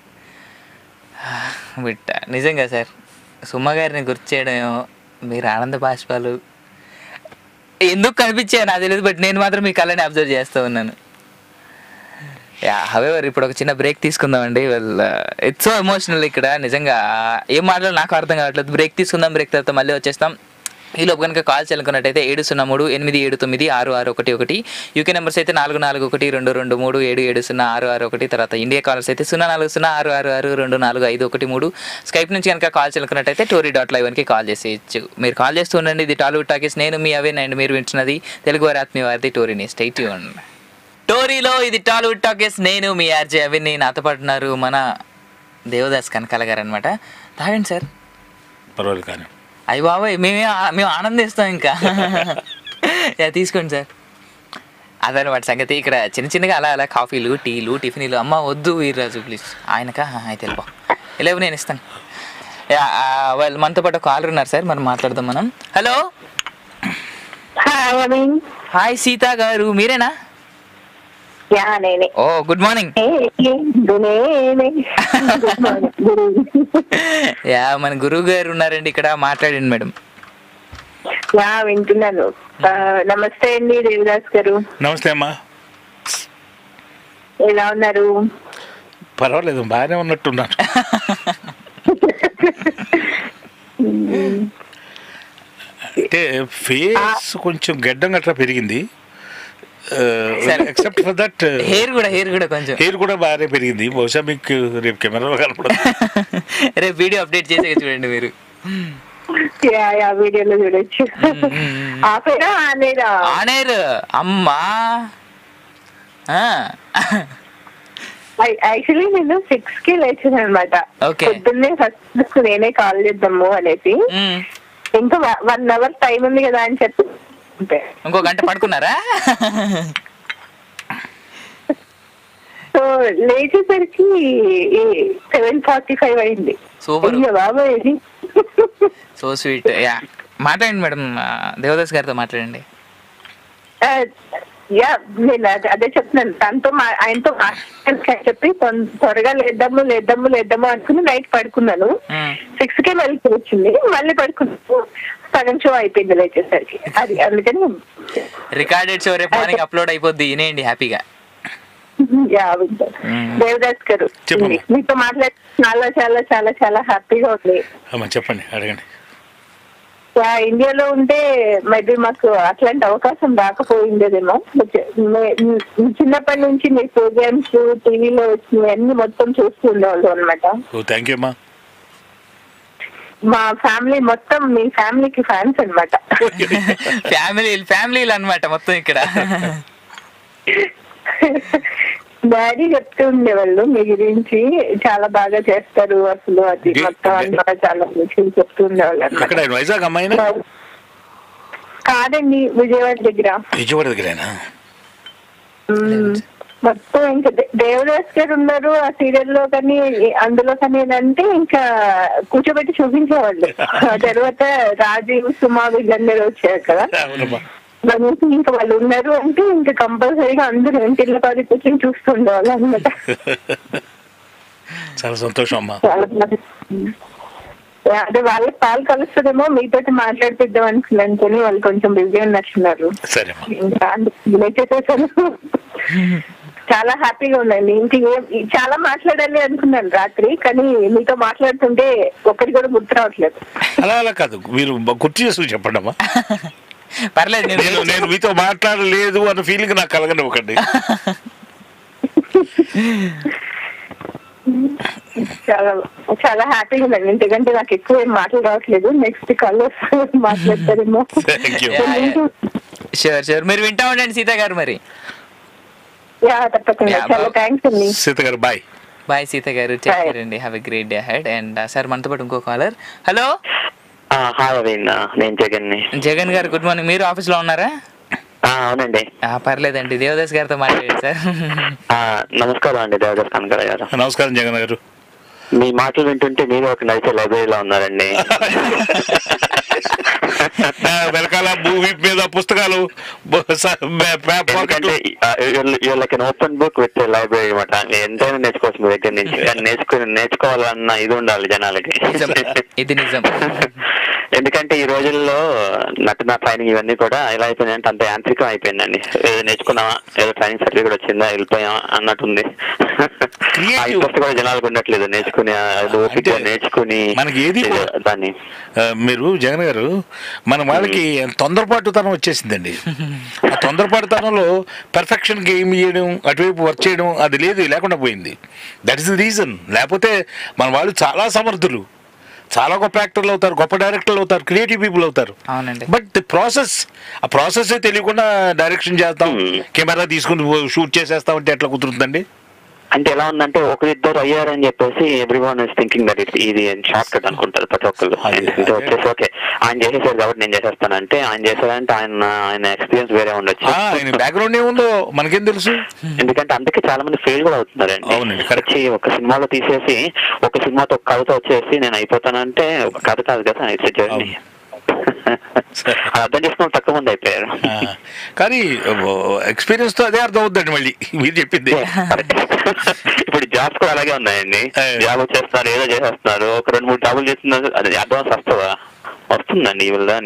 బిట్ట నిజంగా సార్ సుమ గారిని గుర్తు చేయడం మీరు ఆనంద బాష్పాలు ఎందుకు కనిపించాయి నాకు తెలియదు బట్ నేను మాత్రం మీ కళని అబ్జర్వ్ చేస్తూ ఉన్నాను యా హవెవర్ ఇప్పుడు ఒక చిన్న బ్రేక్ తీసుకుందామండి వెల్ ఇట్స్ సో ఎమోషనల్ ఇక్కడ నిజంగా ఏం మాట్లాడాలో నాకు అర్థం కావట్లేదు బ్రేక్ తీసుకుందాం బ్రేక్ తర్వాత మళ్ళీ వచ్చేస్తాం ఈ లోపు కనుక కాల్ చేయాలనుకున్నట్టయితే ఏడు సున్నా మూడు ఎనిమిది ఏడు తొమ్మిది ఆరు ఆరు ఒకటి ఒకటి యూకే నెంబర్స్ అయితే నాలుగు నాలుగు ఒకటి రెండు రెండు మూడు ఏడు ఏడు సున్నా ఆరు ఆరు ఒకటి తర్వాత ఇండియా కాలర్స్ అయితే సున్నా నాలుగు సున్నా ఆరు ఆరు ఆరు రెండు నాలుగు ఐదు ఒకటి మూడు స్కైప్ నుంచి కనుక కాల్ చేయాలనుకున్నట్టయితే టోరీ డాట్ లైవ్ అని కాల్ చేసేయచ్చు మీరు కాల్ చేస్తూ ఉండండి ఇది టాలీవుడ్ టాకీస్ నేను మీ అవేన్ అండ్ మీరు వింటున్నది తెలుగు వారి ఆత్మీయ వారిది టోరీని స్టేట్ యూన్ టోరీలో ఇది టాలీవుడ్ టాకీస్ నేను మీ ఆర్జే అవిని నాతో పాటు ఉన్నారు మన దేవదాస్ కనకాల గారు అనమాట తాగండి సార్ పర్వాలేదు కానీ అయ్యి బాబాయ్ మేమే ఆ- మేము ఆనందిస్తాం ఇంకా యా తీసుకోండి సార్ అదనమాట సంగతి ఇక్కడ చిన్న చిన్నగా అలా అలా కాఫీలు టీలు టిఫిన్లు అమ్మ వద్దు వీర్రాజు ప్లీజ్ ఆయనక అయితే వెళ్ళిపో వెళ్ళవు నేను ఇస్తాను యా, ఆ, వాళ్ళు మనతో పాటు కాలర్ ఉన్నారు సార్ మనం మాట్లాడదాం మనం హలో హాయ్ హాయ్ అమీన్ హాయ్ సీత గారు మీరేనా యా నేనే ఓ గుడ్ మార్నింగ్ ఏ, ఏ, నేనే. Good morning, good evening. Yeah మన గురువు గారు ఉన్నారండి ఇక్కడ మాట్లాడండి మేడం యా వింటున్నాను ఆ, నమస్తే అండి దేవిదాస్ గారు నమస్తే అమ్మా ఎలా ఉన్నారు పర్వాలేదు బాగానే ఉన్నట్టున్నాను అంటే ఫేస్ కొంచెం గడ్డం గట్రా పెరిగింది సరే. ఎక్సెప్ట్ ఫర్ దట్ హెయిర్ కూడా హెయిర్ కూడా కొంచెం హెయిర్ కూడా బాగానే పెరిగింది బహుశా మీకు రేపు కెమెరాలో కనపడదు రేపు వీడియో అప్డేట్ చేసే చూడండి మీరు యా యా వీడియోలో చూడొచ్చు ఆపేరా ఆనేరా ఆనేర్ అమ్మా ఆ. యాక్చువల్లీ నేను సిక్స్ కి లేచాను అనమాట Okay. పొద్దున్నే ఫస్ట్ నేనే కాల్ చేద్దాము అనేసి మ్. ఇంకా వన్ అవర్ టైం ఉంది కదా అని చెప్పి అంతే. ఇంకో గంట పడుకున్నారా సో లేచేసరికి సెవెన్ ఫార్టీ ఫైవ్ అయింది Super. అయ్యో బాబాయ్ ఇది సో స్వీట్ యా మాట్లాడండి మేడం ఆ, దేవదాస్ గారితో మాట్లాడండి ఆ, యా నేను అదే- అదే చెప్తున్నాను తనతో మా- ఆయనతో మాట్లాడడానికి అని చెప్పి తొం- త్వరగా లేద్దాము లేద్దాము లేద్దాము అనుకుని నైట్ పడుకున్నాను మ్. సిక్స్ కే మెలకు వచ్చింది మళ్ళీ పడుకున్నాను సగం షో అయిపోయింది లేచేసరికి అది అందుకని రికార్డెడ్ షో రేపు మార్నింగ్ అప్లోడ్ అయిపోద్ది వినేయండి హ్యాపీగా యా వింటాను. మ్మ్. దేవదాస్ గారు చెప్పమ్మా. మీతో మాట్లాడి చాలా చాలా చాలా చాలా హ్యాపీగా ఉంది అమ్మా చెప్పండి అడగండి యా, ఇండియాలో ఉంటే మేబీ మాకు అట్లాంటి అవకాశం రాకపోయిందేమో బట్ మే- మ్, చిన్నప్పటి నుంచి మీ ప్రోగ్రామ్స్ టీవీలో వచ్చినవి అన్ని మొత్తం చూస్తూ ఉండేవాళ్ళు అనమాట ఓ థ్యాంక్ యూ అమ్మా మా ఫ్యామిలీ మొత్తం మీ ఫ్యామిలీకి ఫ్యాన్స్ అన్నమాట ఫ్యామిలీ ఫ్యామిలీలు అన్నమాట మొత్తం ఇక్కడ డాడీ చెప్తూ ఉండేవాళ్ళు మీ గురించి చాలా బాగా చేస్తారు అసలు అది గే- మొత్తం అన్నమాట చాలా విషయాలు చెప్తూ ఉండేవాళ్ళు ఎక్కడ అనమాట ఆయన వైజాగ్ అమ్మాయినా కాదండి విజయవాడ దగ్గర విజయవాడ దగ్గరేనా మ్మ్. మొత్తం ఇంకా దే- దేవదాస్ గారు ఉన్నారు ఆ సీరియల్ లో కానీ అందులో కానీ అంటే ఇంకా కూర్చోబెట్టి చూపించేవాళ్ళు ఆ తర్వాత రాజీవ్ సుమా వీళ్ళందరూ వచ్చారు కదా అవునమ్మా దానికి ఇంకా వాళ్ళు ఉన్నారు అంటే ఇంకా కంపల్సరీగా అందరూ ఇంటిలో పది కూర్చొని చూస్తుండేవాళ్ళు అనమాట చాలా సంతోషం అమ్మా చాలా బాగా. అదే వాళ్ళకి పాలు కలుస్తుందేమో మీతోటి మాట్లాడిపిద్దాం అనుకున్నాను కానీ వాళ్ళు కొంచెం బిజీ ఉన్నట్టున్నారు సరే అమ్మా ఇంకా అందుకు చేసేసాను చాలా హ్యాపీగా ఉందండి ఇంక ఏం- చాలా మాట్లాడాలి అనుకున్నాను రాత్రి కానీ మీతో మాట్లాడుతుంటే ఒక్కటి కూడా గుర్తు రావట్లేదు అలా అలా కాదు మీరు బ- గుర్తు చేసి చెప్పండి అమ్మా పర్లేదు నేను నేను నేను మీతో మాట్లాడలేదు అన్న ఫీలింగ్ నాకు కలగనివ్వకండి చాలా చాలా హ్యాపీగా ఉందండి ఎందుకంటే నాకు ఎక్కువ ఏం మాటలు రావట్లేదు నెక్స్ట్ కాల్ మాట్లాడతారేమో థ్యాంక్ యూ షూర్ షూర్ మీరు వింటా ఉండండి సీత గారు మరి యా తప్పకుండా Yeah, చాలా bye. థ్యాంక్స్ అండి సీత గారు bye bye Seetha garu take Bye. Care అండి have a great day head and sir మనతో పాటు ఇంకో కాలర్ హలో హాయ్ అరవింద్ నేను జగన్ ని జగన్ గారు గుడ్ మార్నింగ్ మీరు ఆఫీస్ లో ఉన్నారా అవునండి ఆ, పర్లేదండి దేవదాస్ గారితో మాట్లాడండి సార్ నమస్కారం అండి దేవదాస్ కనకర గారు నమస్కారం జగన్ గారు మీ మాటలు వింటుంటే మీరు ఒక నడిచే లైబ్రరీలో ఉన్నారండి నా వెనకాల మూవీ మీద పుస్తకాలు బ- స- బ- ప- పాకెట్లు. ఎందుకంటే like open book with library అనమాట ఎంతైనా నేర్చుకోవచ్చు మీ దగ్గర నుంచి కానీ నేర్చుకుని నేర్చుకోవాలన్న ఇది ఉండాలి జనాలకి నిజం. ఇది నిజం. ఎందుకంటే ఈ రోజుల్లో నటన ట్రైనింగ్ ఇవన్నీ కూడా ఎలా అయిపోయిందంటే అంత యాంత్రికం అయిపోయిందండి ఏదో నేర్చుకున్నామా ఏదో ట్రైనింగ్ సర్టిఫికేట్ వచ్చిందా వెళ్ళిపోయామా అన్నట్టుంది ఆ Creative. ఇంట్రెస్ట్ కూడా జనాలకు ఉండట్లేదు నేర్చుకుని ఆ అది ఓపిక అంటే నేర్చుకుని మనకి ఏది ఏదో కూడా- దాన్ని ఆ, మీరు జగన్ గారు మన వాళ్ళకి తొందరపాటుతనం వచ్చేసిందండి ఆ తొందరపాటుతనంలో పెర్ఫెక్షన్ గేమ్ చేయడం అటువైపు వర్క్ చేయడం అది లేదు లేకుండా పోయింది దట్ ఇస్ ద రీజన్ లేకపోతే మన వాళ్ళు చాలా సమర్థులు చాలా గొప్ప యాక్టర్లు అవుతారు గొప్ప డైరెక్టర్లు అవుతారు క్రియేటివ్ పీపుల్ అవుతారు అవునండి. బట్ ది ప్రాసెస్ ఆ ప్రాసెస్ తెలియకుండా డైరెక్షన్ చేస్తాం Hmm. కెమెరా తీసుకుని షూట్ చేసేస్తాం అంటే ఎట్లా కుదురుతుందండి అంటే ఎలా ఉందంటే ఒకరిద్దరు అయ్యారని చెప్పేసి everyone is thinking that it's ఇది షార్ట్ కట్ అనుకుంటారు ప్రతి ఒక్కళ్ళు అదే, ఎందుకంటే అదే. వచ్చేసి ఓకే ఆయన చేసేసారు కాబట్టి నేను చేసేస్తానంటే ఆయన చేశారంటే ఆయన ఆయన ఎక్స్పీరియన్స్ వేరే ఉండొచ్చు ఆ, ఆయన బ్యాక్గ్రౌండ్ ఏముందో మనకేం తెలుసు ఎందుకంటే అందుకే చాలా మంది ఫెయిల్ కూడా అవుతున్నారండి అవునండి, correct. వచ్చి ఒక సినిమాలో తీసేసి ఒక సినిమాతో ఒక కథతో వచ్చేసి నేను అయిపోతానంటే ఒక కథ కాదు కదా ఇట్స్ జర్నీ అవును. అర్థం చేసుకున్న తక్కువ మంది అయిపోయారు ఆ, కానీ ఎక్స్పీరియన్స్తో అదే అర్థం అవుద్దండి మళ్ళీ మీరు చెప్పింది ఇప్పుడు జాబ్స్ కూడా అలాగే ఉన్నాయండి ఏ. జాబ్ వచ్చేస్తున్నారు ఏదో చేసేస్తున్నారు ఒక రెండు మూడు జాబులు చేస్తున్నారు అది అడ్వాన్స్ వస్తుందా వస్తుందండి ఈ వల్ల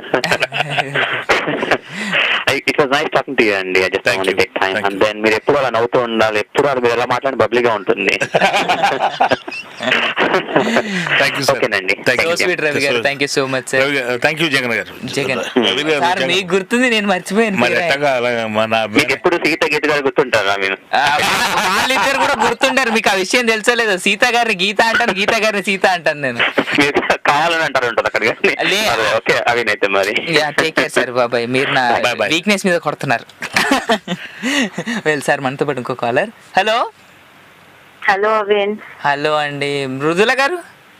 it was nice talking to అండి I just Thank want you. Take time Thank and you. Then మీరు ఎప్పుడు అలా నవ్వుతూ ఉండాలి ఎప్పుడు అలా మీరు ఎలా మాట్లాడి బబ్లీగా ఉంటుంది థ్యాంక్ యూ సార్ ఓకేనండి. Thank so you sweet Ravi garu thank you so much sir thank you Jagan garu Jagan Ravi గారు, సార్ జగన్. మీకు గుర్తుంది నేను మర్చిపోయాను మరి మీరే. ఎట్టగా అలా మన మీకు ఎప్పుడు సీత గీత గారు గుర్తుంటారా మీరు ఆ, వా- వాళ్ళిద్దరు కూడా గుర్తుంటారు మీకు ఆ విషయం తెలుసో లేదో సీత గారిని గీత అంటాను గీత గారిని సీత అంటాను నేను మీరు కావాలని అంటారు ఉంటుంది అక్కడ కానీ లే. అదే, ఓకే అవినైతే మరి యా టేక్ కేర్ సార్ బాబాయ్ మీరు నా Bye bye. వీక్నెస్ మీద కొడుతున్నారు వెల్ సార్ మనతో పాటు ఇంకో కాలర్ హలో హలో అవిన్ హలో అండి మృదుల గారు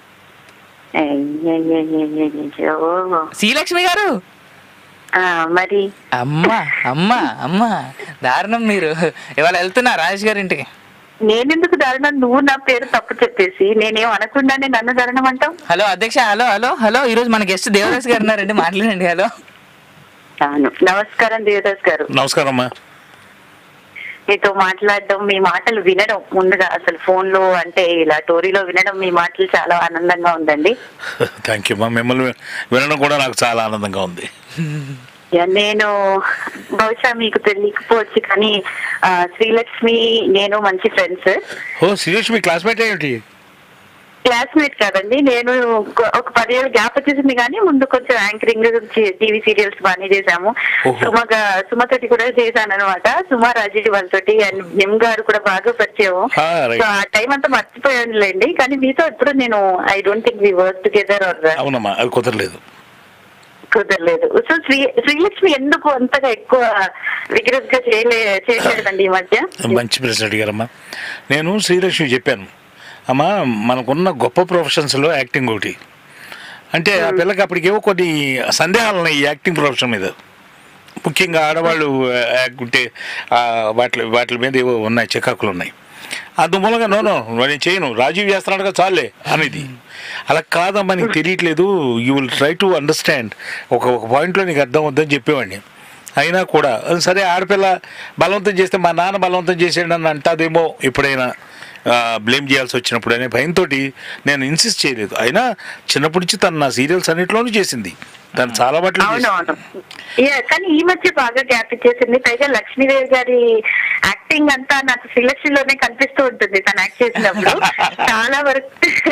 అయ్యయ్యయ్యయ్యయ్యో. శ్రీలక్ష్మి గారు ఆ, మరి అమ్మా అమ్మా అమ్మా దారుణం మీరు ఇవాళ వెళ్తున్నా రాజేష్ గారి ఇంటికి నేనెందుకు దారుణం నువ్వు నా పేరు తప్పు చెప్పేసి నేనేం అనకుండానే నన్ను దారుణం అంటావు హలో అధ్యక్ష హలో హలో హలో ఈ రోజు మన గెస్ట్ దేవదాస్ గారు ఉన్నారండి మాట్లాడండి హలో అవును నమస్కారం దేవదాస్ గారు నమస్కారం అమ్మా మీతో మాట్లాడడం మీ మాటలు వినడం ముందుగా అసలు ఫోన్ లో అంటే ఇలా టోరీలో వినడం మీ మాటలు చాలా ఆనందంగా ఉందండి థ్యాంక్ యూ అమ్మా మిమ్మల్ని వినడం కూడా నాకు చాలా ఆనందంగా ఉంది యా, నేను బహుశా మీకు తెలియకపోవచ్చు కానీ ఆ, శ్రీలక్ష్మి నేను మంచి ఫ్రెండ్స్ ఓ సురేష్ మీ క్లాస్మేట్ ఏంటి క్లాస్మేట్ కాదండి నేను ఒక- ఒక పదేళ్ళు గ్యాప్ వచ్చేసింది కానీ ముందు కొంచెం యాంకరింగ్ టీవీ సీరియల్స్ బాగానే చేశాము ఓహో. సుమగా సుమతోటి కూడా చేశాను అనమాట సుమా రాజీ వాళ్ళతోటి అండ్ నిమ్ గారు కూడా బాగా పరిచయం Ah, right. సో ఆ టైం అంతా మర్చిపోయానులేండి కానీ మీతో ఇప్పుడు నేను I don't think we work together or అవునమ్మా అది కుదరలేదు కుదరలేదు సో శ్రీ శ్రీలక్ష్మి ఎందుకు అంతగా ఎక్కువ విగ్రెస్ గా చేయలే చేయలేదండి ఈ మధ్య మంచి ప్రశ్న అడిగారమ్మా నేను శ్రీలక్ష్మి చెప్పాను అమ్మా మనకున్న గొప్ప ప్రొఫెషన్స్లో యాక్టింగ్ ఒకటి అంటే ఆ పిల్లకి అప్పటికేవో కొన్ని సందేహాలు ఉన్నాయి ఈ యాక్టింగ్ ప్రొఫెషన్ మీద ముఖ్యంగా ఆడవాళ్ళు ఉంటే వాటి వాటి మీద ఏవో ఉన్నాయి చికాకులు ఉన్నాయి అందుమూలంగా నోనో నేను చేయను రాజీవ్ చేస్తున్నాడుగా చాలే అనేది అలా కాదమ్మా నీకు తెలియట్లేదు you will try to understand ఒక ఒక పాయింట్లో నీకు అర్థం అవుద్దని చెప్పేవాడిని అయినా కూడా అది సరే ఆడపిల్ల బలవంతం చేస్తే మా నాన్న బలవంతం చేసాడు అని అంటాదేమో ఎప్పుడైనా బ్లేమ్ చేయాల్సి వచ్చినప్పుడు అనే భయంతో నేను ఇన్సిస్ట్ చేయలేదు అయినా చిన్నప్పటి నుంచి తను నా సీరియల్స్ అన్నింటిలోనూ చేసింది తను చాలా బట్టలు చేసింది. అవునవును యా, కానీ ఈ మధ్య బాగా గ్యాప్ ఇచ్చేసింది పైగా లక్ష్మీదేవి గారి యాక్టింగ్ అంతా నాకు శ్రీలక్ష్మిలోనే కనిపిస్తూ ఉంటుంది తను యాక్ట్ చేసినప్పుడు చాలా వరకు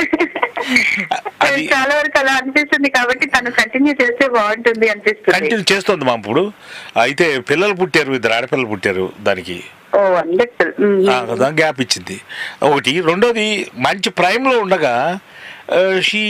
అది- చాలా వరకు అలా అనిపిస్తుంది కాబట్టి తను కంటిన్యూ చేస్తే బాగుంటుంది అనిపిస్తుంది కంటిన్యూ చేస్తుంది మా ఇప్పుడు అయితే పిల్లలు పుట్టారు ఇద్దరు ఆడపిల్లలు పుట్టారు దానికి ఓ వండర్ఫుల్ ఆ, కదా గ్యాప్ ఇచ్చింది ఒకటి రెండోది మంచి ప్రైమ్లో ఉండగా షీ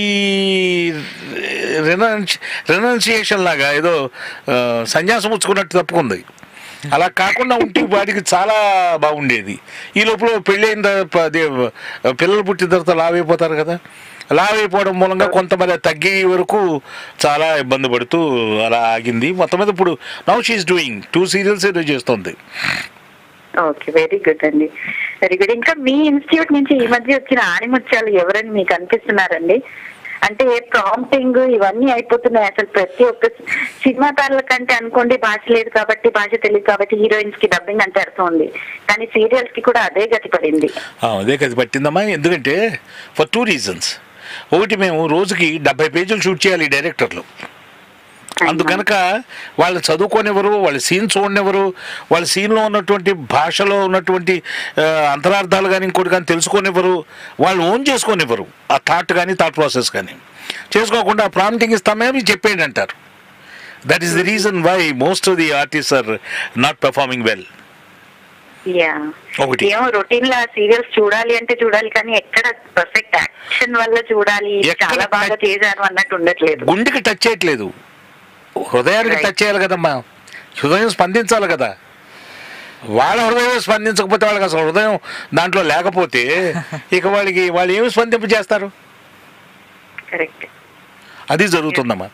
రెనౌన్సియేషన్ లాగా ఏదో ఆ, సన్యాసం పుచ్చుకున్నట్టు తప్పుకుంది అలా కాకుండా ఉంటే వాడికి చాలా బాగుండేది ఈ లోపల పెళ్ళైన తర్వాత అదే, పిల్లలు పుట్టిన తర్వాత లావైపోతారు కదా లావైపోవడం మూలంగా కొంతమంది తగ్గే వరకు చాలా ఇబ్బంది పడుతూ అలా ఆగింది మొత్తం మీద ఇప్పుడు now she is doing two serials ఏదో చేస్తుంది ఓకే వెరీ గుడ్ అండి వెరీ గుడ్ ఇంకా మీ ఇన్స్టిట్యూట్ నుంచి ఈ మధ్య వచ్చిన ఆణిముత్యాలు ఎవరని మీకు అనిపిస్తున్నారండి అంటే ప్రాంప్టింగ్ ఇవన్నీ అయిపోతున్నాయి అసలు ప్రతి ఒక్క సినిమా తారల కంటే అనుకోండి భాష లేదు కాబట్టి భాష తెలియదు కాబట్టి హీరోయిన్స్ కి డబ్బింగ్ అంటే అర్థం ఉంది కానీ సీరియల్స్ కి కూడా అదే గతి పడింది ఆ, అదే కదా పట్టిందమ్మా ఎందుకంటే ఫర్ టూ రీజన్స్ ఒకటి మేము రోజుకి డెబ్బై పేజీలు షూట్ చేయాలి ఈ డైరెక్టర్లు అందుకనక వాళ్ళు చదువుకోనివ్వరు వాళ్ళ సీన్ చూడనివ్వరు వాళ్ళ సీన్లో ఉన్నటువంటి భాషలో ఉన్నటువంటి ఆ, అంతరార్థాలు కానీ ఇంకోటి కానీ తెలుసుకోనివ్వరు వాళ్ళు ఓన్ చేసుకోనివ్వరు ఆ థాట్ కానీ థాట్ ప్రాసెస్ కానీ చేసుకోకుండా ప్రాంప్టింగ్ ఇస్తామే మీరు చెప్పేయండి అంటారు that is the reason why most of the artist are not performing well yeah ఒకటి. ఏమో రొటీన్ లా సీరియల్స్ చూడాలి అంటే చూడాలి కానీ ఎక్కడ పర్ఫెక్ట్ యాక్షన్ వల్ల చూడాలి ఎక్కడ చాలా బాగా చేశారు అన్నట్టు ఉండట్లేదు గుండెకి టచ్ చేయట్లేదు హృదయానికి Right. టచ్ చేయాలి కదమ్మా హృదయం స్పందించాలి కదా వాళ్ళ హృదయం స్పందించకపోతే వాళ్ళకి అసలు హృదయం దాంట్లో లేకపోతే ఇక వాళ్ళకి వాళ్ళు ఏమి స్పందింప చేస్తారు కరెక్ట్ అది జరుగుతుందమ్మా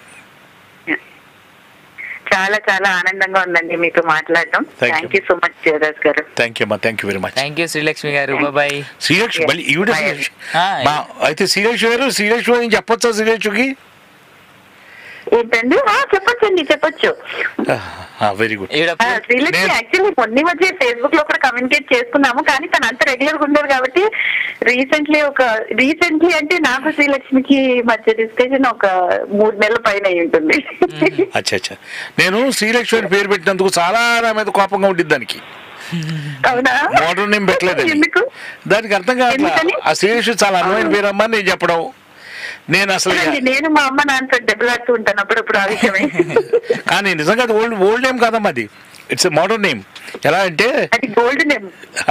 చాలా చాలా ఆనందంగా ఉందండి మీతో మాట్లాడడం Thank you. Thank you so much Jayadas garu thank you అమ్మా thank you very much thank you Srilakshmi garu bye bye Srilakshmi Yes. మళ్ళీ ఈవిడ Bye. శ్రీలక్ష్మి. Ah, మా అయితే శ్రీలక్ష్మి గారు శ్రీలక్ష్మి అని చెప్పొచ్చా శ్రీలక్ష్మికి ఏంటండి ఆ, చెప్పొచ్చండి చెప్పొచ్చు వెరీ గుడ్ ఈడ ఆ, శ్రీలక్ష్మి నేను- యాక్చువల్లీ మొన్న ఈ మధ్య ఫేస్బుక్ లో కూడా కమ్యూనికేట్ చేసుకున్నాము కానీ తను అంత రెగ్యులర్ గా ఉండదు కాబట్టి రీసెంట్లీ ఒక రీసెంట్లీ అంటే నాకు శ్రీలక్ష్మికి మధ్య డిస్కషన్ ఒక మూడు నెలల పైన అయి ఉంటుంది అచ్చా అచ్చా నేను శ్రీలక్ష్మి అని పేరు పెట్టినందుకు చాలా నా మీద కోపంగా ఉంటుంది దానికి అవునా మోడర్న్ నేమ్ పెట్టలేదండి ఎందుకు దానికి అర్థం కావట్లా ఎందుకని? ఆ శ్రీలక్ష్మి చాలా అందమైన పేరు అమ్మా అని నేను చెప్పడం నేను అసలు అవునండి, నేను మా అమ్మ నాన్నతో దెబ్బలాడుతూ ఉంటాను అప్పుడప్పుడు ఆ విషయమే కానీ నిజంగా అది ఓల్డ్ ఓల్డ్ నేమ్ కాదమ్మా అది ఇట్స్ మోడర్న్ నేమ్ ఎలా అంటే అది gold name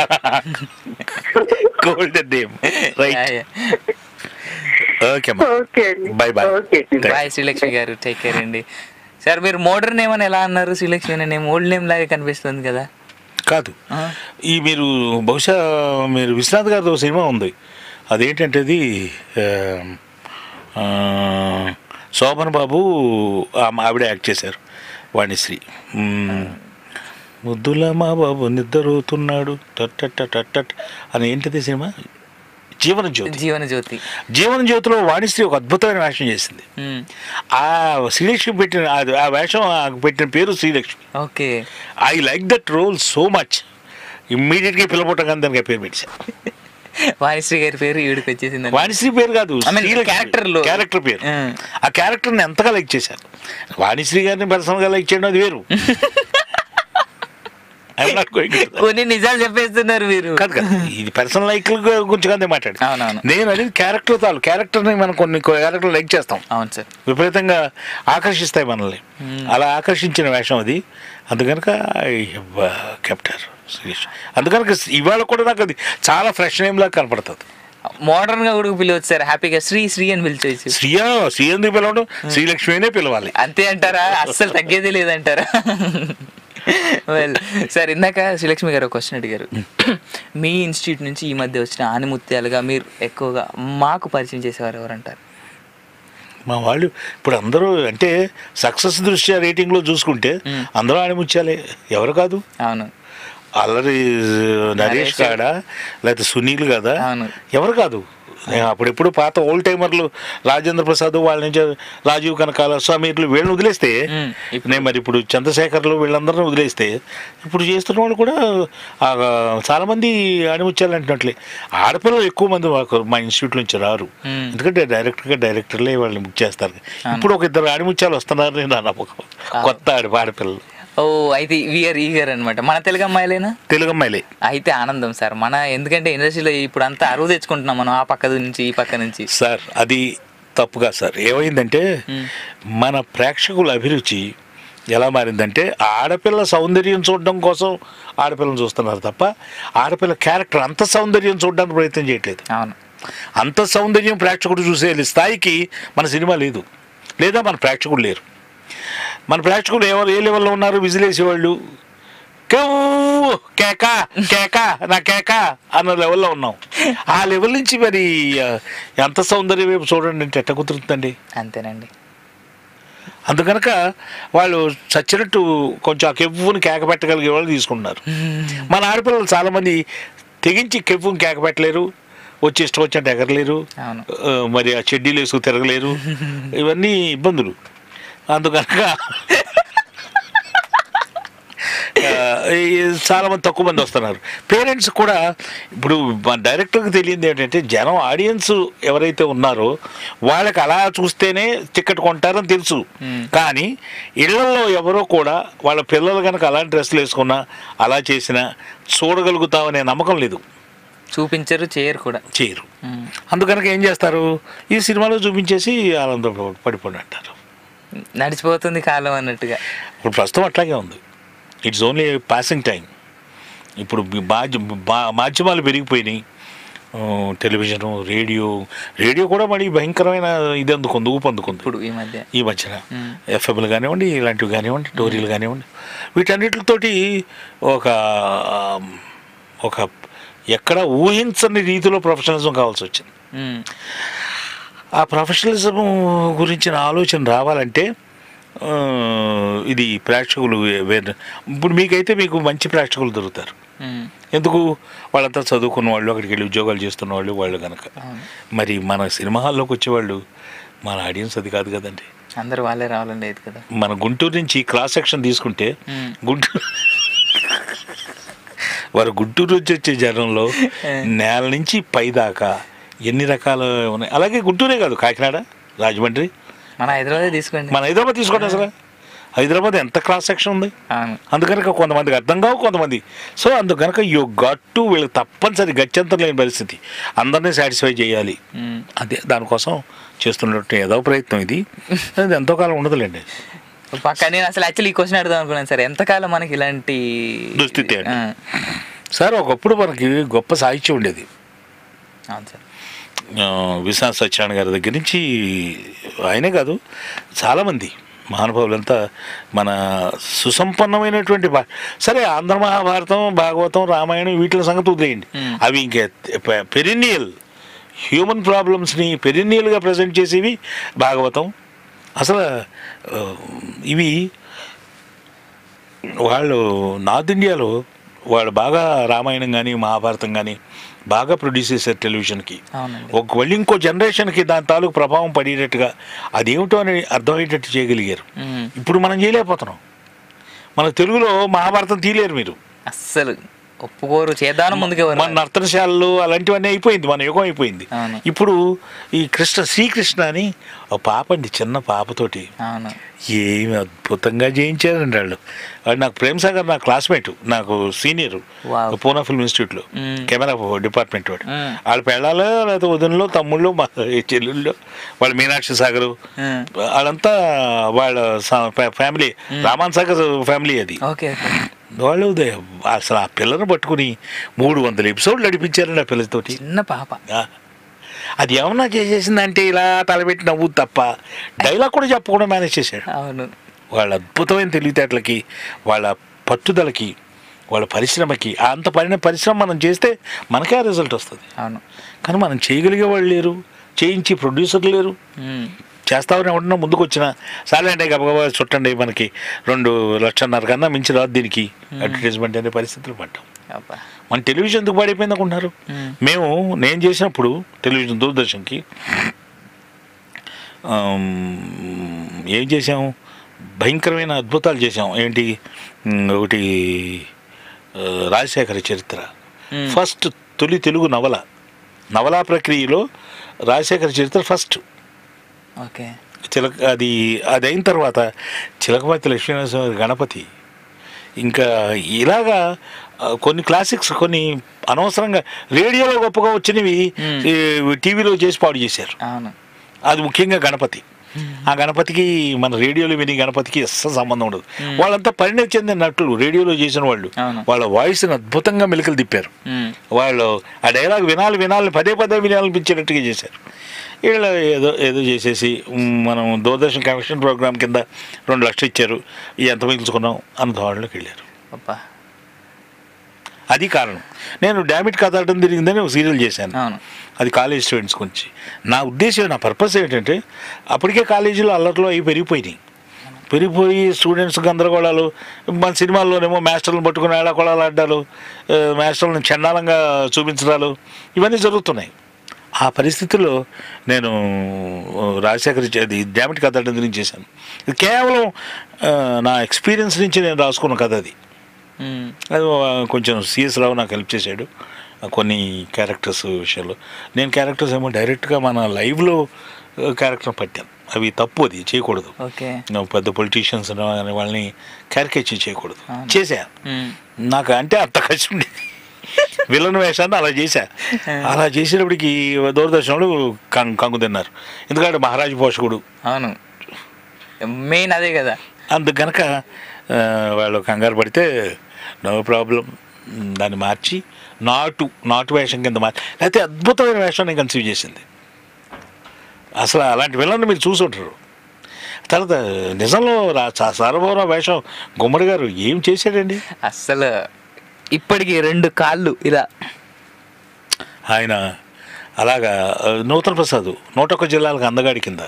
golden name right okay అమ్మా ఓకే అండి Bye bye. Okay bye Srilakshmi garu take care అండి సార్ మీరు మోడర్న్ నేమ్ అని ఎలా అన్నారు శ్రీలక్ష్మి అనే నేమ్ ఓల్డ్ నేమ్ లాగా కనిపిస్తుంది కదా కాదు ఆ. ఈ మీరు బహుశా మీరు విశ్వనాథ్ గారితో సినిమా ఉంది అదేంటంటే అది ఆ, ఆ, శోభన్ బాబు ఆమె- ఆవిడ యాక్ట్ చేశారు వాణిశ్రీ మ్మ్. ముద్దుల మా బాబు నిద్రపోతున్నాడు టట్ టట్ టట్ టట్ అని ఏంటిది సినిమా జీవన జ్యోతి జీవన జ్యోతి జీవన జ్యోతిలో వాణిశ్రీ ఒక అద్భుతమైన వేషం చేసింది మ్మ్. ఆ శ్రీలక్ష్మి పెట్టిన ఆ- ఆ వేషం ఆమెకు పెట్టిన పేరు Srilakshmi okay I like that role so much ఇమ్మీడియట్గా పిల్లబొట్టగానే దానికి ఆ పేరు పెట్టాను వాణిశ్రీ గారి పేరు ఈవిడికి వచ్చేసింది వాణిశ్రీ పేరు కాదు I mean, character లో. క్యారెక్టర్ పేరు Mm. ఆ క్యారెక్టర్ని ఎంతగా లైక్ చేశాను వాణిశ్రీ గారిని పర్సనల్గా లైక్ చేయడం అది వేరు I'm not going to that. కొన్ని నిజాలు చెప్పేస్తున్నారు మీరు కాదు కాదు ఇది పర్సనల్ లైక్ గురించి కాదే మాట్లాడు అవునవును. నేను అది క్యారెక్టర్ తాలు క్యారెక్టర్ని మనం కొన్ని క్యారెక్టర్ లైక్ చేస్తాం అవును సార్ విపరీతంగా ఆకర్షిస్తాయి మనల్ని అలా ఆకర్షించిన వేషం అది అందుకనుక ఐ కెప్టర్ సురేష్ అందుకనుక ఇవాళ కూడా నాకు అది చాలా ఫ్రెష్ నేమ్ లాగా కనపడుతుంది మోడర్న్ గా కూడా పిలవచ్చు సార్ హ్యాపీగా శ్రీ శ్రీ అని పిలిచవచ్చు శ్రీయా శ్రీ ఎందుకు పిలవడం శ్రీలక్ష్మినే పిలవాలి అంతే అంటారా అస్సలు తగ్గేది లేదంటారా వెల్ సార్ ఇందాక శ్రీలక్ష్మి గారు క్వశ్చన్ అడిగారు మీ ఇన్స్టిట్యూట్ నుంచి ఈ మధ్య వచ్చిన ఆనిముత్యాలుగా మీరు ఎక్కువగా మాకు పరిచయం చేసేవారు ఎవరంటారు మా వాళ్ళు ఇప్పుడు అందరూ అంటే సక్సెస్ దృష్ట్యా రేటింగ్లో చూసుకుంటే అందరూ ఆడిముచ్చాలే ఎవరు కాదు అవును అల్లరి నరేష్ నరేష్. కాడా లేకపోతే సునీల్ కదా అవును. ఎవరు కాదు నేను అప్పుడెప్పుడు పాత ఓల్డ్ టైమర్లు రాజేంద్ర ప్రసాద్ వాళ్ళ నుంచి రాజీవ్ కనకాల స్వామిలు వీళ్ళని వదిలేస్తే మ్మ్. ఇప్పుడు- నేను మరి ఇప్పుడు చంద్రశేఖర్లు వీళ్ళందరిని వదిలేస్తే ఇప్పుడు చేస్తున్న వాళ్ళు కూడా ఆ, చాలా మంది అణిముచ్చాలు అంటున్నట్లే ఆడపిల్లలు ఎక్కువ మంది మాకు మా ఇన్స్టిట్యూట్ నుంచి రారు మ్మ్. ఎందుకంటే డైరెక్ట్గా డైరెక్టర్లే వాళ్ళని బుక్ చేస్తారు ఇప్పుడు ఒక ఇద్దరు ఆడిముత్యాలు వస్తున్నారు నా నమ్మకం కొత్త ఆడి ఆడపిల్లలు ఓ అయితే వీఆర్ ఈగర్ అనమాట మన తెలుగు అమ్మాయిలేనా తెలుగు అమ్మాయిలే అయితే ఆనందం సార్ మన ఎందుకంటే ఇండస్ట్రీలో ఇప్పుడు అంతా అరువు తెచ్చుకుంటున్నాం మనం ఆ పక్క నుంచి ఈ పక్క నుంచి సార్ అది తప్పుగా సార్ ఏమైందంటే మన ప్రేక్షకుల అభిరుచి ఎలా మారిందంటే ఆడపిల్ల సౌందర్యం చూడడం కోసం ఆడపిల్లని చూస్తున్నారు తప్ప ఆడపిల్ల క్యారెక్టర్ అంత సౌందర్యం చూడడానికి ప్రయత్నం చేయట్లేదు అవును అంత సౌందర్యం ప్రేక్షకుడు చూసే స్థాయికి మన సినిమా లేదు లేదా మన ప్రేక్షకుడు లేరు మన ప్రేక్షకులు ఎవరు ఏ లెవెల్లో ఉన్నారు విజిలేసేవాళ్ళు కేవ్ కేక కేక నా కేక అన్న లెవెల్లో ఉన్నాం ఆ లెవెల్ నుంచి మరి ఆ, ఎంత సౌందర్యం వైపు చూడండి అంటే ఎట్ట కుదురుతుందండి అంతేనండి అందుకనక వాళ్ళు చచ్చినట్టు కొంచెం ఆ కెవ్వుని కేక పెట్టగలిగే వాళ్ళు తీసుకుంటున్నారు మన ఆడపిల్లలు చాలామంది తెగించి కెవ్వుని కేక పెట్టలేరు వచ్చి ఇష్టం వచ్చినట్టు ఎగరలేరు అవును. ఆ, మరి ఆ చెడ్డీలు వేసుకు తిరగలేరు ఇవన్నీ ఇబ్బందులు అందుకనక ఆ, ఈ చాలా మంది తక్కువ మంది వస్తున్నారు పేరెంట్స్ కూడా ఇప్పుడు మన డైరెక్టర్కి తెలియంది ఏంటంటే జనం ఆడియన్స్ ఎవరైతే ఉన్నారో వాళ్ళకి అలా చూస్తేనే టికెట్ కొంటారని తెలుసు కానీ ఇళ్లలో ఎవరో కూడా వాళ్ళ పిల్లలు కనుక అలాంటి డ్రెస్సులు వేసుకున్నా అలా చేసినా చూడగలుగుతామనే నమ్మకం లేదు చూపించరు చేయరు కూడా చేయరు అందుకనక ఏం చేస్తారు ఈ సినిమాలో చూపించేసి ఆనందం పడిపోండి అంటారు నడిచిపోతుంది కాలం అన్నట్టుగా ఇప్పుడు ప్రస్తుతం అట్లాగే ఉంది ఇట్స్ ఓన్లీ పాసింగ్ టైం ఇప్పుడు మాధ్య మా- మాధ్యమాలు పెరిగిపోయినాయి ఆ, టెలివిజను రేడియో రేడియో కూడా మరి భయంకరమైన ఇది అందుకుంది ఊపు అందుకుంది ఇప్పుడు ఈ మధ్య ఈ మధ్యన ఎఫ్ఎంలు కానివ్వండి ఇలాంటివి కానివ్వండి టోరీలు కానివ్వండి వీటన్నిటితోటి ఒక ఒక ఎక్కడ ఊహించని రీతిలో ప్రొఫెషనలిజం కావాల్సి వచ్చింది ఉమ్, ఆ ప్రొఫెషనలిజం గురించిన ఆలోచన రావాలంటే ఆ, ఇది ప్రేక్షకులు వే- వేరు ఇప్పుడు మీకైతే మీకు మంచి ప్రేక్షకులు దొరుకుతారు ఉమ్, ఎందుకు వాళ్ళంతా చదువుకున్న వాళ్ళు అక్కడికి వెళ్ళి ఉద్యోగాలు చేస్తున్న వాళ్ళు వాళ్ళు కనుక మరి మన సినిమా హాల్లోకి వచ్చేవాళ్ళు మన ఆడియన్స్ అది కాదు కదండి అందరూ వాళ్ళే రావాలని లేదు కదా మన గుంటూరు నుంచి క్రాస్ సెక్షన్ తీసుకుంటే మ్మ్. గుంటూరు వారు గుంటూరు నుంచి వచ్చే జనంలో నేల నుంచి పై దాకా ఎన్ని రకాలు ఉన్నాయి అలాగే గుంటూరే కాదు కాకినాడ రాజమండ్రి మన హైదరాబాదే తీసుకోండి మన హైదరాబాద్ తీసుకోండి అసలు హైదరాబాద్ ఎంత క్రాస్ సెక్షన్ ఉంది అవును అందుకనుక కొంతమందికి అర్థం కావు కొంతమంది సో అందుకనుక యూ గట్ టు వీళ్ళకి తప్పనిసరి గత్యంతరం లేని పరిస్థితి అందరినీ సాటిస్ఫై చేయాలి మ్మ్. అదే దానికోసం చేస్తున్నట్టు ఏదో ప్రయత్నం ఇది అది ఎంతో కాలం ఉండదులేండి పక్క నేను అసలు యాక్చువల్లీ ఈ క్వశ్చన్ అడుగుదాం అనుకున్నాను సార్ ఎంతకాలం మనకి ఇలాంటి దుస్థితి అండి. ఆ, సార్ ఒకప్పుడు మనకి గొప్ప సాహిత్యం ఉండేది అవును సార్ ఆ, విశ్వనాథ్ సత్యనారాయణ గారి దగ్గర నుంచి ఆయనే కాదు చాలామంది మహానుభావులంతా మన సుసంపన్నమైనటువంటి భా సరే ఆంధ్ర మహాభారతం భాగవతం రామాయణం వీటి సంగతి వదిలేయండి Hmm. అవి ఇంకే పెరినియల్ హ్యూమన్ ప్రాబ్లమ్స్ని పెరినియల్గా ప్రజెంట్ చేసేవి భాగవతం అసలు ఆ, ఇవి వాళ్ళు నార్త్ ఇండియాలో వాళ్ళు బాగా రామాయణం కానీ మహాభారతం కానీ బాగా ప్రొడ్యూస్ చేశారు టెలివిజన్కి అవునండి ఒక మళ్ళీ ఇంకో జనరేషన్కి దాని తాలూకు ప్రభావం పడేటట్టుగా అదేమిటో అని అర్థమయ్యేటట్టు చేయగలిగారు మ్మ్. ఇప్పుడు మనం చేయలేకపోతున్నాం మన తెలుగులో మహాభారతం తీయలేరు మీరు అస్సలు ఒప్పుకోరు చేద్దాం ముందుకే మన నర్తనశాలలు అలాంటివన్నీ అయిపోయింది మన యుగం అయిపోయింది అవును. ఇప్పుడు ఈ కృష్ణ శ్రీకృష్ణ అని ఒక పాప అండి చిన్న పాపతోటి అవును ఏమి అద్భుతంగా చేయించారండి వాళ్ళు వాడు నాకు ప్రేమ్ సాగర్ నా క్లాస్మేట్ నాకు సీనియర్ Wow. పూనా ఫిల్మ్ ఇన్స్టిట్యూట్లో Mm. కెమెరా డిపార్ట్మెంట్ వాడు Mm. వాళ్ళ పెళ్ళాలో లేకపోతే వదినలో తమ్ముళ్ళు మా చెల్లెళ్ళు వాళ్ళ మీనాక్షి సాగరు Mm. వాళ్ళంతా వాళ్ళ ఫ్యామిలీ రామాన్ సాగర్ ఫ్యామిలీ అది ఓకే ఓకే వాళ్ళు దే- అసలు ఆ పిల్లను పట్టుకుని మూడు వందల ఎపిసోడ్లు నడిపించారండి ఆ పిల్లతోటి చిన్న పాప ఆ. అది ఏమన్నా చేసేసిందంటే ఇలా తలపెట్టి నవ్వు తప్ప డైలాగ్ కూడా చెప్పకుండా మేనేజ్ చేశాడు అవును వాళ్ళ అద్భుతమైన తెలివితేటలకి వాళ్ళ పట్టుదలకి వాళ్ళ పరిశ్రమకి ఆ అంత పడిన పరిశ్రమ మనం చేస్తే మనకే ఆ రిజల్ట్ వస్తుంది అవును కానీ మనం చేయగలిగే వాళ్ళు లేరు చేయించి ప్రొడ్యూసర్లు లేరు మ్మ్. చేస్తామని ఎవడన్నా ముందుకు వచ్చిన సరే అంటే గబగబా చుట్టండి మనకి రెండు లక్షన్నర కన్నా మించి రాదు దీనికి అడ్వర్టైజ్మెంట్ అనే పరిస్థితులు పడ్డాం అబ్బా మన టెలివిజన్ ఎందుకు పడిపోయింది అనుకుంటున్నారు మ్మ్. మేము నేను చేసినప్పుడు టెలివిజన్ దూరదర్శన్కి ఆమ్, ఏం చేసాము భయంకరమైన అద్భుతాలు చేసాం ఏంటి ఉమ్, ఒకటి ఆ, రాజశేఖర చరిత్ర మ్మ్. ఫస్ట్ తొలి తెలుగు నవల నవలా ప్రక్రియలో రాజశేఖర చరిత్ర ఫస్ట్ ఓకే చిలక అది అది అయిన తర్వాత చిలకపతి లక్ష్మీనరసింహ గణపతి ఇంకా ఇలాగా ఆ, కొన్ని క్లాసిక్స్ కొన్ని అనవసరంగా రేడియోలో గొప్పగా వచ్చినవి మ్మ్. ఈ టీవీలో చేసి పాడు చేశారు అవును అది ముఖ్యంగా గణపతి ఆ గణపతికి మన రేడియోలో విని గణపతికి అస్సలు సంబంధం ఉండదు వాళ్ళంతా పరిణతి చెందిన నటులు రేడియోలో చేసిన వాళ్ళు అవును. వాళ్ళ వాయిస్ని అద్భుతంగా మెలికలు తిప్పారు మ్మ్. వాళ్ళు ఆ డైలాగ్ వినాలి వినాలి పదే పదే వినాలనిపించేటట్టుగా చేశారు వీళ్ళు ఏదో ఏదో చేసేసి మ్, మనం దూరదర్శన్ కమిషన్ ప్రోగ్రామ్ కింద రెండు లక్షలు ఇచ్చారు ఈ ఎంత మిగుల్చుకున్నాం అన్న ధోరణిలోకి వెళ్ళారు అబ్బా అది కారణం నేను డామిట్ కథాటం తిరిగిందని ఒక సీరియల్ చేశాను అవును అది కాలేజ్ స్టూడెంట్స్ గురించి నా ఉద్దేశం నా పర్పస్ ఏంటంటే అప్పటికే కాలేజీలో అల్లట్లో అవి పెరిగిపోయినాయి పెరిగిపోయి స్టూడెంట్స్ గందరగోళాలు మన సినిమాల్లోనేమో మాస్టర్లను పట్టుకుని ఏడాకొళాలు ఆడ్డాలు ఆ, మాస్టర్లను చండాలంగా చూపించడాలు ఇవన్నీ జరుగుతున్నాయి ఆ పరిస్థితుల్లో నేను ఆ, రాజశేఖర్ చే- అది డామిట్ కథ గురించి చేశాను ఇది కేవలం ఆ, నా ఎక్స్పీరియన్స్ నుంచి నేను రాసుకున్న కథ అది మ్మ్. అది ఆ, కొంచెం సిఎస్ రావు నాకు హెల్ప్ చేశాడు ఆ, కొన్ని క్యారెక్టర్స్ విషయంలో నేను క్యారెక్టర్స్ ఏమో డైరెక్ట్గా మన లైవ్లో క్యారెక్టర్ పట్టాను అవి తప్పు అది చేయకూడదు ఓకే నువ్వు పెద్ద పొలిటీషియన్స్ వాళ్ళని క్యారికేచర్ చేయకూడదు అవును. చేశా మ్మ్. నాకు అంటే అంత కష్టం ఉండేది విలన్ వేషాన్ని అలా చేశా అలా చేసేటప్పటికి దూరదర్శనంలో కం కంగు తిన్నారు ఎందుకంటే మహారాజు పోషకుడు అవును మెయిన్ అదే కదా అందుకు గనక ఆ, వాళ్ళు కంగారు పడితే నో ప్రాబ్లం దాన్ని మార్చి నాటు నాటు వేషం కింద మార్చి లేకపోతే అద్భుతమైన వేషాన్ని కన్సీవ్ చేసింది అసలు అలాంటి విలన్ని మీరు చూసుంటారు తర్వాత నిజంలో రా సా- సార్వభౌమ వేషం గుమ్మడి గారు ఏం చేశాడండి అస్సలు ఇప్పటికి రెండు కాళ్ళు ఇలా ఆయన అలాగా ఆ, నూతన ప్రసాద్ నూట ఒక్క జిల్లాలకు అందగాడి కింద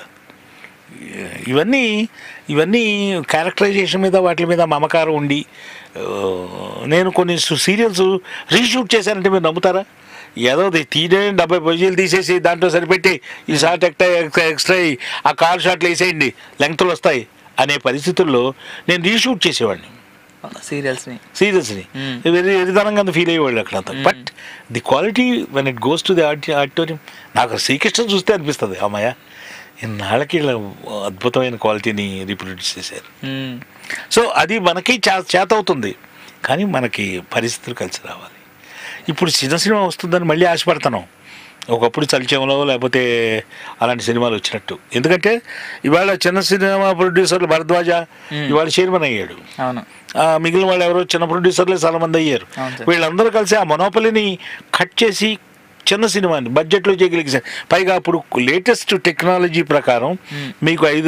ఇవన్నీ ఇవన్నీ క్యారెక్టరైజేషన్ మీద వాటి మీద మమకారం ఉండి ఆ, నేను కొన్ని సీరియల్స్ రీషూట్ చేశానంటే మీరు నమ్ముతారా ఏదో ది- తీనే డెబ్బై పేజీలు తీసేసి దాంట్లో సరిపెట్టి ఈ షార్ట్ ఎక్స్ట్రా ఎక్స్ట్రా ఎక్స్ట్రా అయ్యి, ఆ కార్ షాట్లు వేసేయండి లెంగ్త్లు వస్తాయి అనే పరిస్థితుల్లో నేను రీషూట్ చేసేవాడిని సీరియల్స్ ని సీరియస్లీ Hmm. వెరీ వెరితనంగా అంత ఫీల్ అయ్యేవాళ్ళు అక్కడ అంతా but the quality when it goes to the auditorium నాకు శ్రీకృష్ణ చూస్తే అనిపిస్తుంది అమ్మాయ ఇన్నాళ్ళకి ఇలా అద్భుతమైన క్వాలిటీని రీప్రొడ్యూస్ చేశారు మ్మ్. సో అది మనకి చే చేత అవుతుంది కానీ మనకి పరిస్థితులు కలిసి రావాలి ఇప్పుడు చిన్న సినిమా వస్తుందని మళ్ళీ ఆశపడుతున్నాం ఒకప్పుడు చలిచేమలో లేకపోతే అలాంటి సినిమాలు వచ్చినట్టు ఎందుకంటే ఇవాళ చిన్న సినిమా ప్రొడ్యూసర్లు భరద్వాజ ఇవాళ చైర్మన్ అయ్యాడు అవును ఆ మిగిలిన వాళ్ళు ఎవరో చిన్న ప్రొడ్యూసర్లే చాలా మంది అయ్యారు అవును సార్. వీళ్ళందరూ కలిసి ఆ మొనోపలిని కట్ చేసి చిన్న సినిమాని బడ్జెట్లో చేయగలిగారు పైగా అప్పుడు లేటెస్ట్ టెక్నాలజీ ప్రకారం మీకు ఐదు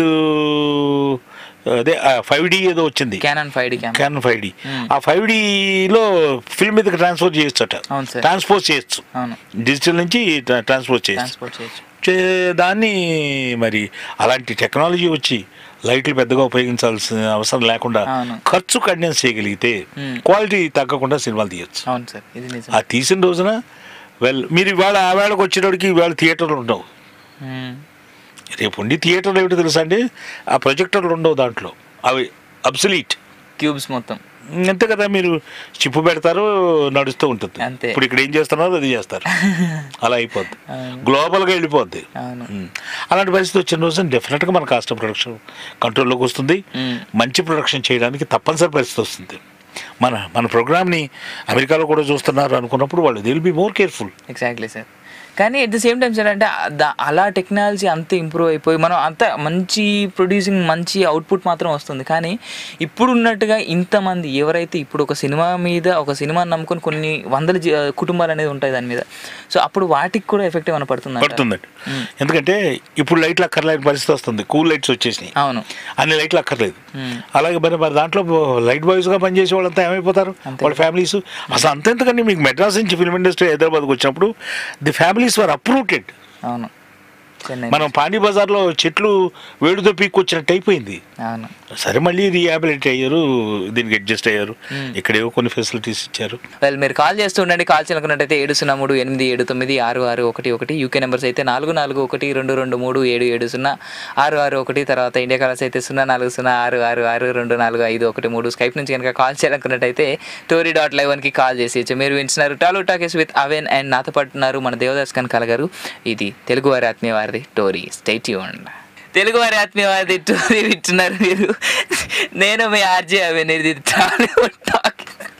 అదే ఫైవ్ డి ఏదో వచ్చింది Canon five D cam can five D Hmm. ఆ ఫైవ్ డిలో ఫిల్మ్ మీదకి ట్రాన్స్ఫర్ చేయొచ్చట అవును సార్. ట్రాన్స్పోజ్ చేయొచ్చు అవును డిజిటల్ నుంచి ట్రాన్స్పోజ్ చేయొచ్చు ట్రాన్స్పోర్ట్ చేయొచ్చు చే- దాన్ని మరి అలాంటి టెక్నాలజీ వచ్చి లైట్లు పెద్దగా ఉపయోగించాల్సిన అవసరం లేకుండా అవును. ఖర్చు కండెన్స్ చేయగలిగితే Hmm. క్వాలిటీ తగ్గకుండా సినిమాలు తీయచ్చు అవును సార్ ఇది నిజం ఆ తీసిన రోజున వెల్ మీరు ఇవాళ ఆ వేళకు వచ్చేటోడికి ఇవాళ థియేటర్లు ఉండవు మ్మ్. రేపు ఉండి థియేటర్లు ఏమిటో తెలుసా అండి ఆ ప్రొజెక్టర్లు ఉండవు దాంట్లో అవి అబ్సలీట్ క్యూబ్స్ మొత్తం అంతే కదా మీరు చిప్పు పెడతారు నడుస్తూ ఉంటుంది అంతే. ఇప్పుడు ఇక్కడ ఏం చేస్తున్నారో అది చేస్తారు అలా అయిపోద్ది అవును. గ్లోబల్గా వెళ్ళిపోద్ది అవును ఉమ్. అలాంటి పరిస్థితి వచ్చిన రోజు డెఫినెట్గా మన కాస్ట్ ఆఫ్ ప్రొడక్షన్ కంట్రోల్లోకి వస్తుంది ఉమ్. మంచి ప్రొడక్షన్ చేయడానికి తప్పనిసరి పరిస్థితి వస్తుంది మన మన ప్రోగ్రామ్ని అమెరికాలో కూడా చూస్తున్నారు అనుకున్నప్పుడు వాళ్ళు they will be more careful exactly sir కానీ at the same time sir అంటే ఆ- దా- అలా టెక్నాలజీ అంత ఇంప్రూవ్ అయిపోయి మనం అంత మంచి ప్రొడ్యూసింగ్ మంచి అవుట్పుట్ మాత్రం వస్తుంది కానీ ఇప్పుడు ఉన్నట్టుగా ఇంతమంది ఎవరైతే ఇప్పుడు ఒక సినిమా మీద ఒక సినిమాని నమ్ముకొని కొన్ని వందల జీ- కుటుంబాలు అనేది ఉంటాయి దాని మీద సో అప్పుడు వాటికి కూడా ఎఫెక్ట్ ఏమైనా పడుతుంది పడుతుందండి ఎందుకంటే ఇప్పుడు లైట్లు అక్కర్లేని పరిస్థితి వస్తుంది కూల్ లైట్స్ వచ్చేసినాయి అవును అన్ని లైట్లు అక్కర్లేదు మ్మ్. అలాగే మరి మరి దాంట్లో లైట్ బాయ్స్గా పనిచేసే వాళ్ళంతా ఏమైపోతారు అంతే. వాళ్ళ ఫ్యామిలీస్ అసలు అంతెందుకండి మీకు మెడ్రాస్ నుంచి ఫిల్మ్ ఇండస్ట్రీ హైదరాబాద్కి వచ్చినప్పుడు ది ఫ్యామిలీస్ వర్ అప్రూటెడ్ అవును చెన్నై మనం పాండి బజార్లో చెట్లు వేడితో పీక్కొచ్చినట్టు అయిపోయింది అవును సరే మళ్ళీ రీహాబిలిట్ అయ్యారు దీనికి అడ్జస్ట్ అయ్యారు మ్మ్. ఇక్కడేవో కొన్ని ఫెసిలిటీస్ ఇచ్చారు వెల్ మీరు కాల్ చేస్తూ ఉండండి కాల్ చేయాలనుకున్నట్టయితే ఏడు సున్నా మూడు ఎనిమిది ఏడు తొమ్మిది ఆరు ఆరు ఒకటి ఒకటి యూకే నెంబర్స్ అయితే నాలుగు నాలుగు ఒకటి రెండు రెండు మూడు ఏడు ఏడు సున్నా ఆరు ఆరు ఒకటి తర్వాత ఇండియా కాల్స్ అయితే సున్నా నాలుగు సున్నా ఆరు ఆరు ఆరు రెండు నాలుగు ఐదు ఒకటి మూడు స్కైప్ నుంచి కనుక కాల్ చేయాలనుకున్నట్టయితే టోరీ డాట్ లైవ్ వన్కి కాల్ చేసి మీరు వింటున్నారు టాలో టాకెస్ విత్ అవెన్ అండ్ నాతో పట్టున్నారు మన దేవదాస్ కనకాల గారు ఇది తెలుగు వారి ఆత్మీయ వారిది టోరీ స్టేట్ యూన్ తెలుగు వారి ఆత్మీయ వారిది టోరీ వింటున్నారు మీరు నేను మీ ఆర్జే అవెన్ ఇది టాలీవుడ్ టాక్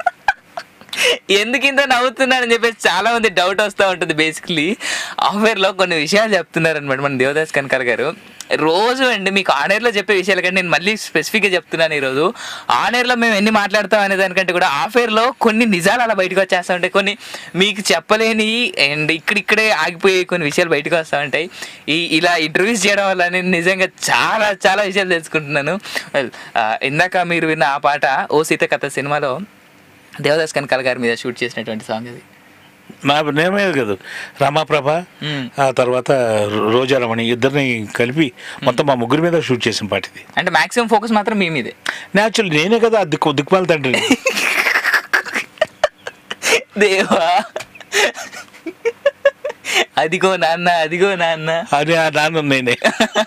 ఎందుకు ఇంత నవ్వుతున్నాడని చెప్పేసి చాలా మంది డౌట్ వస్తూ ఉంటుంది బేసిక్లీ ఆఫర్లో కొన్ని విషయాలు చెప్తున్నారు అనమాట మన దేవదాస్ కనకాల గారు రోజు అండి మీకు ఆనేర్లో చెప్పే విషయాల కంటే నేను మళ్ళీ స్పెసిఫిక్గా చెప్తున్నాను ఈరోజు ఆనేర్లో మేము ఎన్ని మాట్లాడతాం అనే దానికంటే కూడా ఆఫేర్లో కొన్ని నిజాలు అలా బయటకు వచ్చేస్తూ ఉంటాయి కొన్ని మీకు చెప్పలేని అండ్ ఇక్కడిక్కడే ఆగిపోయే కొన్ని విషయాలు బయటకు వస్తూ ఉంటాయి ఈ ఇలా ఇంటర్వ్యూస్ చేయడం వల్ల నేను నిజంగా చాలా చాలా విషయాలు తెలుసుకుంటున్నాను Well, ఆ, ఇందాక మీరు విన్న ఆ పాట ఓ సీత కథ సినిమాలో దేవదాస్ కనకాల గారి మీద షూట్ చేసినటువంటి సాంగ్ అది నా నేమే కాదు రమాప్రభ మ్మ్. ఆ తర్వాత రో- రోజారమణి ఇద్దరిని కలిపి మొత్తం మా ముగ్గురి మీద షూట్ చేసిన పాటిది అంటే మాక్సిమం ఫోకస్ మాత్రం మీ మీదే న్యాచురల్ నేనే కదా ఆ దిక్కు దిక్కుమాల తండ్రి దేవా అదిగో నాన్న అదిగో నాన్న అది ఆ నాన్న నేనే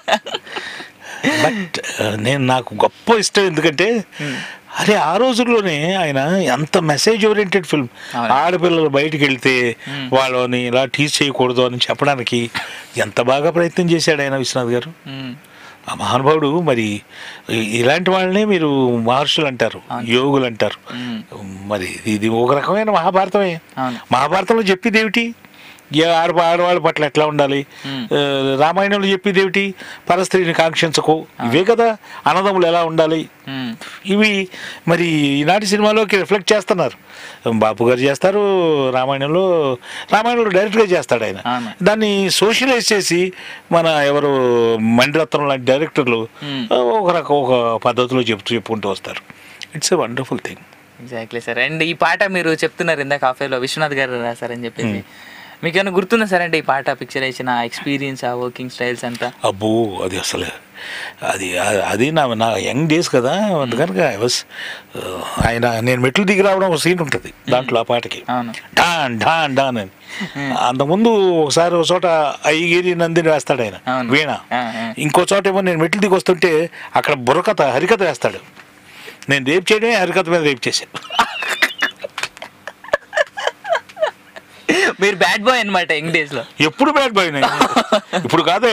బట్ నేను నాకు గొప్ప ఇష్టం ఎందుకంటే అరే ఆ రోజుల్లోనే ఆయన ఎంత మెసేజ్ ఓరియంటెడ్ ఫిల్మ్ అవును. ఆడపిల్లలు బయటికి వెళ్తే వాళ్ళని ఇలా టీచ్ చేయకూడదు అని చెప్పడానికి ఎంత బాగా ప్రయత్నం చేశాడు ఆయన విశ్వనాథ్ గారు మ్మ్. ఆ మహానుభావుడు మరి ఇ- ఇలాంటి వాళ్ళనే మీరు మహర్షులు అంటారు యోగులు అంటారు మ్మ్. మరి ఇది ఒక రకమైన మహాభారతమే అవును. మహాభారతంలో చెప్పేది ఏమిటి ఏ ఆడ ఆడవాళ్ళ పట్ల ఎట్లా ఉండాలి మ్మ్. ఆ, రామాయణంలో చెప్పేది ఏమిటి పరస్త్రీని కాంక్షించకు ఇవే కదా అన్నదమ్ములు ఎలా ఉండాలి మ్మ్. ఇవి మరి ఈనాటి సినిమాలోకి రిఫ్లెక్ట్ చేస్తున్నారు బాపు గారు చేస్తారు రామాయణంలో రామాయణంలో డైరెక్ట్గా చేస్తాడు ఆయన అవును. దాన్ని సోషలైజ్ చేసి మన ఎవరు మణిరత్నం లాంటి డైరెక్టర్లు Hmm. ఒక రకం ఒక పద్ధతిలో చెప్తూ చెప్పుకుంటూ వస్తారు it's a wonderful thing exactly sir and ఈ పాట మీరు చెప్తున్నారు ఇందాక ఆఫేర్లో విశ్వనాథ్ గారు రాశారని చెప్పేసి మీకు ఏమైనా గుర్తుందా సార్ అంటే ఈ పాట పిక్చరైజేషన్ ఆ ఎక్స్పీరియన్స్ ఆ వర్కింగ్ స్టైల్స్ అంతా అబ్బో అది అసలు అది అది నా నా యంగ్ డేస్ కదా అందుకనుక ఐ వాస్ ఆయన నేను మెట్లు దిగి రావడం ఒక సీన్ ఉంటుంది దాంట్లో ఆ పాటకి అవును. డాన్ డాన్ డాన్ అని అంతకుముందు ఒకసారి ఒక చోట అయ్యగిరి నందిని వేస్తాడు ఆయన అవును. వీణ ఆ, ఆ. ఇంకో చోట ఏమో నేను మెట్లు దిగి వస్తుంటే అక్కడ బుర్రకథ హరికథ వేస్తాడు నేను రేపు చేయడమే హరికథ మీద రేపు చేశాను మీరు బ్యాడ్ బాయ్ అనమాట యంగ్ డేస్ లో ఎప్పుడు బ్యాడ్ బాయ్ నేను ఇప్పుడు కాదే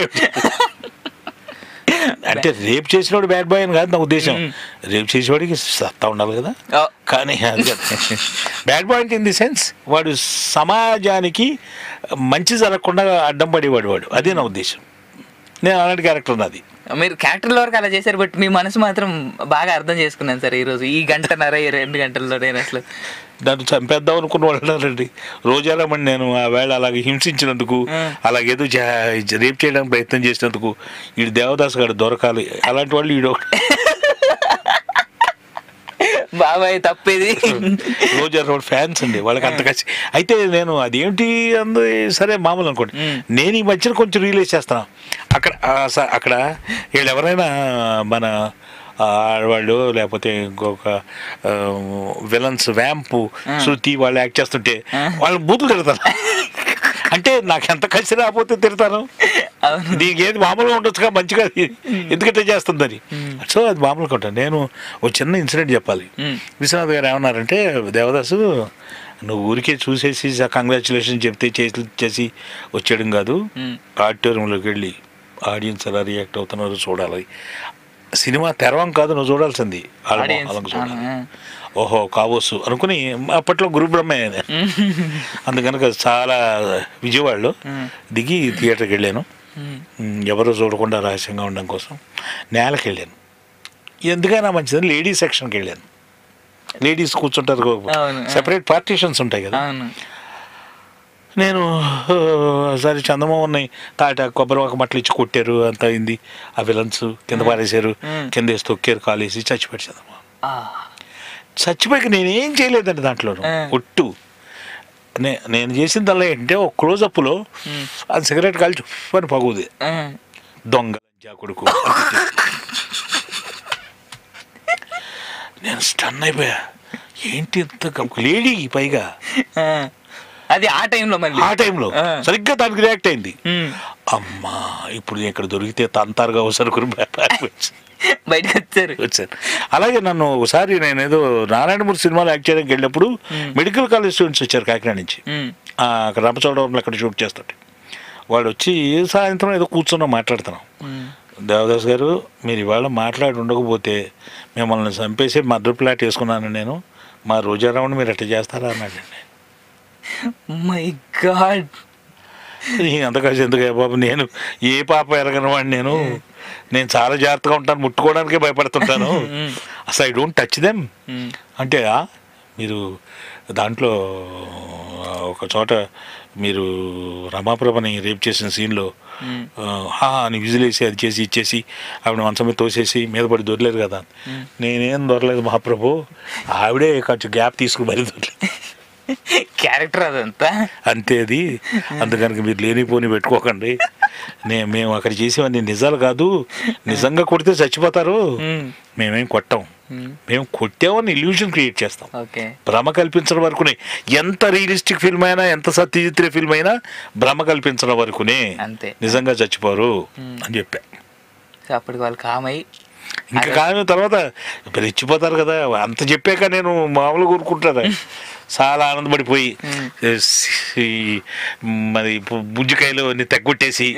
అంటే రేప్ చేసినోడు బ్యాడ్ బాయ్ అని కాదు నా ఉద్దేశం రేప్ చేసేవాడికి సత్తా ఉండాలి కదా ఓ. కానీ బ్యాడ్ బాయ్ అంటే ఇన్ ది సెన్స్ వాడు సమాజానికి మంచి జరగకుండా అడ్డం పడేవాడు వాడు అదే నా ఉద్దేశం నేను అలాంటి క్యారెక్టర్ నాది మీరు క్యారెక్టర్ వరకు అలా చేశారు బట్ మీ మనసు మాత్రం బాగా అర్థం చేసుకున్నాను సార్ ఈ రోజు ఈ గంటన్నర ఈ రెండు గంటల్లో నేను అసలు నన్ను చంపేద్దాం అనుకున్న వాళ్ళు ఉన్నారండి రోజారామని నేను ఆ వేళ అలాగే హింసించినందుకు అలాగేదో జా- రేప్ చేయడానికి ప్రయత్నం చేసినందుకు వీడు దేవదాస్ గారు దొరకాలి అలాంటి వాళ్ళు ఈడో బాబాయ్ తప్పేది రోజా రోడ్ ఫ్యాన్స్ అండి వాళ్ళకి అంత కసి అయితే నేను అదేంటి అందు సరే మామూలు అనుకోండి నేను ఈ మధ్యన కొంచెం రియలైజ్ చేస్తాను అక్కడ ఆ స- అక్కడ వీళ్ళు ఎవరైనా మన ఆ ఆడవాళ్ళు లేకపోతే ఇంకొక విలన్స్ వ్యాంపు శృతి వాళ్ళు యాక్ట్ చేస్తుంటే వాళ్ళు బూతులు తిడతారు అంటే నాకు ఎంత కసి రాకపోతే తిడతాను అవును. దీనికి ఏది మామూలుగా ఉండొచ్చుగా మంచిగా అది ఎందుకంటే చేస్తుందని సో అది మామూలుగా ఉంటాను నేను ఒక చిన్న ఇన్సిడెంట్ చెప్పాలి మ్మ్. విశ్వనాథ్ గారు ఏమన్నారంటే దేవదాసు నువ్వు ఊరికే చూసేసి కంగ్రాచులేషన్ చెప్తే చేసి చేసి వచ్చేయడం కాదు మ్మ్. ఆడిటోరియంలోకి వెళ్ళి ఆడియన్స్ ఎలా రియాక్ట్ అవుతున్నారో చూడాలి సినిమా తెరవం కాదు నువ్వు చూడాల్సింది వాళ్ళ Audience, మొహాలకు చూడాలి అవును, ఓహో కావోసు అనుకుని అప్పట్లో గురు బ్రహ్మే ఆయన. అందుకనుక చాలా విజయవాడలో దిగి థియేటర్కి వెళ్ళాను మ్మ్. ఉమ్, ఎవరు చూడకుండా రహస్యంగా ఉండడం కోసం నేలకి వెళ్ళాను ఎందుకైనా మంచిదని లేడీస్ సెక్షన్కి వెళ్ళాను లేడీస్ కూర్చుంటారు అవును. సెపరేట్ పార్టీషన్స్ ఉంటాయి కదా అవును నేను ఆ, సరే చందమామని తాట కొబ్బరి ఒక మట్టలు ఇచ్చి కొట్టారు అంత అయింది ఆ విలన్స్ కింద పారేశారు మ్మ్. కింద వేసి తొక్కారు కాలేసి చచ్చిపోయాడు చందమామ ఆ, చచ్చిపోయాక నేనేం చేయలేదండి దాంట్లో ఆ. ఒట్టు నే నేను చేసిందల్లా ఏంటంటే ఒక క్లోజప్లో అది సిగరెట్ కాల్చి అని పగుది ఆ, దొంగ లంజా కొడుకు నేను స్టన్ అయిపోయా ఏంటి ఇంత గమ్- లేడీ పైగా ఆ. అది ఆ టైంలో మళ్ళీ ఆ టైంలో ఆ. సరిగ్గా దానికి రియాక్ట్ అయింది మ్మ్. అమ్మా ఇప్పుడు నేను ఇక్కడ దొరికితే తంతారుగా సరుకుని బయటకు వచ్చారు వచ్చాను అలాగే నన్ను ఒకసారి నేను ఏదో నారాయణమూర్తి సినిమాలో యాక్ట్ చేయడానికి వెళ్ళినప్పుడు మెడికల్ కాలేజ్ స్టూడెంట్స్ వచ్చారు కాకినాడ నుంచి మ్మ్. ఆ, అక్కడ రంపచోడవరంలో అక్కడ షూట్ చేస్తుంటే వాడు వచ్చి సాయంత్రం ఏదో కూర్చున్నాం మాట్లాడుతున్నాం మ్మ్. దేవదాస్ గారు మీరు ఇవాళ మాట్లాడి ఉండకపోతే మిమ్మల్ని చంపేసి మద్దతు ప్లాట్ వేసుకున్నాను నేను మా రోజారావుని మీరు ఎట్లా చేస్తారా అన్నాడండి మై గాడ్ అంతకాసి ఎందుకు బాబు నేను ఏ పాప ఎరగని వాడిని నేను నేను చాలా జాగ్రత్తగా ఉంటాను ముట్టుకోవడానికే భయపడుతుంటాను అసలు ఐ డోంట్ టచ్ దెమ్ అంటే "ఆ, మీరు దాంట్లో ఆ, ఒక చోట మీరు రమాప్రభని రేప్ చేసిన సీన్లో హా అని విజిలేసి అది చేసి ఇచ్చేసి ఆవిడ మంచం మీద తోసేసి మీద పడి దొరలేదు కదా నేనేం దొరలేదు మహాప్రభు ఆవిడే కొంచెం గ్యాప్ తీసుకుని మరీ దొరలేదు క్యారెక్టర్ అదంతా అంతే అది అందుకని మీరు లేనిపోని పెట్టుకోకండి నే మేము అక్కడ చేసేవన్నీ నిజాలు కాదు నిజంగా కొడితే చచ్చిపోతారు మ్మ్. మేమేం కొట్టాం మేము కొట్టామని ఇల్యూషన్ క్రియేట్ చేస్తాం ఓకే భ్రమ కల్పించడం వరకునే ఎంత రియలిస్టిక్ ఫిల్మ్ అయినా ఎంత సత్యజిత్ర ఫిల్మ్ అయినా భ్రమ కల్పించడం వరకునే అంతే. నిజంగా చచ్చిపోరు అని చెప్పా సో అప్పటికి వాళ్ళు కామై ఇంకా కానీ తర్వాత రెచ్చిపోతారు కదా అంత చెప్పాక నేను మామూలుగా ఊరుకుంటాను చాలా ఆనందపడిపోయి ఈ మరి పు- బుజ్జికాయలు అన్ని తగ్గొట్టేసి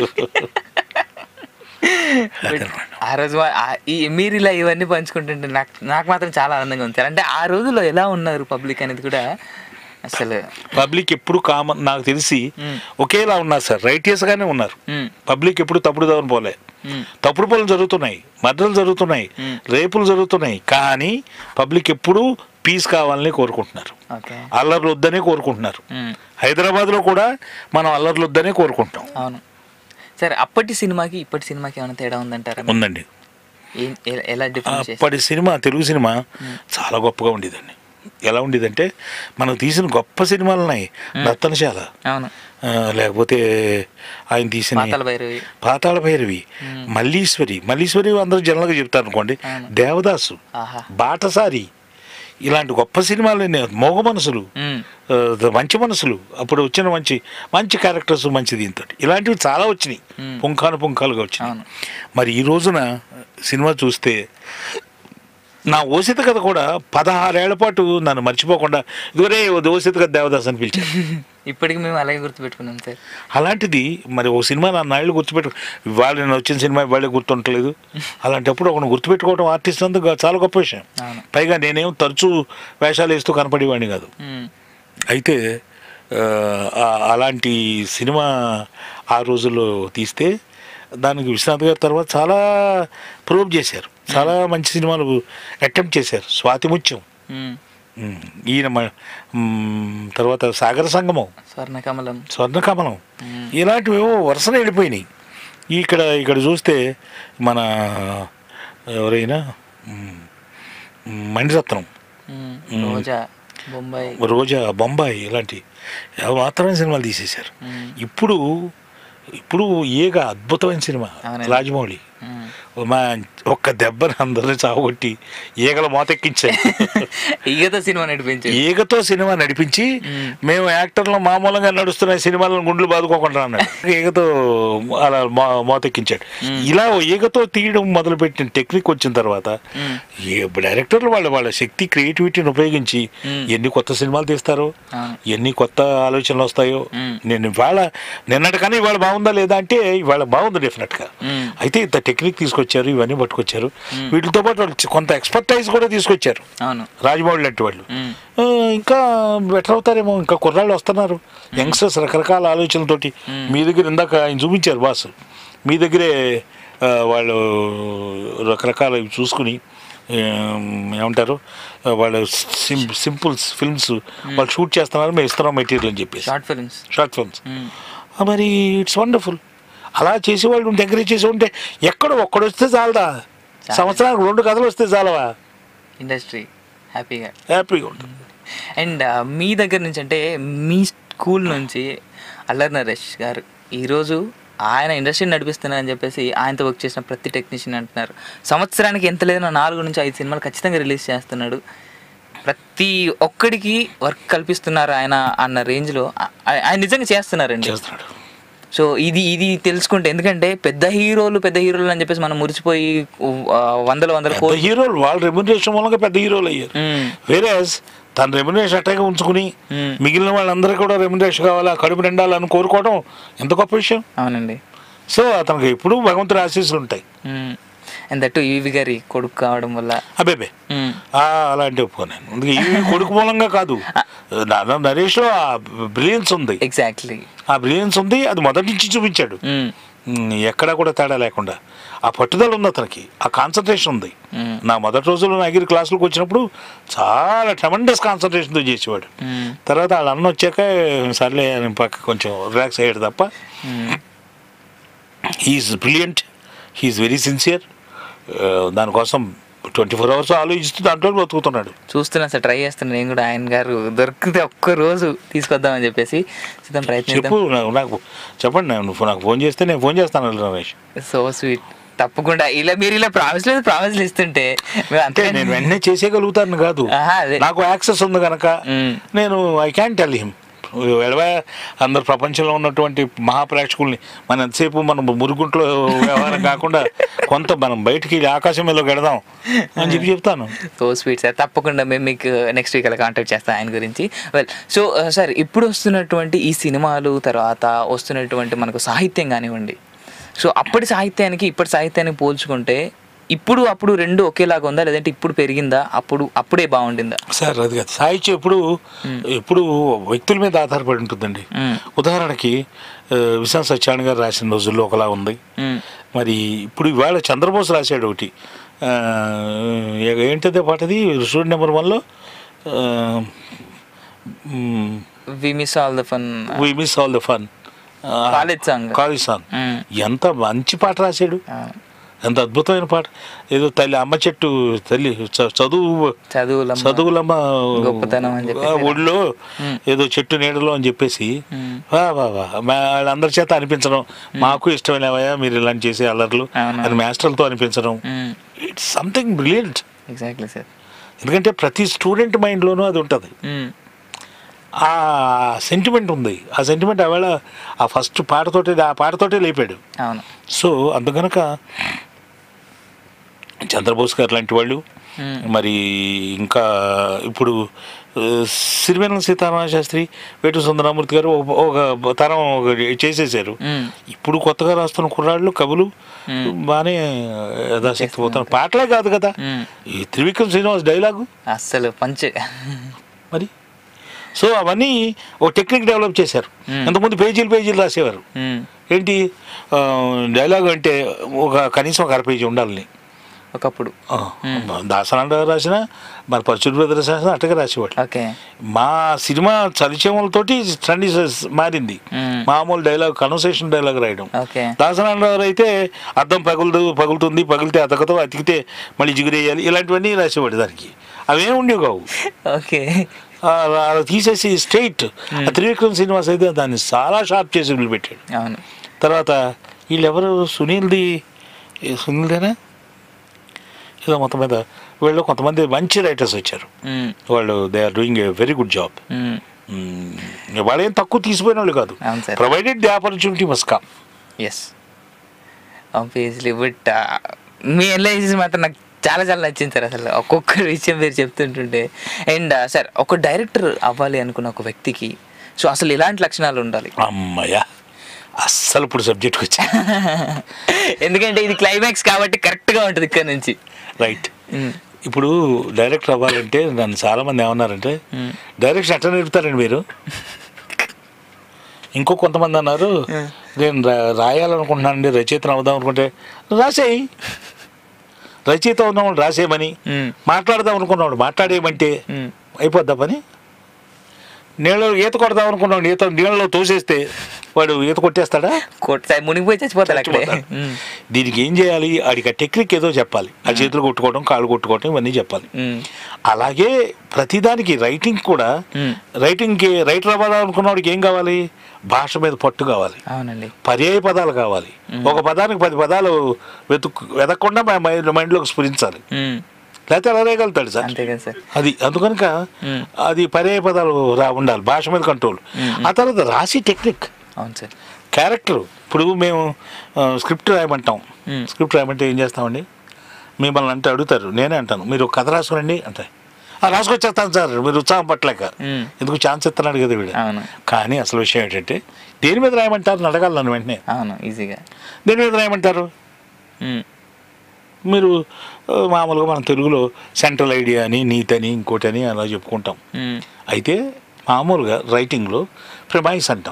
ఆ రోజు వా- ఆ- ఈ మీరు ఇలా ఇవన్నీ పంచుకుంటుంటే నాకు నాకు మాత్రం చాలా ఆనందంగా ఉంది సార్ అంటే ఆ రోజుల్లో ఎలా ఉన్నారు పబ్లిక్ అనేది కూడా అసలు పబ్లిక్ ఎప్పుడు కామన్ నాకు తెలిసి ఒకేలా ఉన్నారు సార్ రైటియస్ గానే ఉన్నారు మ్మ్. పబ్లిక్ ఎప్పుడు తప్పుడు దావని పోలే మ్మ్. తప్పుడు పనులు జరుగుతున్నాయి మర్డర్లు జరుగుతున్నాయి రేపులు జరుగుతున్నాయి కానీ పబ్లిక్ ఎప్పుడు పీస్ కావాలని కోరుకుంటున్నారు ఓకే అల్లర్లు వద్దనే కోరుకుంటున్నారు మ్మ్. హైదరాబాద్లో కూడా మనం అల్లర్లు వద్దనే కోరుకుంటాం అవును సరే అప్పటి సినిమాకి ఇప్పటి సినిమాకి ఏమైనా తేడా ఉందంటారా ఉందండి ఏం- ఎ- ఎలా డిఫరెన్స్ అప్పటి సినిమా తెలుగు సినిమా చాలా గొప్పగా ఉండేదండి ఎలా ఉండేదంటే మనం తీసిన గొప్ప సినిమాలు ఉన్నాయి నర్తనశాల అవును ఆ, లేకపోతే ఆయన తీసిన పాతాళ భైరవి పాతాళ భైరవి మల్లీశ్వరి మల్లీశ్వరి అందరూ జనరల్గా చెప్తారు అనుకోండి అవును. దేవదాసు ఆహా బాటసారి ఇలాంటి గొప్ప సినిమాలు ఉన్నాయి. మోగ మనసులు మ్మ్. ఆ, మంచి మనసులు అప్పుడు వచ్చిన మంచి మంచి క్యారెక్టర్స్ మంచి దీంతో ఇలాంటివి చాలా వచ్చినాయి మ్మ్. పుంఖాను పుంఖాలుగా వచ్చినాయి అవును. మరి ఈ రోజున సినిమా చూస్తే నా ఓసిత కథ కూడా పదహారేళ్ల పాటు నన్ను మర్చిపోకుండా ఇదివరే ఓసిత కథ దేవదాస్ అని పిలిచారు ఇప్పటికి మేము అలాగే గుర్తుపెట్టుకున్నాం సార్ అలాంటిది మరి ఓ సినిమా నా నాళ్ళు గుర్తుపెట్టు ఇవాళ నేను వచ్చిన సినిమా ఇవాళే గుర్తుంటలేదు అలాంటప్పుడు ఒకటి గుర్తుపెట్టుకోవడం ఆర్టిస్ట్ అందుకు చాలా గొప్ప విషయం అవును. పైగా నేనేం తరచూ వేషాలు వేస్తూ కనపడేవాడిని కాదు మ్మ్. అయితే ఆ, ఆ- అలాంటి సినిమా ఆ రోజుల్లో తీస్తే దానికి విశ్వనాథ్ గారి తర్వాత చాలా ప్రూవ్ చేశారు చాలా మంచి సినిమాలు అటెంప్ట్ చేశారు స్వాతిముత్యం మ్మ్. ఉమ్, ఈయన మ- ఉమ్, తర్వాత సాగర సంగమం స్వర్ణకమలం స్వర్ణకమలం మ్మ్. ఇలాంటివేవో వరుసన వెళ్ళిపోయినాయి ఇక్కడ ఇక్కడ చూస్తే మన ఎవరైనా ఉమ్, మణిరత్నం మ్మ్. మ్మ్. రోజా బొంబాయి రోజా బొంబాయి ఇలాంటి మాత్రమే సినిమాలు తీసేశారు మ్మ్. ఇప్పుడు ఇప్పుడు ఏగ అద్భుతమైన సినిమా అవునండి. రాజమౌళి మ్మ్. మా ఒక్క దెబ్బని అందరిని చావగొట్టి ఈగల మోతెక్కించారు ఈగతో సినిమా నడిపించాడు ఈగతో సినిమా నడిపించి మ్మ్. మేము యాక్టర్లు మామూలుగా నడుస్తున్న సినిమాలను గుండ్లు బాదుకోకుండా అన్నాడు ఈగతో అలా మో- మోతెక్కించాడు ఇలా ఈగతో తీయడం మొదలుపెట్టిన టెక్నిక్ వచ్చిన తర్వాత మ్మ్. ఏ డైరెక్టర్లు వాళ్ళ వాళ్ళ శక్తి క్రియేటివిటీని ఉపయోగించి మ్మ్. ఎన్ని కొత్త సినిమాలు తీస్తారో అవును. ఎన్ని కొత్త ఆలోచనలు వస్తాయో మ్మ్. నేను ఇవాళ నిన్నటికన్నా ఇవాళ బాగుందా లేదా అంటే ఇవాళ బాగుంది డెఫినెట్గా మ్మ్. అయితే ఇంత టెక్నిక్ తీసుకొచ్చారు ఇవన్నీ పట్టుకొచ్చారు వీటితో పాటు వాళ్ళు కొంత ఎక్స్పర్టైజ్ కూడా తీసుకొచ్చారు అవును రాజమౌళి లాంటి వాళ్ళు మ్మ్. ఆ, ఇంకా బెటర్ అవుతారేమో ఇంకా కుర్రాళ్ళు వస్తున్నారు యంగ్స్టర్స్ రకరకాల ఆలోచనలతోటి మీ దగ్గర ఇందాక ఆయన చూపించారు బాస్ మీ దగ్గరే ఆ, వాళ్ళు రకరకాల ఇవి చూసుకుని ఏం, ఏమంటారు ఆ, వాళ్ళు సిం సింపుల్స్ ఫిల్మ్స్ వాళ్ళు షూట్ చేస్తున్నారు మేము ఇస్తున్నాం మెటీరియల్ అని చెప్పేసి షార్ట్ ఫిల్మ్స్ షార్ట్ ఫిల్మ్స్ మ్మ్. మరి ఇట్స్ వండర్ఫుల్ అలా చేసేవాళ్ళు ఎంకరేజ్ చేసి ఉంటే ఎక్కడో ఒక్కడు వస్తే చాలదా సంవత్సరానికి రెండు కథలు వస్తే చాలవా ఇండస్ట్రీ హ్యాపీగా హ్యాపీగా ఉంటుంది అండ్ మీ దగ్గర నుంచి అంటే మీ స్కూల్ నుంచి అల్లరి నరేష్ గారు ఈరోజు ఆయన ఇండస్ట్రీని నడిపిస్తున్నారని చెప్పేసి ఆయనతో వర్క్ చేసిన ప్రతి టెక్నీషియన్ అంటున్నారు సంవత్సరానికి ఎంత లేదన్నా నాలుగు నుంచి ఐదు సినిమాలు ఖచ్చితంగా రిలీజ్ చేస్తున్నాడు ప్రతి ఒక్కడికి వర్క్ కల్పిస్తున్నారు ఆయన అన్న రేంజ్లో ఆయన నిజంగా చేస్తున్నారండి చేస్తున్నాడు సో ఇది ఇది తెలుసుకుంటే ఎందుకంటే పెద్ద హీరోలు పెద్ద హీరోలు అని చెప్పేసి మనం మురిసిపోయి ఆ, వందల వందల పెద్ద కోట్లు హీరోలు వాళ్ళ రెమ్యునరేషన్ మూలంగా పెద్ద హీరోలు అయ్యారు మ్మ్. వేరే తన రెమ్యునరేషన్ అట్టాగే ఉంచుకుని మ్మ్. మిగిలిన వాళ్ళందరూ కూడా రెమ్యునరేషన్ కావాలా కడుపు నిండాలని కోరుకోవడం ఎంత గొప్ప విషయం అవునండి సో అతనికి ఎప్పుడూ భగవంతుడి ఆశీస్సులు ఉంటాయి అండ్ దట్టు ఈవి గారి కొడుకు కావడం వల్ల అబేబే మ్మ్. ఆ, అలాంటి ఒప్పుకోను అందుకే ఈ కొడుకు మూలంగా కాదు నా నరేష్లో ఆ బ్రిలియన్స్ ఉంది ఎగ్జాక్ట్లీ ఆ బ్రిలియన్స్ ఉంది అది మొదటి నుంచి చూపించాడు ఉమ్, ఎక్కడా కూడా తేడా లేకుండా ఆ పట్టుదల ఉంది అతనికి ఆ కాన్సన్ట్రేషన్ ఉంది మ్మ్. నా మొదటి రోజుల్లో నా దగ్గర క్లాసులకు వచ్చినప్పుడు చాలా ట్రమండస్ కాన్సన్ట్రేషన్తో చేసేవాడు తర్వాత వాళ్ళ అన్న వచ్చాక సర్లే అని పక్క కొంచెం రిలాక్స్ అయ్యాడు తప్ప he's brilliant he's very sincere దానికోసం ట్వంటీ ఫోర్ అవర్స్ ఆలోచిస్తూ దాంట్లో బతుకుతున్నాడు చూస్తున్నా సార్ ట్రై చేస్తున్నా నేను కూడా ఆయన గారు దొరికితే ఒక్క రోజు తీసుకొద్దామని చెప్పేసి సిద్ధం ప్రయత్నిద్దాం చెప్పు నాకు నాకు చెప్పండి నేను నాకు ఫోన్ చేస్తే నేను ఫోన్ చేస్తాను రమేష్ సో స్వీట్ తప్పకుండా ఇలా మీరు ఇలా ప్రామిస్ లేదు ప్రామిస్లు ఇస్తుంటే మేము అంటే అంతే నేను వెంటనే చేసేయగలుగుతాను కాదు ఆహా, అదే. నాకు యాక్సెస్ ఉంది కనుక మ్మ్. నేను ఐ క్యాన్ టెల్ హిమ్ ఎడవా అందరు ప్రపంచంలో ఉన్నటువంటి మహాప్రేక్షకుల్ని మన ఎంతసేపు మనం మురుగుంట్లో వ్యవహారం కాకుండా కొంత మనం బయటికి వెళ్ళి ఆకాశం మీద గడదాం అని చెప్పి చెప్తాను సో స్వీట్ సార్ తప్పకుండా మేము మీకు నెక్స్ట్ వీక్ అలా కాంటాక్ట్ చేస్తాం ఆయన గురించి వెల్ సో సార్ ఇప్పుడు వస్తున్నటువంటి ఈ సినిమాలు తర్వాత వస్తున్నటువంటి మనకు సాహిత్యం కానివ్వండి సో అప్పటి సాహిత్యానికి ఇప్పటి సాహిత్యానికి పోల్చుకుంటే ఇప్పుడు అప్పుడు రెండు ఒకేలాగా ఉందా లేదంటే ఇప్పుడు పెరిగిందా అప్పుడు అప్పుడే బాగుండిందా సార్ అది కాదు సాహిత్యం ఎప్పుడు ఎప్పుడు వ్యక్తుల మీద ఆధారపడి ఉంటుందండి మ్మ్. ఉదాహరణకి ఆ, విశాల్ సత్యాన్ని గారు రాసిన రోజుల్లో ఒకలా ఉంది మ్మ్. మరి ఇప్పుడు ఇవాళ చంద్రబోస్ రాశాడు ఒకటి ఆ, ఏంటదే పాటది స్టూడెంట్ నెంబర్ వన్లో we miss all the fun we miss all the fun College song. College song మ్మ్. ఎంత మంచి పాట రాశాడు ఎంత అద్భుతమైన పాట ఏదో తల్లి అమ్మ చెట్టు తల్లి చ- చదువు చదువులమ్మ చదువులమ్మ గొప్పతనం అని చెప్పేసి. ఆ ఒళ్ళో మ్మ్. ఏదో చెట్టు నీడలో అని చెప్పేసి మ్మ్. వా వా వా మా వాళ్ళందరి చేత అనిపించడం మాకు ఇష్టమైనవయ్యా మీరు ఇలాంటి చేసే అల్లర్లు అవును. అని మాస్టర్లతో అనిపించడం it's something brilliant exactly sir ఎందుకంటే ప్రతి స్టూడెంట్ మైండ్లోనూ అది ఉంటుంది ఆ సెంటిమెంట్ ఉంది ఆ సెంటిమెంట్ ఆవేళ ఆ ఫస్ట్ పాటతోటే ఆ పాటతోటే లేపాడు అవును సో అందుకనుక చంద్రబోస్ గారు లాంటి వాళ్ళు మ్మ్. మరి ఇంకా ఇప్పుడు ఆ, సిరివెన్నెల సీతారామ శాస్త్రి వేటు సుందరమూర్తి గారు ఒక- ఒక తరం ఒక చేసేసారు మ్మ్. ఇప్పుడు కొత్తగా రాస్తున్న కుర్రాళ్ళు కవులు మ్మ్. బాగానే యథాశక్తి పోతున్నారు పాటలే కాదు కదా మ్మ్. ఈ త్రివిక్రమ్ శ్రీనివాస్ డైలాగు అస్సలు పంచ్ మరి సో అవన్నీ ఒక టెక్నిక్ డెవలప్ చేశారు మ్మ్. ఇంతకుముందు పేజీలు పేజీలు రాసేవారు మ్మ్. ఏంటి ఆ, డైలాగ్ అంటే ఒక కనీసం ఒక అర పేజీ ఉండాలని ఒకప్పుడు దాసనాండ రాసిన మన పరచుడు బ్రదర్స్ రాసిన అట్టగా రాసేవాళ్ళు ఓకే మా సినిమా చలిచేమలతోటి ట్రెండ్ మారింది మ్మ్. మామూలు డైలాగ్ కన్వర్సేషన్ డైలాగ్ రాయడం ఓకే దాసనాండవారు అయితే అద్దం పగులుతూ పగులుతుంది పగిలితే అతకతో అతికితే మళ్ళీ జిగురేయాలి ఇలాంటివన్నీ రాసేవాడు దానికి అవేం ఉండేవి కావు ఓకే ఆ, అలా తీసేసి స్ట్రైట్ త్రివిక్రమ్ శ్రీనివాస్ అయితే దాన్ని చాలా షార్ప్ చేసి వదిలిపెట్టాడు అవును తర్వాత వీళ్ళెవరు సునీల్ది ఏ సునీల్దేనా ఏదో మొత్తం మీద వీళ్ళు కొంతమంది మంచి రైటర్స్ వచ్చారు మ్మ్. వాళ్ళు they are doing a very good job మ్మ్. వాళ్ళు ఏం తక్కువ తీసిపోయిన వాళ్ళు కాదు అవును sir. Provided the opportunity must come as obviously but మీ ఎల్ఐసి మాత్రం నాకు చాలా చాలా నచ్చింది సార్ అసలు ఒక్కొక్క విషయం మీరు చెప్తుంటుంటే అండ్ సార్ ఒక డైరెక్టర్ అవ్వాలి అనుకున్న ఒక వ్యక్తికి సో అసలు ఎలాంటి లక్షణాలు ఉండాలి అమ్మయ్యా అస్సలు ఇప్పుడు సబ్జెక్ట్కి వచ్చా ఎందుకంటే ఇది క్లైమాక్స్ కాబట్టి కరెక్ట్గా ఉంటుంది ఇక్కడ నుంచి రైట్ మ్మ్. ఇప్పుడు డైరెక్టర్ అవ్వాలంటే నన్ను చాలామంది ఏమన్నారంటే మ్మ్. డైరెక్షన్ ఎట్లా నేర్పుతారండి మీరు ఇంకో కొంతమంది అన్నారు నేను రా- రాయాలనుకుంటున్నానండి రచయితను అవుదాం అనుకుంటే రాసేయి రచయిత ఉన్నవాడు రాసేయమని మ్మ్. మాట్లాడదాం అనుకున్నవాడు మాట్లాడేయమంటే మ్మ్. అయిపోద్దా పని నీళ్ళలో ఈత కొడదాం అనుకున్నాడు ఈత నీళ్ళలో తోసేస్తే వాడు ఈత కొట్టేస్తాడా కొట్ట మునిగిపోయి చచ్చిపోతాడు అక్కడే చచ్చిపోతాడు. మ్మ్. దీనికి ఏం చేయాలి ఆడికి ఆ టెక్నిక్ ఏదో చెప్పాలి ఆ చేతులు కొట్టుకోవడం కాళ్ళు కొట్టుకోవడం ఇవన్నీ చెప్పాలి మ్మ్. అలాగే ప్రతిదానికి రైటింగ్ కూడా మ్మ్. రైటింగ్కి రైటర్ అవ్వాలని అనుకున్నవాడికి ఏం కావాలి భాష మీద పట్టు కావాలి అవునండి పర్యాయ పదాలు కావాలి ఒక పదానికి పది పదాలు వెతుక్కు వెతకకుండా మా మైండ్ మైండ్లోకి స్ఫురించాలి మ్మ్. లేకపోతే ఎలా రాయగలుగుతాడు సార్ అంతే కదా సార్ అది అందుకనుక మ్మ్. అది పర్యాయ పదాలు రా ఉండాలి భాష మీద కంట్రోల్ ఆ తర్వాత రాసి టెక్నిక్ అవును సార్ క్యారెక్టర్ ఇప్పుడు మేము ఆ, స్క్రిప్ట్ రాయమంటాం మ్మ్. స్క్రిప్ట్ రాయమంటే ఏం చేస్తామండి మిమ్మల్ని అంటే అడుగుతారు నేనే అంటాను మీరు ఒక కథ రాసుకురండి అంటే "ఆ, రాసుకొచ్చేస్తాను సార్ మీరు ఉత్సాహం పట్టలేక మ్మ్. ఎందుకు ఛాన్స్ ఇస్తున్నాడు కదా వీడు అవును కానీ అసలు విషయం ఏంటంటే దేని మీద రాయమంటారు అని అడగాలి నన్ను వెంటనే అవును ఈజీగా దేని మీద రాయమంటారు మ్మ్. మీరు ఆ, మామూలుగా మనం తెలుగులో సెంట్రల్ ఐడియా అని నీతి అని ఇంకోటి అని అలా చెప్పుకుంటాం మ్మ్. అయితే మామూలుగా రైటింగ్లో ప్రెమైస్ అంటాం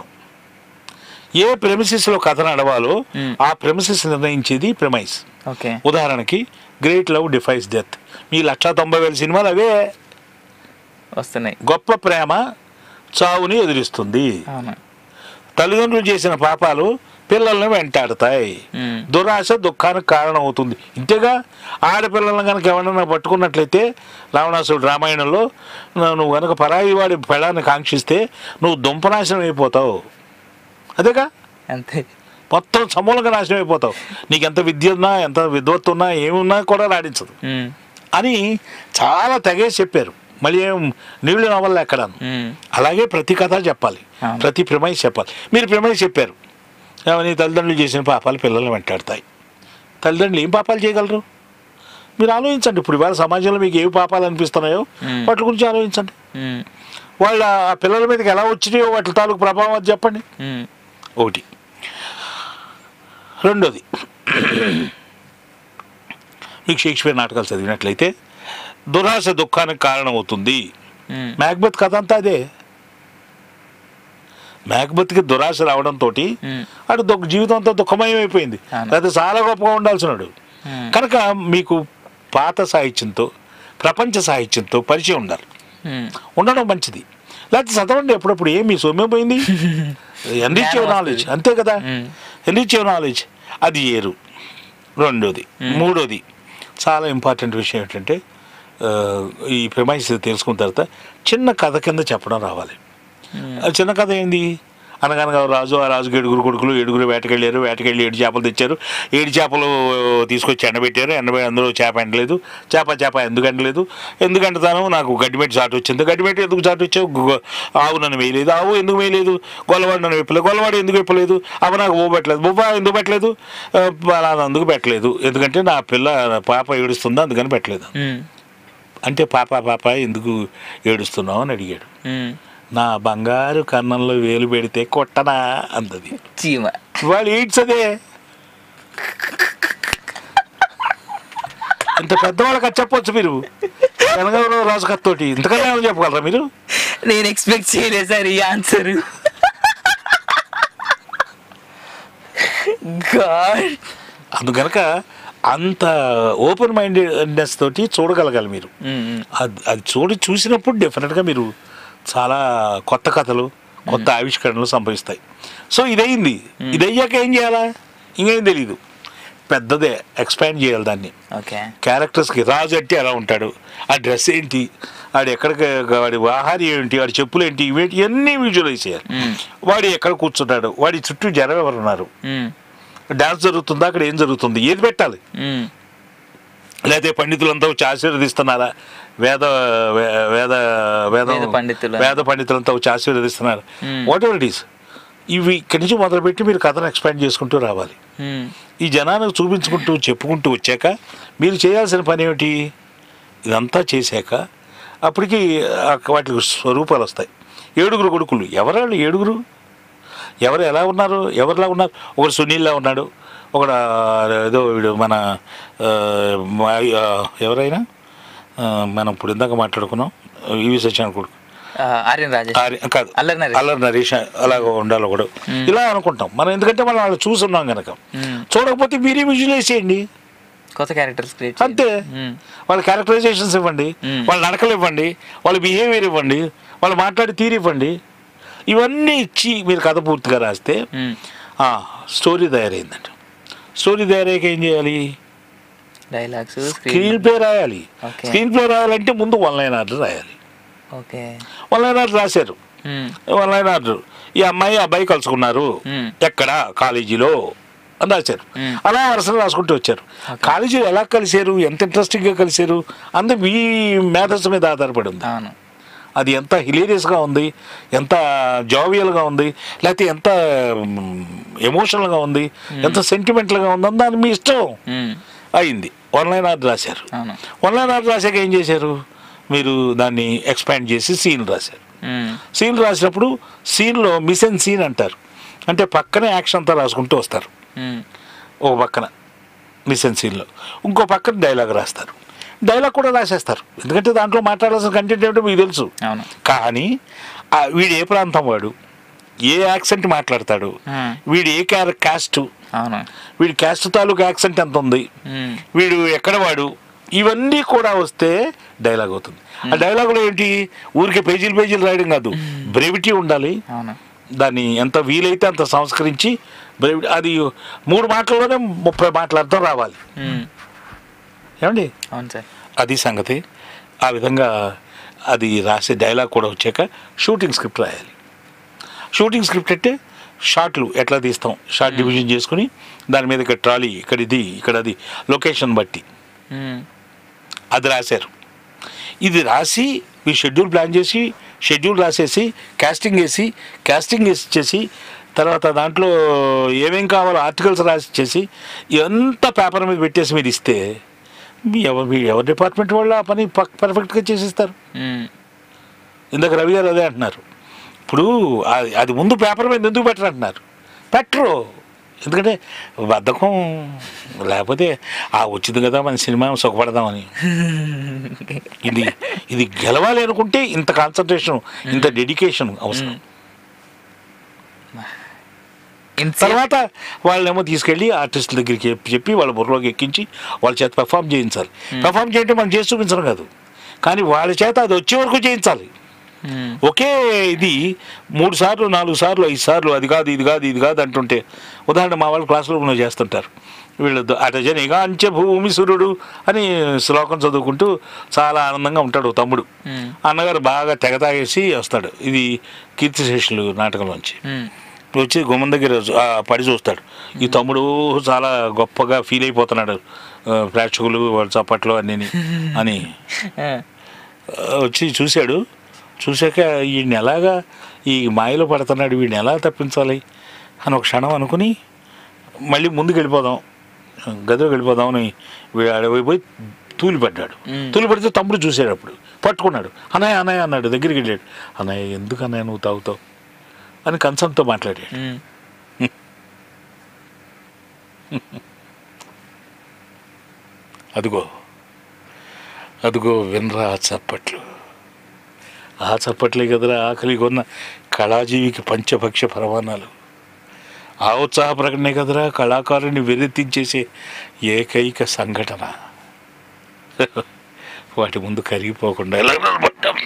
ఏ ప్రెమిసిస్లో కథ నడవాలో మ్మ్. ఆ ప్రెమిసిస్ నిర్ణయించేది ప్రెమైస్ ఓకే ఉదాహరణకి గ్రేట్ లవ్ డిఫైస్ డెత్ మీ లక్ష తొంభై వేల సినిమాలు అవే వస్తున్నాయి గొప్ప ప్రేమ చావుని ఎదిరిస్తుంది అవును తల్లిదండ్రులు చేసిన పాపాలు పిల్లల్ని వెంటాడుతాయి మ్మ్. దురాశ దుఃఖానికి కారణం అవుతుంది ఇంతేగా ఆడపిల్లలను కనుక ఎవరన్నా పట్టుకున్నట్లయితే రావణాసుడు రామాయణంలో "నువ్వు- నువ్వు కనుక పరాయి వాడి పెళ్ళాన్ని కాంక్షిస్తే నువ్వు దుంపనాశనం అయిపోతావు అదేగా అంతే మొత్తం సమూలంగా నాశనం అయిపోతావు నీకు ఎంత విద్య ఉన్నా ఎంత విద్వత్తు ఉన్నా ఏమున్నా కూడా రాడించదు మ్మ్. అని చాలా తెగేసి చెప్పారు మళ్ళీ ఏం నీళ్లు నవ్వాలి ఎక్కడ మ్మ్. అలాగే ప్రతి కథ చెప్పాలి అవును. ప్రతి ప్రమైస్ చెప్పాలి మీరు ప్రమైస్ చెప్పారు ఏమని తల్లిదండ్రులు చేసిన పాపాలు పిల్లల్ని వెంటాడతాయి తల్లిదండ్రులు ఏం పాపాలు చేయగలరు మీరు ఆలోచించండి ఇప్పుడు ఇవాళ సమాజంలో మీకు ఏవి పాపాలు అనిపిస్తున్నాయో మ్మ్. వాటి గురించి ఆలోచించండి మ్మ్. వాళ్ళ ఆ పిల్లల మీదకి ఎలా వచ్చినాయో వాటి తాలూకు ప్రభావం అది చెప్పండి మ్మ్. ఒకటి రెండోది మీకు షేక్స్పియర్ నాటకాలు చదివినట్లయితే దురాశ దుఃఖానికి కారణమవుతుంది మ్మ్. మ్యాక్బత్ కథ అంతా అదే మ్యాక్బత్కి దురాశ రావడంతో మ్మ్. అటు దుఃఖ జీవితం అంతా దుఃఖమయం అయిపోయింది అవును. లేకపోతే చాలా గొప్పగా ఉండాల్సినాడు మ్మ్. కనుక మీకు పాత సాహిత్యంతో ప్రపంచ సాహిత్యంతో పరిచయం ఉండాలి మ్మ్. ఉండడం మంచిది లేకపోతే చదవండి ఎప్పుడప్పుడు ఏమి సొమ్మే పోయింది ఎన్రిచ్ యువర్ నాలెడ్జ్ అంతే కదా మ్మ్. ఎన్రిచ్ యువర్ నాలెడ్జ్ అది ఏరు రెండోది మూడోది చాలా ఇంపార్టెంట్ విషయం ఏంటంటే ఆ, ఈ ప్రిమైస్ తెలుసుకున్న తర్వాత చిన్న కథ కింద చెప్పడం రావాలి ఆ చిన్న కథ ఏంది అనగనగా ఓ రాజు ఆ రాజుకి ఏడుగురు కొడుకులు ఏడుగురు వేటకెళ్ళారు వేటకెళ్ళి ఏడు చేపలు తెచ్చారు ఏడు చేపలు తీసుకొచ్చి ఎండబెట్టారు ఎండబెట్టి అందులో చేప ఎండలేదు చేప చేప ఎందుకు ఎండలేదు ఎందుకు ఎండుతాను నాకు గడ్డిమెట్టి చాటు వచ్చింది గడ్డిమెట్టి ఎందుకు చాటు వచ్చావు గు- ఆవు నన్ను వేయలేదు ఆవు ఎందుకు వేయలేదు గొల్లవాడు నన్ను విప్పలేదు గొల్లవాడు ఎందుకు విప్పలేదు అవ నాకు బొబ్బ పెట్టలేదు బొబ్బ ఎందుకు పెట్టలేదు ఆ, అలా అందుకు పెట్టలేదు ఎందుకంటే నా పిల్ల నా పాప ఏడుస్తుందా అందుకని పెట్టలేదు ఉమ్, అంటే పాప పాప ఎందుకు ఏడుస్తున్నావు అని అడిగాడు ఉమ్. నా బంగారు కన్నంలో వేలు పెడితే కొట్టనా అంతది చీమ వాళ్ళు ఎయిడ్స్ అదే ఇంత పెద్దవాళ్ళకి అది చెప్పొచ్చు మీరు తెలంగాణ రాజు కత్తోటి ఇంతకన్నా ఏమైనా చెప్పగలరా మీరు నేను ఎక్స్పెక్ట్ చేయలేదు సార్ ఈ ఆన్సర్ గాడ్ అందుకనక అంత ఓపెన్ మైండెడ్నెస్ తోటి చూడగలగాలి మీరు అది అది చూడి చూసినప్పుడు డెఫినెట్గా మీరు చాలా కొత్త కథలు కొత్త ఆవిష్కరణలు సంభవిస్తాయి సో ఇదయింది ఇది అయ్యాక ఏం చేయాలా ఇంకేం తెలియదు పెద్దదే ఎక్స్పాండ్ చేయాలి దాన్ని ఓకే క్యారెక్టర్స్కి రాజు అంటే ఎలా ఉంటాడు ఆ డ్రెస్ ఏంటి వాడు ఎక్కడికి వాడి ఆహారం ఏంటి వాడి చెప్పులు ఏంటి ఇవేంటి ఇవన్నీ విజువలైజ్ చేయాలి వాడు ఎక్కడ కూర్చుంటాడు వాడి చుట్టూ జనం ఎవరు ఉన్నారు డాన్స్ జరుగుతుందా అక్కడ ఏం జరుగుతుంది ఏది పెట్టాలి లేకపోతే పండితులంతా వచ్చి ఆశీర్వదిస్తున్నారా వేద వే- వేద వేద వేద పండితులు. వేద పండితులంతా వచ్చి ఆశీర్వదిస్తున్నారు Hmm. Whatever it is ఇవి ఇక్కడి నుంచి మొదలుపెట్టి మీరు కథను ఎక్స్పాండ్ చేసుకుంటూ రావాలి ఈ జనానికి చూపించుకుంటూ చెప్పుకుంటూ వచ్చాక మీరు చేయాల్సిన పని ఏమిటి ఇదంతా చేశాక అప్పటికి ఆ వాటికి స్వరూపాలు వస్తాయి ఏడుగురు కొడుకులు ఎవరాళ్ళు ఏడుగురు ఎవరు ఎలా ఉన్నారు ఎవరిలా ఉన్నారు ఒకడు సునీల్లా ఉన్నాడు ఒకడు ఆ, ఏదో వీడు మన ఆ, మా- ఆ, ఎవరైనా ఆ, మనం ఇప్పుడు ఇందాక మాట్లాడుకున్నాం ఈవి సత్యాన్ని కొడుకు ఆర్యన్ రాజేష్ ఆరి- కాదు అల్లరి నరేష్. అల్లరి నరేష్ అలాగ ఉండాలి ఒకడు ఇలా అనుకుంటాం మనం ఎందుకంటే మనం వాళ్ళు చూస్తున్నాం కనుక చూడకపోతే మీరే విజువలైజ్ చేయండి కొత్త క్యారెక్టర్స్ క్రియేట్ అంతే వాళ్ళ క్యారెక్టరైజేషన్స్ ఇవ్వండి మ్మ్. వాళ్ళ నడకలు ఇవ్వండి వాళ్ళ బిహేవియర్ ఇవ్వండి వాళ్ళు మాట్లాడే తీరు ఇవ్వండి ఇవన్నీ ఇచ్చి మీరు కథ పూర్తిగా రాస్తే ఆ, స్టోరీ తయారైందండి స్టోరీ తయారయ్యాక ఏం చేయాలి డైలాగ్స్ స్క్రీన్ ప్లే రాయాలి Okay. స్క్రీన్ ప్లే రాయాలంటే ముందు వన్ లైన్ ఆర్డర్ రాయాలి ఓకే వన్ లైన్ ఆర్డర్ రాశారు వన్ లైన్ ఆర్డర్ ఈ అమ్మాయి అబ్బాయి కలుసుకున్నారు మ్మ్. ఎక్కడ కాలేజీలో అని రాశారు మ్మ్. అలా వరుసలు రాసుకుంటూ వచ్చారు కాలేజీలో ఎలా కలిశారు ఎంత ఇంట్రెస్టింగ్గా కలిశారు అందు మీ మేధస్సు మీద ఆధారపడి ఉంది అవును అది ఎంత హిలేరియస్గా ఉంది ఎంత జావియల్గా ఉంది లేకపోతే ఎంత ఎమోషనల్గా ఉంది ఎంత సెంటిమెంటల్గా ఉంది అని దాని మీ ఇష్టం మ్మ్. అయింది ఆన్లైన్ ఆర్డర్ రాశారు అవును ఆన్లైన్ ఆర్డర్ రాశాక ఏం చేశారు మీరు దాన్ని ఎక్స్పాండ్ చేసి సీన్ రాశారు మ్మ్. సీన్ రాసినప్పుడు సీన్లో మిస్ అండ్ సీన్ అంటారు అంటే పక్కనే యాక్షన్ అంతా రాసుకుంటూ వస్తారు మ్మ్. ఒక పక్కన మిస్ అండ్ సీన్లో ఇంకో పక్కన డైలాగ్ రాస్తారు డైలాగ్ కూడా రాసేస్తారు ఎందుకంటే దాంట్లో మాట్లాడాల్సిన కంటెంట్ ఏమిటో మీకు తెలుసు అవును కానీ ఆ వీడు ఏ ప్రాంతం వాడు ఏ యాక్సెంట్ మాట్లాడతాడు మ్మ్. వీడు ఏ క్యార క్యాస్ట్ అవును వీడి క్యాస్ట్ తాలూకు యాక్సెంట్ ఎంత ఉంది మ్మ్. వీడు ఎక్కడ వాడు ఇవన్నీ కూడా వస్తే డైలాగ్ అవుతుంది ఆ డైలాగులో ఏంటి ఊరికే పేజీలు పేజీలు రాయడం కాదు బ్రెవిటీ ఉండాలి అవును దాన్ని ఎంత వీలైతే అంత సంస్కరించి బ్రెవిటీ అది మూడు మాటల్లోనే ముప్పై మాటల అర్థం రావాలి మ్మ్. ఏమండి అవును సార్ అది సంగతి ఆ విధంగా అది రాసే డైలాగ్ కూడా వచ్చాక షూటింగ్ స్క్రిప్ట్ రాయాలి షూటింగ్ స్క్రిప్ట్ అంటే షార్ట్లు ఎట్లా తీస్తాం షార్ట్ డివిజన్ చేసుకుని దాని మీద ఇక్కడ ట్రాలీ ఇక్కడ ఇది ఇక్కడ అది లొకేషన్ బట్టి మ్మ్. అది రాశారు ఇది రాసి మీ షెడ్యూల్ ప్లాన్ చేసి షెడ్యూల్ రాసేసి కాస్టింగ్ వేసి కాస్టింగ్ చేసి తర్వాత దాంట్లో ఏమేం కావాలో ఆర్టికల్స్ రాసిచ్చేసి ఎంత పేపర్ మీద పెట్టేసి మీరు ఇస్తే మీ ఎవరు మీ ఎవరి డిపార్ట్మెంట్ వాళ్ళు ఆ పని పర్ఫెక్ట్గా చేసిస్తారు మ్మ్. ఇందాక రవి గారు అదే అంటున్నారు ఇప్పుడు అది- అది ముందు పేపర్ మీద ఎందుకు పెట్టరు అంటున్నారు పెట్టరు ఎందుకంటే బద్ధకం లేకపోతే ఆ వచ్చింది కదా మన సినిమా సుఖపడదామని ఇది ఇది గెలవాలి అనుకుంటే ఇంత కాన్సన్ట్రేషన్ ఇంత డెడికేషన్ అవసరం ఇంత తర్వాత వాళ్ళేమో తీసుకెళ్ళి ఆర్టిస్టుల దగ్గరికి చెప్పి చెప్పి వాళ్ళ బుర్రలోకి ఎక్కించి వాళ్ళ చేత పెర్ఫామ్ చేయించాలి పెర్ఫామ్ చేయడం మనం చేసి చూపించడం కాదు కానీ వాళ్ళ చేత అది వచ్చే వరకు చేయించాలి మ్మ్. ఒకే ఇది మూడు సార్లు నాలుగు సార్లు ఐదు సార్లు అది కాదు ఇది కాదు ఇది కాదు అంటుంటే ఉదాహరణ మా వాళ్ళు క్లాస్ రూమ్లో చేస్తుంటారు వీళ్ళు అటజనిగా అంచె భూమి సురుడు అని శ్లోకం చదువుకుంటూ చాలా ఆనందంగా ఉంటాడు తమ్ముడు మ్మ్. అన్నగారు బాగా తెగ తాగేసి వస్తాడు ఇది కీర్తిశేషులు నాటకంలోంచి మ్మ్. వచ్చి గుమ్మం దగ్గర ఆ, పడి చూస్తాడు ఈ తమ్ముడు చాలా గొప్పగా ఫీల్ అయిపోతున్నాడు ఆ, ప్రేక్షకులు వాళ్ళ చప్పట్లు అన్నీ అని ఆ. ఆ, వచ్చి చూశాడు చూశాక వీడిని ఎలాగా ఈ మాయలో పడుతున్నాడు వీడిని ఎలా తప్పించాలి అని ఒక క్షణం అనుకుని మళ్ళీ ముందుకు వెళ్ళిపోదాం గదిలోకి వెళ్ళిపోదామని వీడు అడవి పోయి తూలిపడ్డాడు మ్మ్. తూలిపడితే తమ్ముడు చూశాడు అప్పుడు పట్టుకున్నాడు అన్నయ్య అన్నయ్య అన్నాడు దగ్గరికి వెళ్ళాడు అన్నయ్య ఎందుకు అన్నయ్య నువ్వు తాగుతావు అని కన్సర్న్తో మాట్లాడాడు మ్మ్. అదిగో అదిగో వినరా ఆ చప్పట్లు ఆ చప్పట్లే కదరా ఆకలి కొన్న కళాజీవికి పంచభక్ష పరమాణాలు ఆ ఉత్సాహ ప్రకటనే కదరా కళాకారుని వెరెత్తించేసే ఏకైక సంఘటన వాటి ముందు కరిగిపోకుండా ఎలా నిలబడ్డాం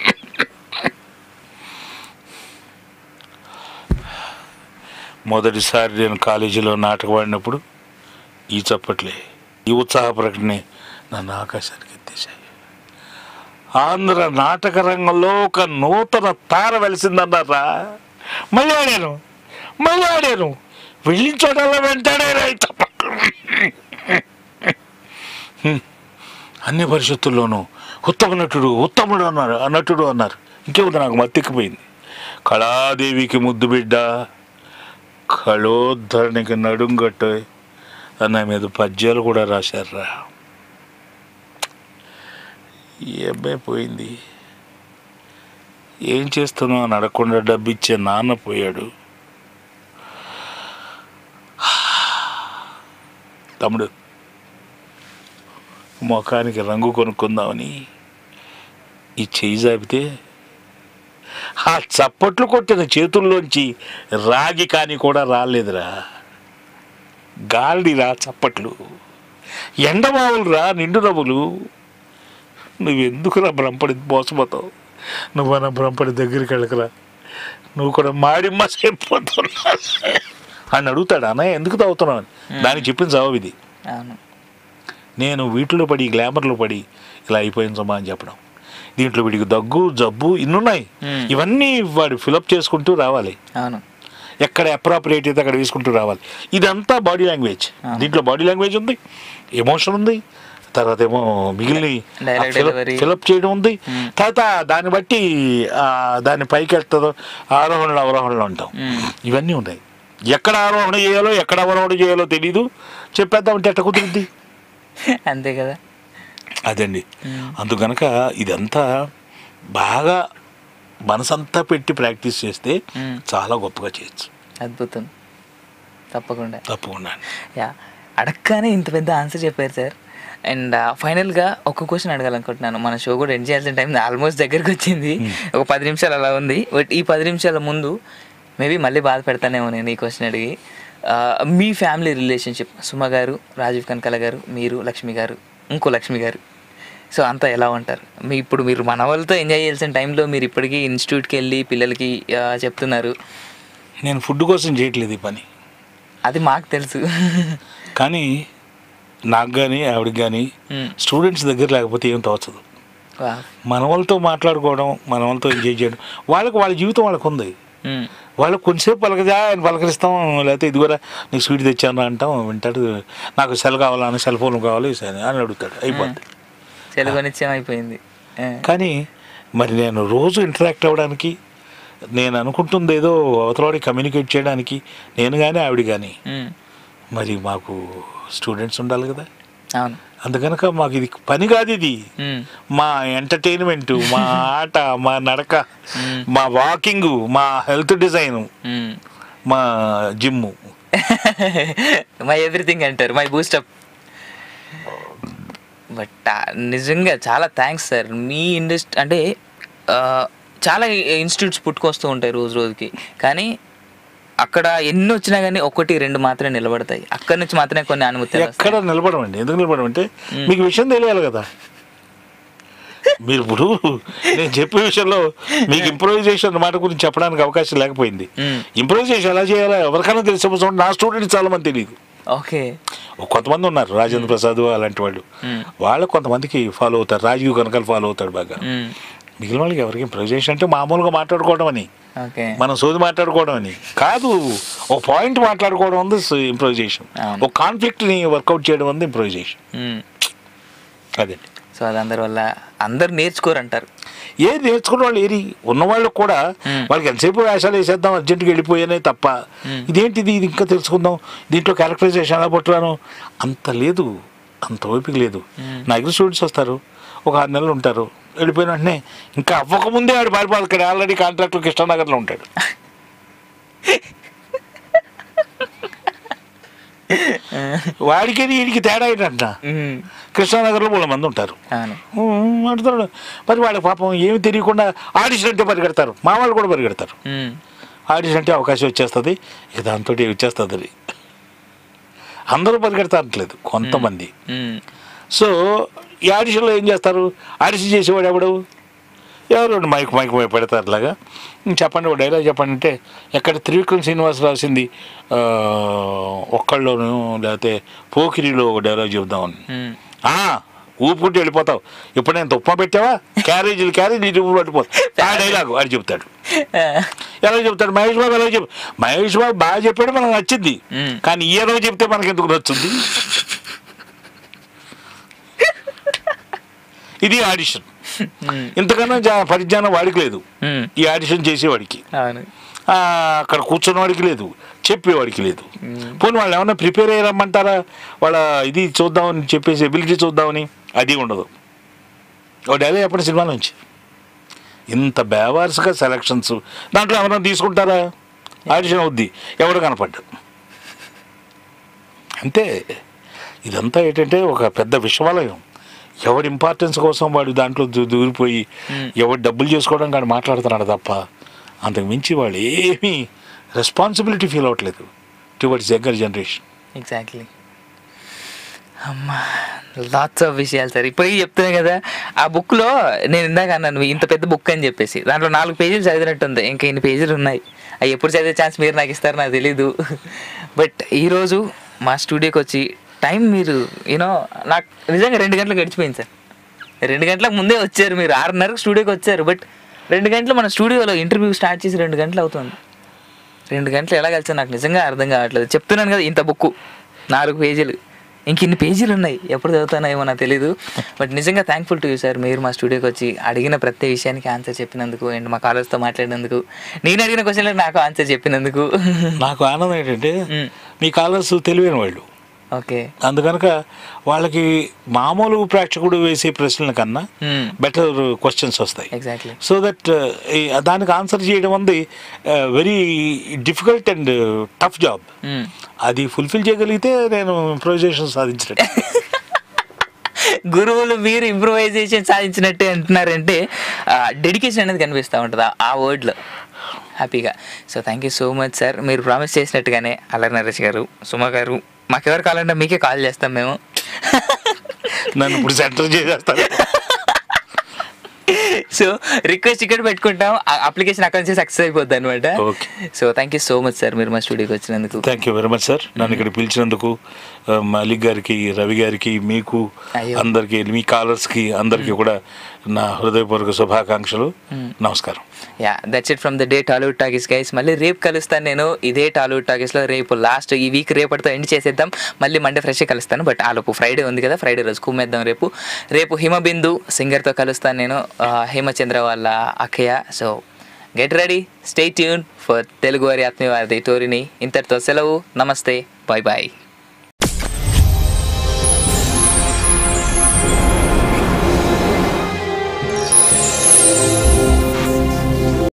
మొదటిసారి నేను కాలేజీలో నాటకం ఆడినప్పుడు ఈ చప్పట్లే ఈ ఉత్సాహ ప్రకటనే నన్ను ఆకాశానికి ఎత్తేసాయి ఆంధ్ర నాటక రంగంలో ఒక నూతన తార వెలిసిందన్నారా మళ్ళీ ఆడాను మళ్ళీ ఆడాను వెళ్ళిన చోటల్లో వెంటాడారా ఈ చప్పట్లు హ్మ్. అన్ని పరిస్థితుల్లోనూ ఉత్తమ నటుడు ఉత్తముడు అన్నారు ఆ నటుడు అన్నారు ఇంకేముంది నాకు మత్తెక్కిపోయింది కళాదేవికి ముద్దు బిడ్డ కళోద్ధరణికి నడుంగట్టు అన్న మీద పద్యాలు కూడా రాశారా ఈ అబ్బాయి పోయింది ఏం చేస్తున్నావు అని అడగకుండా డబ్బిచ్చే నాన్న పోయాడు తమ్ముడు ముఖానికి రంగు కొనుక్కుందామని ఈ చేయి జాపితే ఆ చప్పట్లు కొట్టిన చేతుల్లోంచి రాగి కాని కూడా రాలేదురా గాలిరా చప్పట్లు ఎండమావులురా నిండు నవ్వులు నువ్వెందుకురా భ్రమపడి మోసపోతావు నువ్వన్నా భ్రమపడి దగ్గరికి వెళ్ళకరా నువ్వు కూడా మాడిమ్మ చెప్పిపోతున్నా అని అడుగుతాడు అన్నయ్య ఎందుకు తాగుతున్నావు అని దానికి చెప్పిన జవాబు ఇది అవును నేను వీటిలో పడి గ్లామర్లో పడి ఇలా అయిపోయింది సమ్మా అని చెప్పడం దీంట్లో వీడికి దగ్గు జబ్బు ఇన్నున్నాయి Hmm. ఇవన్నీ వాడు ఫిలప్ చేసుకుంటూ రావాలి అవును ఎక్కడ అప్రాపరియేట్ అయితే అక్కడ వేసుకుంటూ రావాలి ఇదంతా బాడీ లాంగ్వేజ్ Ah. దీంట్లో బాడీ లాంగ్వేజ్ ఉంది ఎమోషన్ ఉంది తర్వాత ఏమో మిగిలిన Dialogue delivery. ఫిలప్ చేయడం ఉంది Hmm. తర్వాత దాన్ని బట్టి ఆ, దాన్ని పైకి వెళ్తుందో ఆరోహణలు అవరోహణలు ఉంటాం Hmm. ఇవన్నీ ఉన్నాయి ఎక్కడ ఆరోహణ చేయాలో ఎక్కడ అవరోహణ చేయాలో తెలీదు చెప్పేద్దామంటే ఎట్ట కుదిరింది అంతే కదా అదండి Hmm. అందుకనక ఇదంతా బాగా మనసంతా పెట్టి ప్రాక్టీస్ చేస్తే Hmm. చాలా గొప్పగా చేయొచ్చు అద్భుతం తప్పకుండా తప్పకుండా యా అడగగానే ఇంత పెద్ద ఆన్సర్ చెప్పారు సార్ అండ్ ఫైనల్గా ఒక క్వశ్చన్ అడగాలనుకుంటున్నాను మన షో కూడా ఎండ్ చేయాల్సిన టైం ఆల్మోస్ట్ దగ్గరికి వచ్చింది ఒక పది నిమిషాలు అలా ఉంది బట్ ఈ పది నిమిషాల ముందు మేబీ మళ్ళీ బాధ పెడతానేమో నేను ఈ క్వశ్చన్ అడిగి ఆ, మీ ఫ్యామిలీ రిలేషన్షిప్ సుమ గారు రాజీవ్ కనకాల గారు మీరు లక్ష్మి గారు ఇంకో లక్ష్మి గారు సో అంతా ఎలా ఉంటారు మీ ఇప్పుడు మీరు మన వాళ్ళతో ఎంజాయ్ చేయాల్సిన టైంలో మీరు ఇప్పటికీ ఇన్స్టిట్యూట్కి వెళ్ళి పిల్లలకి ఆ, చెప్తున్నారు నేను ఫుడ్ కోసం చేయట్లేదు ఈ పని అది మాకు తెలుసు కానీ నాకు కానీ ఆవిడకి కానీ Hmm. స్టూడెంట్స్ దగ్గర లేకపోతే ఏం తోచదు వా మన వాళ్ళతో మాట్లాడుకోవడం మన వాళ్ళతో ఎంజాయ్ చేయడం వాళ్ళకి వాళ్ళ జీవితం వాళ్ళకు ఉంది మ్మ్. వాళ్ళకి కొంచెంసేపు పలకజా ఆయన పలకరిస్తాం లేకపోతే ఇది కూడా నీకు స్వీట్ తెచ్చాను అంటాం వింటాడు నాకు సెల్ కావాలని సెల్ ఫోన్ కావాలి అని అడుగుతాడు అయిపోద్ది తెలుగు నిత్యం అయిపోయింది ఆ. కానీ మరి నేను రోజు ఇంటరాక్ట్ అవ్వడానికి నేను అనుకుంటుంది ఏదో అవతలవాడికి కమ్యూనికేట్ చేయడానికి నేను కానీ ఆవిడ కానీ మ్మ్. మరి మాకు స్టూడెంట్స్ ఉండాలి కదా అవును అందుకనక మాకు ఇది పని కాదు ఇది మ్మ్. మా ఎంటర్టైన్మెంట్ మా ఆట మా నడక మ్మ్. మా వాకింగ్ మా హెల్త్ డిజైన్ మ్మ్. మా జిమ్ మై ఎవ్రీథింగ్ అంటారు మై బూస్టప్ బట్ నిజంగా చాలా థ్యాంక్స్ సార్ మీ ఇండస్ట్రీ అంటే ఆ, చాలా ఇన్స్టిట్యూట్స్ పుట్టుకొస్తూ ఉంటాయి రోజు రోజుకి కానీ అక్కడ ఎన్ని వచ్చినా కానీ ఒకటి రెండు మాత్రమే నిలబడతాయి అక్కడి నుంచి మాత్రమే కొన్ని అనుమతి ఎక్కడ నిలబడమండి ఎందుకు నిలబడమంటే మీకు విషయం తెలియాలి కదా మీరు ఇప్పుడు నేను చెప్పే విషయంలో మీకు ఇంప్రూవైజేషన్ మాట గురించి చెప్పడానికి అవకాశం లేకపోయింది మ్మ్. ఇంప్రూవైజేషన్ ఎలా చేయాలో ఎవరికైనా తెలిసే నా స్టూడెంట్స్ చాలా మంది తెలియదు ఓకే కొంతమంది ఉన్నారు రాజేంద్ర ప్రసాద్ అలాంటి వాళ్ళు మ్మ్. వాళ్ళు కొంతమందికి ఫాలో అవుతారు రాజీవ్ కనకాలు ఫాలో అవుతాడు బాగా మ్మ్. మిగిలిన వాళ్ళకి ఎవరికి ఇంప్రొవైజేషన్ అంటే మామూలుగా మాట్లాడుకోవడం అని ఓకే మనం సోది మాట్లాడుకోవడం అని కాదు ఒక పాయింట్ మాట్లాడుకోవడం ఉంది ఇంప్రొవైజేషన్ అవును. ఒక కాన్ఫ్లిక్ట్ని వర్కౌట్ చేయడం ఉంది ఇంప్రొవైజేషన్ మ్మ్. అదండి సో అది అందరి వల్ల అందరు నేర్చుకోరంటారు ఏది నేర్చుకున్న వాళ్ళు ఏరి ఉన్నవాళ్ళు కూడా మ్మ్. వాళ్ళకి ఎంతసేపు వేషాలు వేసేద్దాం అర్జెంట్గా వెళ్ళిపోయానే తప్ప మ్మ్. ఇదేంటిది ఇది ఇంకా తెలుసుకుందాం దీంట్లో క్యారెక్టరైజేషన్ ఎలా పట్టురాను అంత లేదు అంత ఓపిక లేదు మ్మ్. నా దగ్గర స్టూడెంట్స్ వస్తారు ఒక ఆరు నెలలు ఉంటారు వెళ్ళిపోయిన వెంటనే ఇంకా అవ్వకముందే ఆడు పారిపోవాలి ఇక్కడ ఆల్రెడీ కాంట్రాక్టర్ కృష్ణానగర్లో ఉంటాడు వాడికి వీడికి తేడా ఏంటంట మ్మ్. కృష్ణానగర్లో మూడు మంది ఉంటారు అవును ఉమ్, ఆడుతాడు మరి వాళ్ళ పాపం ఏమి తెలియకుండా ఆడిషన్ అంటే పరిగెడతారు మా వాళ్ళు కూడా పరిగెడతారు మ్మ్. ఆడిషన్ అంటే అవకాశం వచ్చేస్తుంది ఇక దాంతో వచ్చేస్తుంది అది అందరూ పరిగెడతారట్లేదు కొంతమంది మ్మ్. సో ఈ ఆడిషన్లో ఏం చేస్తారు ఆడిషన్ చేసేవాడు ఎవడు ఎవరు మైక్ మైక్ మైక్ పెడతారు అలాగా "ఉమ్, చెప్పండి ఒక డైలాగ్ చెప్పండి అంటే ఎక్కడ త్రివిక్రమ్ శ్రీనివాస్ రాసింది ఆ, ఒక్కళ్ళలోను లేకపోతే పోకిరిలో ఒక డైలాగ్ చెబుదామని మ్మ్. ఆ, ఊపుకుంటూ వెళ్ళిపోతావు ఇప్పుడు నేను తుప్ప పెట్టావా క్యారేజీలు క్యారేజీ ఊపు పట్టిపోతావు ఆ డైలాగు అని చెప్తాడు ఎలా చెప్తాడు మహేష్ బాబు ఎలా చెప్పు మహేష్ బాబు బాగా చెప్పాడు మనకు నచ్చింది మ్మ్. కానీ ఈ రోజు చెప్తే మనకి ఎందుకు నచ్చుంది ఇది ఆడిషన్ మ్మ్. ఇంతకన్నా జా- పరిజ్ఞానం వాడికి లేదు మ్మ్. ఈ ఆడిషన్ చేసేవాడికి అవును ఆ, అక్కడ కూర్చున్నవాడికి లేదు చెప్పేవాడికి లేదు పోనీ వాళ్ళు ఏమన్నా ప్రిపేర్ అయ్యారమ్మంటారా వాళ్ళ ఇది చూద్దామని చెప్పేసి ఎబిలిటీ చూద్దామని అది ఉండదు ఒక డైలాగ్ చెప్పండి సినిమా నుంచి ఇంత బేవార్స్గా సెలక్షన్స్ దాంట్లో ఎవరైనా తీసుకుంటారా ఆడిషన్ అవుద్ది ఎవరు కనపడ్డు అంతే ఇదంతా ఏంటంటే ఒక పెద్ద విషవాలయం ఎవడి ఇంపార్టెన్స్ కోసం వాడు దాంట్లో దూ- దూరిపోయి ఎవడు డబ్బులు చేసుకోవడం కానీ మాట్లాడుతున్నాడు తప్ప అంతకు మించి వాళ్ళు ఏమీ రెస్పాన్సిబిలిటీ ఫీల్ అవ్వట్లేదు టువర్డ్స్ యంగర్ జనరేషన్ ఎగ్జాక్ట్లీ అమ్మా లాట్స్ ఆఫ్ విషయాలు సార్ ఇప్పటికీ చెప్తున్నాను కదా ఆ బుక్లో నేను ఇందాక అన్నాను ఇంత పెద్ద బుక్ అని చెప్పేసి దాంట్లో నాలుగు పేజీలు చదివినట్టుంది ఇంకా ఇన్ని పేజీలు ఉన్నాయి అవి ఎప్పుడు చదివే ఛాన్స్ మీరు నాకు ఇస్తారు నాకు తెలీదు బట్ ఈరోజు మా స్టూడియోకి వచ్చి టైం మీరు యూనో నాకు నిజంగా రెండు గంటలు గడిచిపోయింది సార్ రెండు గంటలకు ముందే వచ్చారు మీరు ఆరున్నరకు స్టూడియోకి వచ్చారు బట్ రెండు గంటలు మన స్టూడియోలో ఇంటర్వ్యూ స్టార్ట్ చేసి రెండు గంటలు అవుతుంది రెండు గంటలు ఎలా కలిసి నాకు నిజంగా అర్థం కావట్లేదు చెప్తున్నాను కదా ఇంత బుక్ నాలుగు పేజీలు ఇంక ఇన్ని పేజీలు ఉన్నాయి ఎప్పుడు చదువుతానేమో నాకు తెలీదు బట్ నిజంగా థ్యాంక్ఫుల్ టు యూ సార్ మీరు మా స్టూడియోకి వచ్చి అడిగిన ప్రతి విషయానికి ఆన్సర్ చెప్పినందుకు అండ్ మా కాలేజ్తో మాట్లాడినందుకు నేను అడిగిన క్వశ్చన్లకు నాకు ఆన్సర్ చెప్పినందుకు నాకు ఆనందం ఏంటంటే మ్మ్. మీ కాలర్స్ తెలివైన వాళ్ళు ఓకే అందుకనుక వాళ్ళకి మామూలు ప్రేక్షకుడు వేసే ప్రశ్నల కన్నా మ్మ్. బెటర్ క్వశ్చన్స్ వస్తాయి ఎగ్జాక్ట్లీ సో దట్ దానికి ఆన్సర్ చేయడం ఉంది very difficult and tough job అది ఫుల్ఫిల్ చేయగలిగితే నేను ఇంప్రొవైజేషన్ సాధించినట్టు గురువులు మీరు ఇంప్రూవైజేషన్ సాధించినట్టే అంటున్నారంటే డెడికేషన్ అనేది కనిపిస్తూ ఉంటుంది ఆ- ఆ వర్డ్లో హ్యాపీగా so thank you so much sir మీరు ప్రామిస్ చేసినట్టుగానే అల్లరి నరేష్ గారు సుమ గారు మాకెవరు కావాలంటే మీకే కాల్ చేస్తాం మేము నన్ను ఇప్పుడు సెంటర్ చేసేస్తాను సో రిక్వెస్ట్ ఇక్కడ పెట్టుకుంటాం అప్లికేషన్ అక్కడ నుంచి సక్సెస్ అయిపోద్ది అనమాట Okay. So thank you so much sir మీరు మా స్టూడియోకి వచ్చినందుకు thank you very much sir నన్ను ఇక్కడ పిలిచినందుకు ఆ, మలిక్ గారికి రవి గారికి మీకు అయ్యో. అందరికి మీ కాలర్స్కి అందరికీ కూడా నా హృదయపూర్వక శుభాకాంక్షలు నమస్కారం yeah that's it from the day Tollywood talkies guys మళ్ళీ రేపు కలుస్తాను నేను ఇదే టాలీవుడ్ టాకీస్లో రేపు లాస్ట్ ఈ వీక్ రేపటితో ఎండ్ చేసేద్దాం మళ్ళీ మండే ఫ్రెష్గా కలుస్తాను బట్ ఆలోపు ఫ్రైడే ఉంది కదా ఫ్రైడే రోజు కుమ్మేద్దాం రేపు రేపు హిమబిందు సింగర్తో కలుస్తాను నేను ఆ, హేమచంద్ర వాళ్ళ అక్కయ్య so get ready stay tune for Telugu వారి ఆత్మీయవాది టోరిని ఇంతటితో సెలవు నమస్తే బాయ్ బాయ్